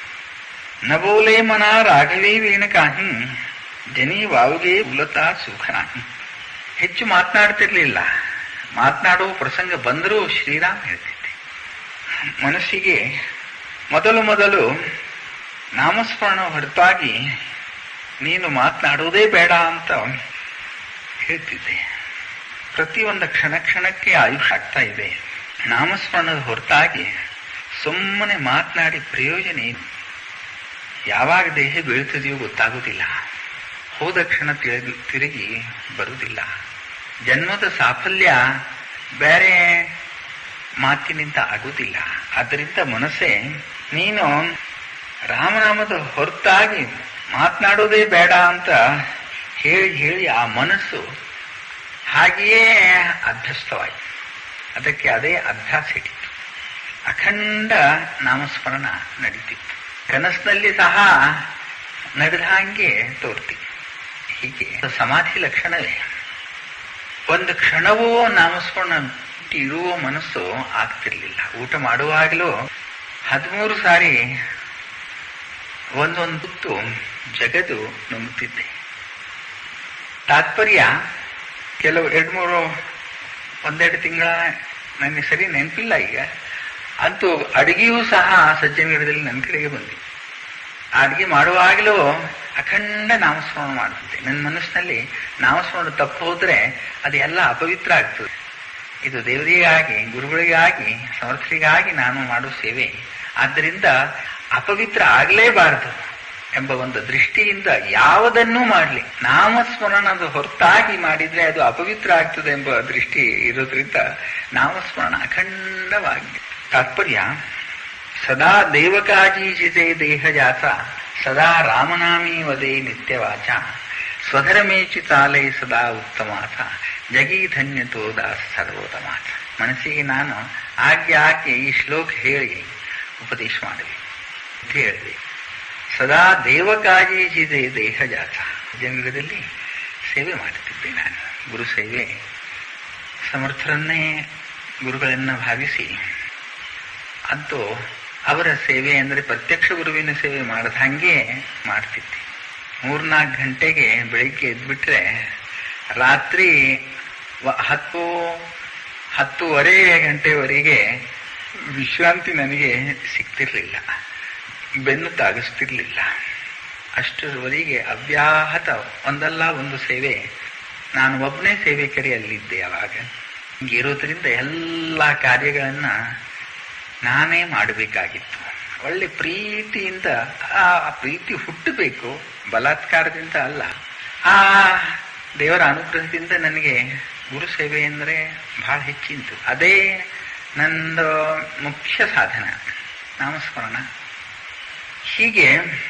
ನಬೋಲೆ ಮನ ರಾಘವೇ ವೇಣಕಾಹಿ ಜನಿ ವಾವುಗೆ ಉಲತಾ ಸುಖನಾಹಿ ಹೆಚ್ಚು ಮಾತನಾಡ್ತಿರ್ಲಿಲ್ಲ ಮಾತನಾಡುವ ಪ್ರಸಂಗ ಬಂದರೂ ಶ್ರೀರಾಮ್ ಹೇಳ್ತಿದ್ದೆ ಮನಸ್ಸಿಗೆ ಮೊದಲು ಮೊದಲು ನಾಮಸ್ಮರಣ ಹೊರತಾಗಿ ನೀನು ಮಾತನಾಡುವುದೇ ಬೇಡ ಅಂತ ಹೇಳ್ತಿದ್ದೆ ಪ್ರತಿಯೊಂದು ಕ್ಷಣ ಕ್ಷಣಕ್ಕೆ ಆಯುಷ್ ಆಗ್ತಾ ಇದೆ ನಾಮಸ್ಮರಣದ ಹೊರತಾಗಿ ಸುಮ್ಮನೆ ಮಾತನಾಡಿ ಪ್ರಯೋಜನ ಏನು ಯಾವಾಗ ದೇಹ ಬೀಳ್ತದೆಯೋ ಗೊತ್ತಾಗುವುದಿಲ್ಲ ಹೋದ ಕ್ಷಣ ತಿರುಗಿ ತಿರುಗಿ ಬರುವುದಿಲ್ಲ ಜನ್ಮದ ಸಾಫಲ್ಯ ಬೇರೆ ಮಾತಿನಿಂದ ಆಗುವುದಿಲ್ಲ ಅದರಿಂದ ಮನಸ್ಸೇ ನೀನು ರಾಮನಾಮದ ಹೊರತಾಗಿ ಮಾತನಾಡೋದೇ ಬೇಡ ಅಂತ ಹೇಳಿ ಹೇಳಿ ಆ ಮನಸ್ಸು ಹಾಗೆಯೇ ಅಭ್ಯಸ್ತವಾಯಿತು ಅದಕ್ಕೆ ಅದೇ ಅಭ್ಯಾಸ ಹಿಡಿತು ಅಖಂಡ ನಾಮಸ್ಮರಣ ನಡೀತಿತ್ತು ಕನಸಿನಲ್ಲಿ ಸಹ ನಡೆದ ಹಾಗೆ ತೋರ್ತಿ ಹೀಗೆ ಸಮಾಧಿ ಲಕ್ಷಣವೇ ಒಂದು ಕ್ಷಣವೂ ನಾಮಸ್ಮರಣ ಇರುವ ಮನಸ್ಸು ಆಗ್ತಿರ್ಲಿಲ್ಲ ಊಟ ಮಾಡುವಾಗಲೂ ಹದಿಮೂರು ಸಾರಿ ಒಂದೊಂದು ತುತ್ತು ಜಗದು ನುಂಗುತ್ತಿದ್ದೆ ತಾತ್ಪರ್ಯ ಕೆಲವು ಎರಡು ಮೂರು ಒಂದೆರಡು ತಿಂಗಳ ನನಗೆ ಸರಿ ನೆನಪಿಲ್ಲ ಈಗ ಅಂತೂ ಅಡಿಗೆಯೂ ಸಹ ಸಜ್ಜನಗಿಡದಲ್ಲಿ ನನ್ನ ಕಡೆಗೆ ಬಂದಿ ಅಡಿಗೆ ಮಾಡುವಾಗಲೂ ಅಖಂಡ ನಾಮಸ್ಮರಣ ಮಾಡ್ತಿದ್ದೆ ನನ್ನ ಮನಸ್ಸಿನಲ್ಲಿ ನಾಮಸ್ಮರಣ ತಪ್ಪು ಹೋದ್ರೆ ಅದೆಲ್ಲ ಅಪವಿತ್ರ ಆಗ್ತದೆ ಇದು ದೇವರಿಗಾಗಿ ಗುರುಗಳಿಗಾಗಿ ಸಮರ್ಥರಿಗಾಗಿ ನಾನು ಮಾಡುವ ಸೇವೆ ಆದ್ದರಿಂದ ಅಪವಿತ್ರ ಆಗಲೇಬಾರದು ಎಂಬ ಒಂದು ದೃಷ್ಟಿಯಿಂದ ಯಾವುದನ್ನೂ ಮಾಡಲಿ ನಾಮಸ್ಮರಣದ ಹೊರತಾಗಿ ಮಾಡಿದ್ರೆ ಅದು ಅಪವಿತ್ರ ಆಗ್ತದೆ ಎಂಬ ದೃಷ್ಟಿ ಇರೋದ್ರಿಂದ ನಾಮಸ್ಮರಣ ಅಖಂಡವಾಗಿ ತಾತ್ಪರ್ಯ ಸದಾ ದೇವಕಾಜೀಜಿತೆ ದೇಹ ಜಾತ ಸದಾ ರಾಮನಾಮೀ ವದೇ ನಿತ್ಯವಾಚ ಸ್ವಧರ್ಮೇಚಿ ತಾಲೇ ಸದಾ ಉತ್ತಮಾತ ಜಗೀಧನ್ಯತೋ ದಾಸ ಸರ್ವೋತ್ತಮಾತ ಮನಸ್ಸಿಗೆ ನಾನು ಆಜ್ಞೆ ಆಕೆ ಈ ಶ್ಲೋಕ ಹೇಳಿ ಉಪದೇಶ ಮಾಡಬೇಕು ಅಂತ ಹೇಳಿದೆ ಸದಾ ದೇವಕಾಜೀಜಿದೆ ದೇಹ ಜಾತ ಜಂಗದಲ್ಲಿ ಸೇವೆ ಮಾಡುತ್ತಿದ್ದೆ ನಾನು ಗುರು ಸೇವೆ ಸಮರ್ಥರನ್ನೇ ಗುರುಗಳನ್ನ ಭಾವಿಸಿ ಅಂತೂ ಅವರ ಸೇವೆ ಅಂದರೆ ಪ್ರತ್ಯಕ್ಷ ಗುರುವಿನ ಸೇವೆ ಮಾಡದ ಹಂಗೆ ಮಾಡ್ತಿದ್ದೆ ಮೂರ್ನಾಲ್ಕು ಗಂಟೆಗೆ ಬೆಳಿಗ್ಗೆ ಎದ್ಬಿಟ್ರೆ ರಾತ್ರಿ ಹತ್ತು ಹತ್ತೂವರೆ ಗಂಟೆವರೆಗೆ ವಿಶ್ರಾಂತಿ ನನಗೆ ಸಿಗ್ತಿರ್ಲಿಲ್ಲ ಬೆನ್ನು ತಾಗಿಸ್ತಿರ್ಲಿಲ್ಲ ಅಷ್ಟರವರೆಗೆ ಅವ್ಯಾಹತ ಒಂದಲ್ಲ ಒಂದು ಸೇವೆ ನಾನು ಒಬ್ಬನೇ ಸೇವೆಕರಿ ಅಲ್ಲಿದ್ದೆ ಅವಾಗ ಇರೋದ್ರಿಂದ ಎಲ್ಲ ಕಾರ್ಯಗಳನ್ನ ನಾನೇ ಮಾಡಬೇಕಾಗಿತ್ತು ಒಳ್ಳೆ ಪ್ರೀತಿಯಿಂದ ಆ ಪ್ರೀತಿ ಹುಟ್ಟಬೇಕು ಬಲಾತ್ಕಾರದಿಂದ ಅಲ್ಲ ಆ ದೇವರ ಅನುಗ್ರಹದಿಂದ ನನಗೆ ಗುರು ಸೇವೆ ಅಂದರೆ ಬಹಳ ಹೆಚ್ಚಿಂತು ಅದೇ ನಂದು ಮುಖ್ಯ ಸಾಧನ ನಾಮಸ್ಮರಣ ಹೀಗೆ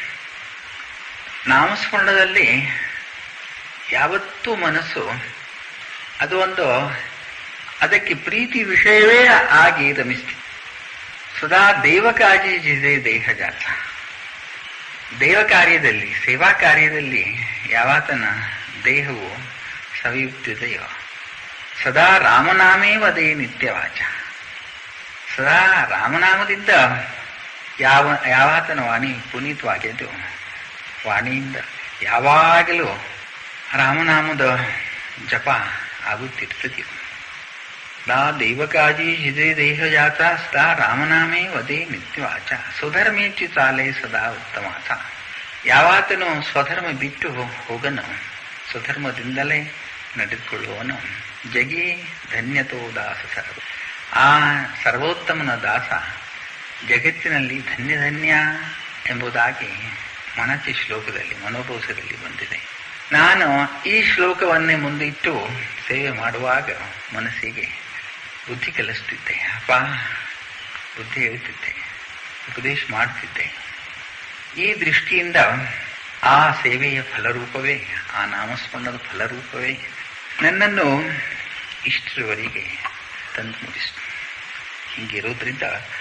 ನಾಮಸ್ಮರಣದಲ್ಲಿ ಯಾವತ್ತೂ ಮನಸ್ಸು ಅದು ಒಂದು ಅದಕ್ಕೆ ಪ್ರೀತಿ ವಿಷಯವೇ ಆಗಿ ರಮಿಸ್ತಿ ಸದಾ ದೇವಕಾಜಿ ಜಿದೆ ದೇಹ ಜಾತ ದೇವ ಕಾರ್ಯದಲ್ಲಿ ಸೇವಾ ಕಾರ್ಯದಲ್ಲಿ ಯಾವಾತನ ದೇಹವು ಸವಿಯುತ್ತಿದೆಯೋ ಸದಾ ರಾಮನಾಮೇ ವದೇ ನಿತ್ಯವಾಚ ಸದಾ ರಾಮನಾಮದಿಂದ ಯಾವ ಯಾವಾತನ ವಾಣಿ ಪುನೀತವಾಗಿದ್ದು ವಾಣಿಯಿಂದ ಯಾವಾಗಲೂ ರಾಮನಾಮದ ಜಪ ಆಗುತ್ತಿರ್ತದೆಯೋ ಸದಾ ದೈವಕಾಜಿ ಜಿದೆ ದೇಹ ಜಾತ ಸದಾ ರಾಮನಾಮೇ ವದೇ ನಿತ್ಯವಾಚ ಸ್ವಧರ್ಮೇಚ್ಚು ಚಾಲೆ ಸದಾ ಉತ್ತಮಾಚ ಯಾವಾತನು ಸ್ವಧರ್ಮ ಬಿಟ್ಟು ಹೋಗನು ಸ್ವಧರ್ಮದಿಂದಲೇ ನಡೆದುಕೊಳ್ಳುವನು ಜಗಿ ಧನ್ಯತೋ ದಾಸ ಸರ್ವ ಆ ಸರ್ವೋತ್ತಮನ ದಾಸ ಜಗತ್ತಿನಲ್ಲಿ ಧನ್ಯ ಧನ್ಯ ಎಂಬುದಾಗಿ ಮನಚಿ ಶ್ಲೋಕದಲ್ಲಿ ಮನೋಭೋಸದಲ್ಲಿ ಬಂದಿದೆ ನಾನು ಈ ಶ್ಲೋಕವನ್ನೇ ಮುಂದಿಟ್ಟು ಸೇವೆ ಮಾಡುವಾಗ ಮನಸ್ಸಿಗೆ ಬುದ್ಧಿ ಕಲಿಸ್ತಿದ್ದೆ ಅಪ್ಪ ಬುದ್ಧಿ ಹೇಳ್ತಿದ್ದೆ ಉಪದೇಶ ಮಾಡ್ತಿದ್ದೆ ಈ ದೃಷ್ಟಿಯಿಂದ ಆ ಸೇವೆಯ ಫಲರೂಪವೇ ಆ ನಾಮಸ್ಮರಣದ ಫಲರೂಪವೇ ನನ್ನನ್ನು ಇಷ್ಟರವರೆಗೆ ತಂದು ಮುಗಿಸ್ತು ಹೀಗಿರೋದ್ರಿಂದ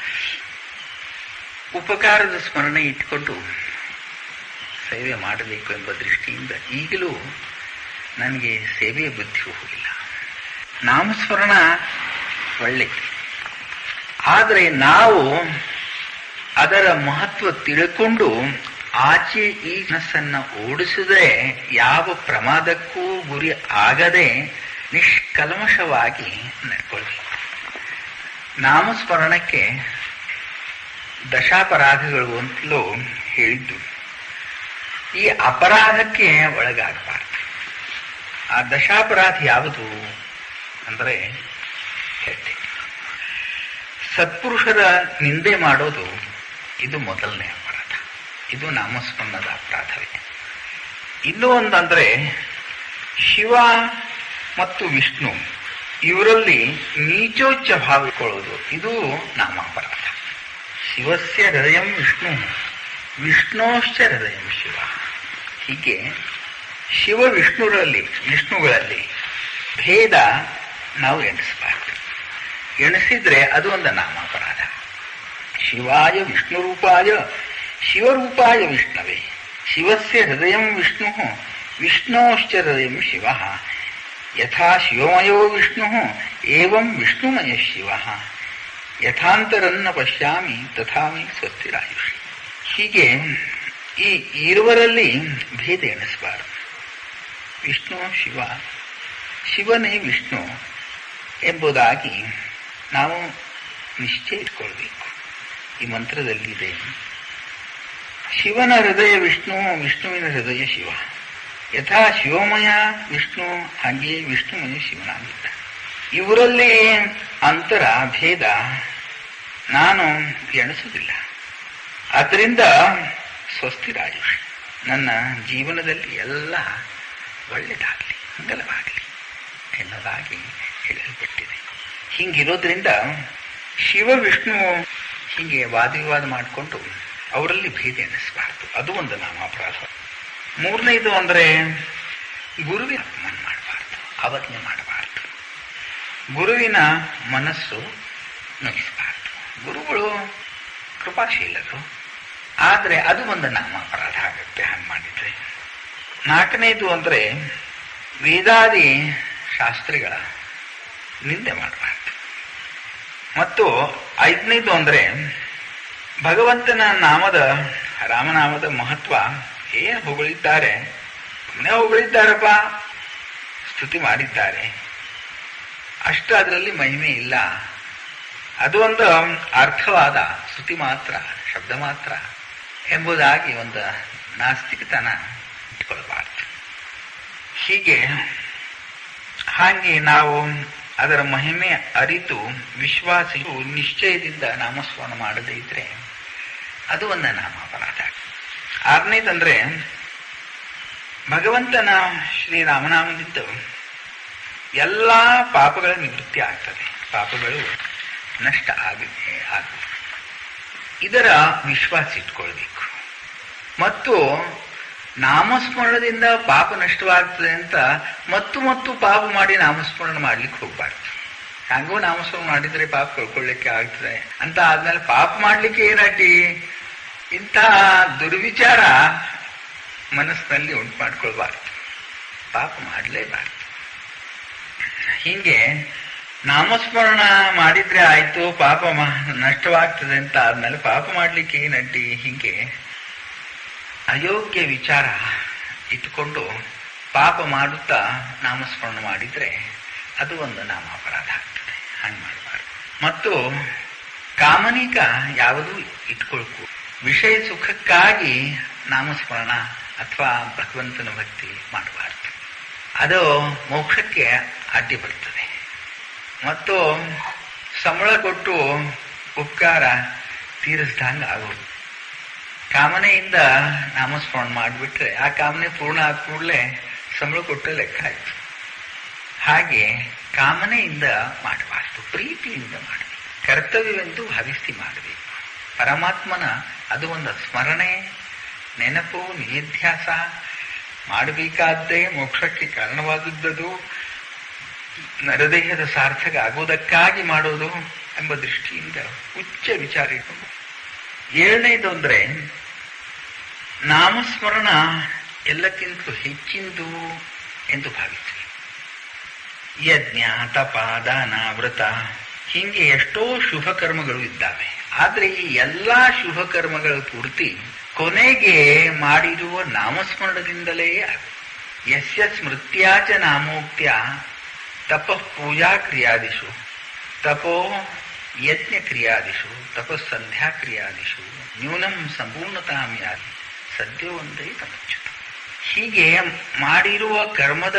ಉಪಕಾರದ ಸ್ಮರಣೆ ಇಟ್ಕೊಂಡು ಸೇವೆ ಮಾಡಬೇಕು ಎಂಬ ದೃಷ್ಟಿಯಿಂದ ಈಗಲೂ ನನಗೆ ಸೇವೆಯ ಬುದ್ಧಿ ಹೋಗಿಲ್ಲ ನಾಮಸ್ಮರಣ ಒಳ್ಳೆ ಆದರೆ ನಾವು ಅದರ ಮಹತ್ವ ತಿಳ್ಕೊಂಡು ಆಚೆ ಈ ಮನಸ್ಸನ್ನ ಓಡಿಸದೆ ಯಾವ ಪ್ರಮಾದಕ್ಕೂ ಗುರಿ ಆಗದೆ ನಿಷ್ಕಲ್ಮಶವಾಗಿ ನಡ್ಕೊಳ್ಬೇಕು ನಾಮಸ್ಮರಣಕ್ಕೆ ದಶಾಪರಾಧಗಳು ಅಂತಲೂ ಹೇಳಿದ್ದು ಈ ಅಪರಾಧಕ್ಕೆ ಒಳಗಾಗಬಾರ್ದು ಆ ದಶಾಪರಾಧ ಯಾವುದು ಅಂದರೆ ಹೆಜ್ಜೆ ಸತ್ಪುರುಷರ ನಿಂದೆ ಮಾಡೋದು ಇದು ಮೊದಲನೇ ಅಪರಾಧ ಇದು ನಾಮಸ್ಮರಣದ ಅಪರಾಧವೇ ಇನ್ನೂ ಒಂದಂದ್ರೆ ಶಿವ ಮತ್ತು ವಿಷ್ಣು ಇವರಲ್ಲಿ ನೀಚೋಚ್ಚ ಭಾವಿಕೊಳ್ಳೋದು ಇದು ನಾಮಾಪರಾಧ ಶಿವಸ್ಯ ಹೃದಯಂ ವಿಷ್ಣು ವಿಷ್ಣೋಶ್ಚ ಹೃದಯಂ ಶಿವ ಹೀಗೆ ಶಿವ ವಿಷ್ಣುರಲ್ಲಿ ವಿಷ್ಣುಗಳಲ್ಲಿ ಭೇದ ನಾವು ಎಣಿಸಬಾರ್ದು ಎಣಿಸಿದ್ರೆ ಅದು ಒಂದು ನಾಮಾಪರಾಧ ಶಿವಾಯ ವಿಷ್ಣು ರೂಪಾಯ ಶಿವರೂಪಾಯ ವಿಷ್ಣವೇ ಶಿವಸ್ಯ ಹೃದಯಂ ವಿಷ್ಣು ವಿಷ್ಣೋಶ್ಚ ಹೃದಯಂ ಶಿವ ಯಥಾ ಶಿವಮಯೋ ವಿಷ್ಣು ಏವಂ ವಿಷ್ಣುಮಯ ಶಿವ ಯಥಾಂತರನ್ನ ಪಶ್ಯಾಮಿ ತಥಾಮಿ ಸ್ವಸ್ತಿರಾಯುಷಿ ಹೀಗೆ ಈ ಇರುವರಲ್ಲಿ ಭೇದ ಎಣಿಸಬಾರದು ವಿಷ್ಣು ಶಿವ ಶಿವನೇ ವಿಷ್ಣು ಎಂಬುದಾಗಿ ನಾವು ನಿಶ್ಚಯ ಇಟ್ಕೊಳ್ಬೇಕು ಈ ಮಂತ್ರದಲ್ಲಿದೆ ಶಿವನ ಹೃದಯ ವಿಷ್ಣು ವಿಷ್ಣುವಿನ ಹೃದಯ ಶಿವ ಯಥಾ ಶಿವಮಯ ವಿಷ್ಣು ಹಾಗೆಯೇ ವಿಷ್ಣುಮಯ ಶಿವನಾಗಿದ್ದ ಇವರಲ್ಲಿ ಅಂತರ ಭೇದ ನಾನು ಎಣಿಸುವುದಿಲ್ಲ ಅದರಿಂದ ಸ್ವಸ್ತಿರಾಯುಷ್ ನನ್ನ ಜೀವನದಲ್ಲಿ ಎಲ್ಲ ಒಳ್ಳೆಯದಾಗಲಿ ಮಂಗಲವಾಗಲಿ ಎನ್ನೋದಾಗಿ ಹೇಳಲ್ಪಟ್ಟಿದೆ ಹಿಂಗಿರೋದ್ರಿಂದ ಶಿವ ವಿಷ್ಣು ಹೀಗೆ ವಾದವಿವಾದ ಮಾಡಿಕೊಂಡು ಅವರಲ್ಲಿ ಭೇದ ಎಣಿಸಬಾರ್ದು ಅದು ಒಂದು ನಾಮಾಪರಾಧ ಮೂರನೇದು ಅಂದರೆ ಗುರುವಿನ ಅಪಮಾನ ಮಾಡಬಾರ್ದು ಅವಜ್ಞೆ ಮಾಡಬಾರ್ದು ಗುರುವಿನ ಮನಸ್ಸು ನೋಯಿಸಬಾರ್ದು ಗುರುಗಳು ಕೃಪಾಶೀಲರು ಆದರೆ ಅದು ಒಂದು ನಾಮಾಪರಾಧ ಆಗುತ್ತೆ ಹಂಗೆ ಮಾಡಿದ್ರೆ ನಾಲ್ಕನೇದು ಅಂದರೆ ವೇದಾದಿ ಶಾಸ್ತ್ರಿಗಳ ನಿಂದೆ ಮಾಡಬಾರ್ದು ಮತ್ತು ಐದನೇದು ಅಂದರೆ ಭಗವಂತನ ನಾಮದ ರಾಮನಾಮದ ಮಹತ್ವ ಏನು ಹೊಗಳಿದ್ದಾರೆ ಸುಮ್ಮನೆ ಹೊಗಳಿದ್ದಾರಪ್ಪ ಸ್ತುತಿ ಮಾಡಿದ್ದಾರೆ ಅಷ್ಟು ಅದರಲ್ಲಿ ಮಹಿಮೆ ಇಲ್ಲ ಅದು ಒಂದು ಅರ್ಥವಾದ ಸ್ತುತಿ ಮಾತ್ರ ಶಬ್ದ ಮಾತ್ರ ಎಂಬುದಾಗಿ ಒಂದು ನಾಸ್ತಿಕತನ ಇಟ್ಕೊಳ್ಬಾರ್ದು ಹೀಗೆ ಹಾಗೆ ನಾವು ಅದರ ಮಹಿಮೆ ಅರಿತು ವಿಶ್ವಾಸಿಸು ನಿಶ್ಚಯದಿಂದ ನಾಮಸ್ಮರಣ ಮಾಡದೇ ಇದ್ರೆ ಅದು ಒಂದು ನಾಮಾಪರಾಧ ಆರನೇದಂದ್ರೆ ಭಗವಂತನ ಶ್ರೀರಾಮನಾಮದಿಂದ ಎಲ್ಲ ಪಾಪಗಳ ನಿವೃತ್ತಿ ಆಗ್ತದೆ ಪಾಪಗಳು ನಷ್ಟ ಆಗಿದೆ ಆಗುತ್ತೆ ಇದರ ವಿಶ್ವಾಸ ಇಟ್ಕೊಳ್ಬೇಕು ಮತ್ತು ನಾಮಸ್ಮರಣದಿಂದ ಪಾಪ ನಷ್ಟವಾಗ್ತದೆ ಅಂತ ಮತ್ತು ಮತ್ತು ಪಾಪ ಮಾಡಿ ನಾಮಸ್ಮರಣ ಮಾಡ್ಲಿಕ್ಕೆ ಹೋಗ್ಬಾರ್ದು ಹಂಗೂ ನಾಮಸ್ಮರಣ ಮಾಡಿದ್ರೆ ಪಾಪ ಕಳ್ಕೊಳ್ಳಿಕ್ಕೆ ಆಗ್ತದೆ ಅಂತ ಆದ್ಮೇಲೆ ಪಾಪ ಮಾಡ್ಲಿಕ್ಕೆ ಏನಾಟಿ ಇಂಥ ದುರ್ವಿಚಾರ ಮನಸ್ಸಿನಲ್ಲಿ ಉಂಟು ಮಾಡ್ಕೊಳ್ಬಾರ್ದು ಪಾಪ ಮಾಡಲೇಬಾರ್ದು ಹೀಗೆ ನಾಮಸ್ಮರಣ ಮಾಡಿದ್ರೆ ಆಯ್ತು ಪಾಪ ನಷ್ಟವಾಗ್ತದೆ ಅಂತ ಆದ್ಮೇಲೆ ಪಾಪ ಮಾಡ್ಲಿಕ್ಕೆ ಏನಡ್ಡಿ ಹೀಗೆ ಅಯೋಗ್ಯ ವಿಚಾರ ಇಟ್ಟುಕೊಂಡು ಪಾಪ ಮಾಡುತ್ತಾ ನಾಮಸ್ಮರಣ ಮಾಡಿದ್ರೆ ಅದು ಒಂದು ನಾಮಾಪರಾಧ ಆಗ್ತದೆ ಹಂಗೆ ಮಾಡಬಾರ್ದು ಮತ್ತು ಕಾಮನಿಕ ಯಾವುದೂ ಇಟ್ಕೊಳ್ಕು ವಿಷಯ ಸುಖಕ್ಕಾಗಿ ನಾಮಸ್ಮರಣ ಅಥವಾ ಭಗವಂತನ ಭಕ್ತಿ ಮಾಡಬಾರ್ದು ಅದು ಮೋಕ್ಷಕ್ಕೆ ಅಡ್ಡಿ ಬರ್ತದೆ ಮತ್ತು ಸಂಬಳ ಕೊಟ್ಟು ಉಪಕಾರ ತೀರಿಸ್ದಂಗ ಆಗೋದು ಕಾಮನೆಯಿಂದ ನಾಮಸ್ಮರಣ ಮಾಡಿಬಿಟ್ರೆ ಆ ಕಾಮನೆ ಪೂರ್ಣ ಆದ ಕೂಡಲೇ ಸಂಬಳ ಕೊಟ್ಟರೆ ಲೆಕ್ಕ ಆಯ್ತು ಹಾಗೆ ಕಾಮನೆಯಿಂದ ಮಾಡಬಾರ್ದು ಪ್ರೀತಿಯಿಂದ ಮಾಡಬೇಕು ಕರ್ತವ್ಯವೆಂದು ಭಾವಿಸಿ ಮಾಡಬೇಕು ಪರಮಾತ್ಮನ ಅದು ಒಂದು ಸ್ಮರಣೆ ನೆನಪು ನಿಧಿಧ್ಯಾಸ ಮಾಡಬೇಕಾದ್ದೇ ಮೋಕ್ಷಕ್ಕೆ ಕಾರಣವಾದದ್ದು ನರದೇಹದ ಸಾರ್ಥಕ ಆಗುವುದಕ್ಕಾಗಿ ಮಾಡೋದು ಎಂಬ ದೃಷ್ಟಿಯಿಂದ ಉಚ್ಚ ವಿಚಾರ ಇಟ್ಕೊಂಡು ಏಳನೇದು ಅಂದ್ರೆ ನಾಮಸ್ಮರಣ ಎಲ್ಲಕ್ಕಿಂತಲೂ ಹೆಚ್ಚಿಂದು ಎಂದು ಭಾವಿಸಿ ಯಜ್ಞ ತಪ ದಾನ ವ್ರತ ಹೀಗೆ ಎಷ್ಟೋ ಶುಭ ಕರ್ಮಗಳು ಇದ್ದಾವೆ ಆದ್ರೆ ಈ ಎಲ್ಲಾ ಶುಭ ಕರ್ಮಗಳ ಪೂರ್ತಿ ಕೊನೆಗೆ ಮಾಡಿರುವ ನಾಮಸ್ಮರಣದಿಂದಲೇ ಯಸ್ಯ ಸ್ಮೃತ್ಯಾಚ ನಾಮೋಕ್ತ್ಯ ತಪ ಪೂಜಾ ಕ್ರಿಯಾದಿಷು ತಪೋ ಯಜ್ಞ ಕ್ರಿಯಾದಿಷು ತಪಸ್ಸಂಧ್ಯಾ ಕ್ರಿಯಾದಿಷು ನ್ಯೂನಂ ಸಂಪೂರ್ಣತಾಂ ಯಾದಿ ಸದ್ಯ ಒಂದೇ ತಮಚ್ಚುತ ಹೀಗೆ ಮಾಡಿರುವ ಕರ್ಮದ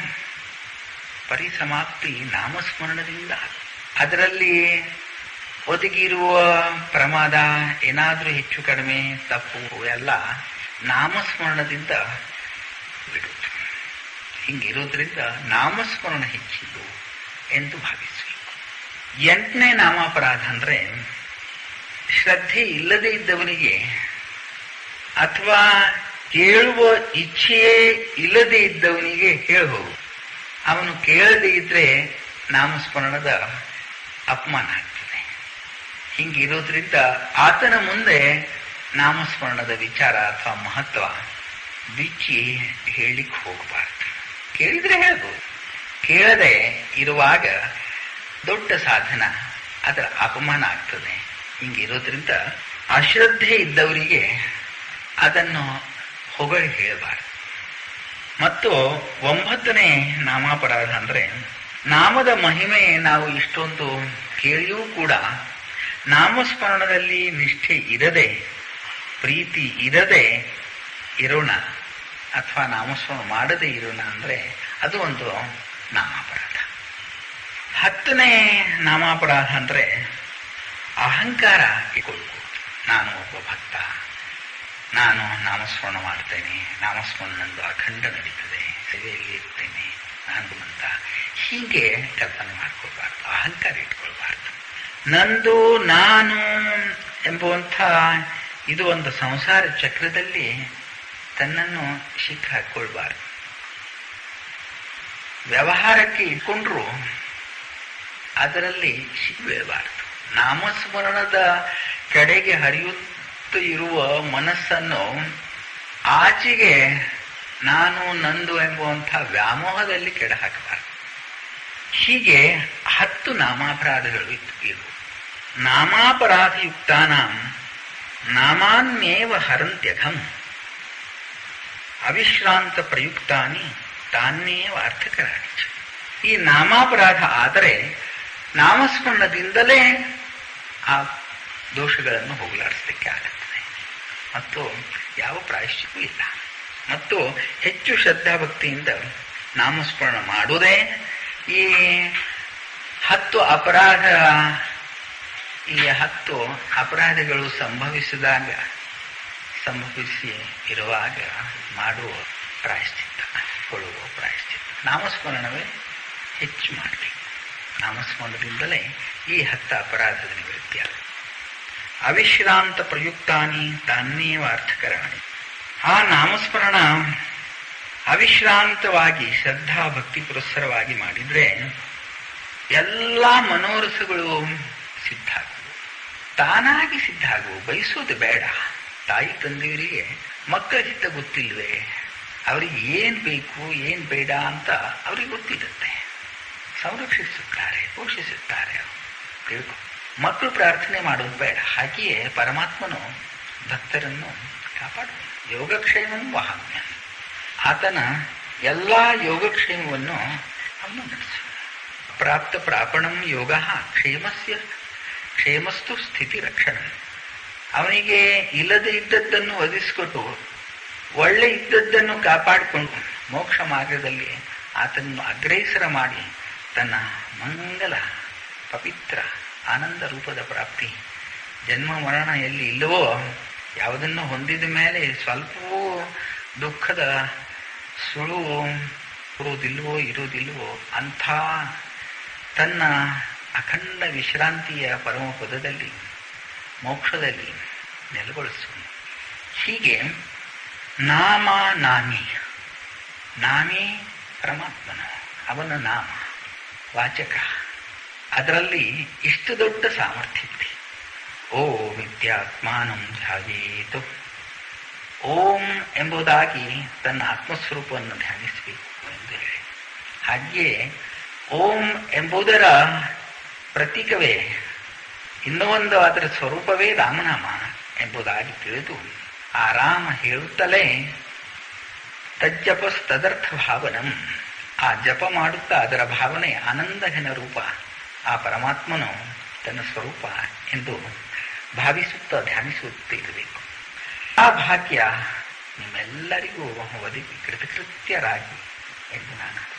ಪರಿಸಮಾಪ್ತಿ ನಾಮಸ್ಮರಣದಿಂದ ಅದರಲ್ಲಿ ಒದಗಿರುವ ಪ್ರಮಾದ ಏನಾದರೂ ಹೆಚ್ಚು ಕಡಿಮೆ ತಪ್ಪು ಎಲ್ಲ ನಾಮಸ್ಮರಣದಿಂದ ಬಿಡುತ್ತೆ ಹಿಂಗಿರೋದ್ರಿಂದ ನಾಮಸ್ಮರಣ ಹೆಚ್ಚಿದ್ದು ಎಂದು ಭಾವಿಸಬೇಕು ಎಂಟನೇ ನಾಮಾಪರಾಧ ಅಂದ್ರೆ ಶ್ರದ್ಧೆ ಇಲ್ಲದೆ ಇದ್ದವನಿಗೆ ಅಥವಾ ಕೇಳುವ ಇಚ್ಛೆಯೇ ಇಲ್ಲದೆ ಇದ್ದವನಿಗೆ ಹೇಳಬಹುದು ಅವನು ಕೇಳದೆ ಇದ್ರೆ ನಾಮಸ್ಮರಣದ ಅಪಮಾನ ಆಗ್ತದೆ ಹಿಂಗಿರೋದ್ರಿಂದ ಆತನ ಮುಂದೆ ನಾಮಸ್ಮರಣದ ವಿಚಾರ ಅಥವಾ ಮಹತ್ವ ಬಿಚ್ಚಿ ಹೇಳಿಕ್ ಹೋಗಬಾರ್ದು ಕೇಳಿದ್ರೆ ಹೇಳ್ಬೋದು ಕೇಳದೆ ಇರುವಾಗ ದೊಡ್ಡ ಸಾಧನ ಅದರ ಅಪಮಾನ ಆಗ್ತದೆ ಹಿಂಗಿರೋದ್ರಿಂದ ಅಶ್ರದ್ಧೆ ಇದ್ದವರಿಗೆ ಅದನ್ನು ಹೊಗಳಿ ಹೇಳಬಾರದು ಮತ್ತು ಒಂಬತ್ತನೇ ನಾಮಾಪರಾಧ ಅಂದ್ರೆ ನಾಮದ ಮಹಿಮೆ ನಾವು ಇಷ್ಟೊಂದು ಕೇಳಿಯೂ ಕೂಡ ನಾಮಸ್ಮರಣದಲ್ಲಿ ನಿಷ್ಠೆ ಇರದೆ ಪ್ರೀತಿ ಇರದೆ ಇರೋಣ ಅಥವಾ ನಾಮಸ್ಮರಣ ಮಾಡದೆ ಇರೋಣ ಅಂದ್ರೆ ಅದು ಒಂದು ನಾಮಾಪರಾಧ ಹತ್ತನೇ ನಾಮಾಪರಾಧ ಅಂದ್ರೆ ಅಹಂಕಾರ ಇಟ್ಕೊಳ್ಳುವುದು ನಾನು ಒಬ್ಬ ಭಕ್ತ ನಾನು ನಾಮಸ್ಮರಣ ಮಾಡ್ತೇನೆ ನಾಮಸ್ಮರಣ ನಂದು ಅಖಂಡ ನಡೀತದೆ ಸೇವೆಯಲ್ಲಿ ಇರ್ತೇನೆ ನಾನು ಅಂತ ಹೀಗೆ ಕಲ್ಪನೆ ಮಾಡ್ಕೊಳ್ಬಾರ್ದು ಅಹಂಕಾರ ಇಟ್ಕೊಳ್ಬಾರ್ದು ನಂದು ನಾನು ಎಂಬುವಂಥ ಇದು ಒಂದು ಸಂಸಾರ ಚಕ್ರದಲ್ಲಿ ತನ್ನನ್ನು ಸಿಕ್ಕ ಹಾಕೊಳ್ಬಾರ್ದು ವ್ಯವಹಾರಕ್ಕೆ ಇಟ್ಕೊಂಡ್ರು ಅದರಲ್ಲಿ ಸಿಗ್ಬೀಳಬಾರ್ದು ನಾಮಸ್ಮರಣದ ಕಡೆಗೆ ಹರಿಯುತ್ತ ಇರುವ ಮನಸ್ಸನ್ನು ಆಚೆಗೆ ನಾನು ನಂದು ಎಂಬುವಂಥ ವ್ಯಾಮೋಹದಲ್ಲಿ ಕೆಡ ಹಾಕಬಾರ್ದು ಹೀಗೆ ಹತ್ತು ನಾಮಾಪರಾಧಗಳು ಇವು ನಾಮಾಪರಾಧಯುಕ್ತಾನಾಂ ನಾಮಾನ್ಯೇವ ಹರಂತ್ಯಘಂ ಅವಿಶ್ರಾಂತ ಪ್ರಯುಕ್ತಾನಿ ತಾನ್ನೇವ ಅರ್ಥಕರಾಣಿ ಈ ನಾಮಾಪರಾಧ ಆದರೆ ನಾಮಸ್ಮರಣದಿಂದಲೇ ಆ ದೋಷಗಳನ್ನು ಹೋಗಲಾಡಿಸಲಿಕ್ಕೆ ಆಗುತ್ತದೆ ಮತ್ತು ಯಾವ ಪ್ರಾಯಶ್ಚಿತ್ತೂ ಇಲ್ಲ ಮತ್ತು ಹೆಚ್ಚು ಶ್ರದ್ಧಾಭಕ್ತಿಯಿಂದ ನಾಮಸ್ಮರಣ ಮಾಡುವುದೇ ಈ ಹತ್ತು ಅಪರಾಧ ಈ ಹತ್ತು ಅಪರಾಧಗಳು ಸಂಭವಿಸಿದಾಗ ಸಂಭವಿಸಿ ಇರುವಾಗ ಮಾಡುವ ಪ್ರಾಯಶ್ಚಿತ್ತ ಕೊಡುವ ಪ್ರಾಯಶ್ಚಿತ್ತ ನಾಮಸ್ಮರಣವೇ ಹೆಚ್ಚು ಮಾಡಬೇಕು ನಾಮಸ್ಮರಣದಿಂದಲೇ ಈ ಹತ್ತು ಅಪರಾಧದ ನಿವೃತ್ತಿ ಆಗುತ್ತೆ ಅವಿಶ್ರಾಂತ ಪ್ರಯುಕ್ತಾನಿ ತಾನೇವ ಅರ್ಥಕರಣಿ ಆ ನಾಮಸ್ಮರಣ ಅವಿಶ್ರಾಂತವಾಗಿ ಶ್ರದ್ಧಾ ಭಕ್ತಿ ಪುರಸ್ಸರವಾಗಿ ಮಾಡಿದ್ರೆ ಎಲ್ಲ ಮನೋರಸಗಳು ಸಿದ್ಧ ಆಗುವು ತಾನಾಗಿ ಸಿದ್ಧ ಆಗುವು ಬಯಸೋದು ಬೇಡ ತಾಯಿ ತಂದೆಯವರಿಗೆ ಮಕ್ಕಳ ಹಿತ ಗೊತ್ತಿಲ್ವೇ ಅವರಿಗೆ ಏನ್ ಬೇಕು ಏನ್ ಬೇಡ ಅಂತ ಅವ್ರಿಗೆ ಗೊತ್ತಿರುತ್ತೆ ಸಂರಕ್ಷಿಸುತ್ತಾರೆ ಪೋಷಿಸುತ್ತಾರೆ ತಿಳ್ಕೊ ಮಕ್ಕಳು ಪ್ರಾರ್ಥನೆ ಮಾಡೋದು ಬೇಡ ಹಾಗೆಯೇ ಪರಮಾತ್ಮನು ಭಕ್ತರನ್ನು ಕಾಪಾಡುವ ಯೋಗಕ್ಷೇಮಂ ವಹಾಮ್ಯ ಆತನ ಎಲ್ಲಾ ಯೋಗಕ್ಷೇಮವನ್ನು ಅವನು ನಡೆಸುವ ಪ್ರಾಪ್ತ ಪ್ರಾಪಣಂ ಯೋಗ ಕ್ಷೇಮಸ್ಯ ಕ್ಷೇಮಸ್ತು ಸ್ಥಿತಿ ರಕ್ಷಣ ಅವನಿಗೆ ಇಲ್ಲದೆ ಇದ್ದದ್ದನ್ನು ಒದಿಸಿಕೊಟ್ಟು ಒಳ್ಳೆ ಇದ್ದದ್ದನ್ನು ಕಾಪಾಡಿಕೊಂಡು ಮೋಕ್ಷ ಮಾರ್ಗದಲ್ಲಿ ಆತನನ್ನು ಅಗ್ರೇಸರ ಮಾಡಿ ತನ್ನ ಮಂಗಲ ಪವಿತ್ರ ಆನಂದ ರೂಪದ ಪ್ರಾಪ್ತಿ ಜನ್ಮ ಮರಣ ಎಲ್ಲಿ ಇಲ್ಲವೋ ಯಾವುದನ್ನು ಹೊಂದಿದ ಮೇಲೆ ಸ್ವಲ್ಪವೂ ದುಃಖದ ಸುಳು ಇರುವುದಿಲ್ವೋ ಇರುವುದಿಲ್ವೋ ಅಂಥ ತನ್ನ ಅಖಂಡ ವಿಶ್ರಾಂತಿಯ ಪರಮ ಪದದಲ್ಲಿ ಮೋಕ್ಷದಲ್ಲಿ ನೆಲೆಗೊಳಿಸು ಹೀಗೆ ನಾಮ ನಾಮಿ ನಾಮೇ ಪರಮಾತ್ಮನು ಅವನ ನಾಮ ವಾಚಕ ಅದರಲ್ಲಿ ಇಷ್ಟು ದೊಡ್ಡ ಸಾಮರ್ಥ್ಯ ಇದೆ ಓ ವಿದ್ಯಾತ್ಮಾನಂ ಧ್ಯಾಯೇತು ಓಂ ಎಂಬುದಾಗಿ ತನ್ನ ಆತ್ಮಸ್ವರೂಪವನ್ನು ಧ್ಯಾನಿಸಬೇಕು ಎಂದು ಹೇಳಿ ಹಾಗೆಯೇ ಓಂ ಎಂಬುದರ ಪ್ರತೀಕವೇ ಇನ್ನೂ ಒಂದು ಅದರ ಸ್ವರೂಪವೇ ರಾಮನಾಮ ಎಂಬುದಾಗಿ ತಿಳಿದು ಆ ರಾಮ ಹೇಳುತ್ತಲೇ ತಜ್ಜಪಸ್ ತದರ್ಥ ಭಾವನಂ ಆ ಜಪ ಮಾಡುತ್ತಾ ಅದರ ಭಾವನೆ ಆನಂದಘನ ರೂಪ ಆ ಪರಮಾತ್ಮನು ತನ್ನ ಸ್ವರೂಪ ಎಂದು ಭಾವಿಸುತ್ತಾ ಧ್ಯಾನಿಸುತ್ತಿರಬೇಕು ಆ ಭಾಗ್ಯ ನಿಮ್ಮೆಲ್ಲರಿಗೂ ಒದಗಿ ಕೃತಕೃತ್ಯರಾಗಿ ಎಂದು ನಾನು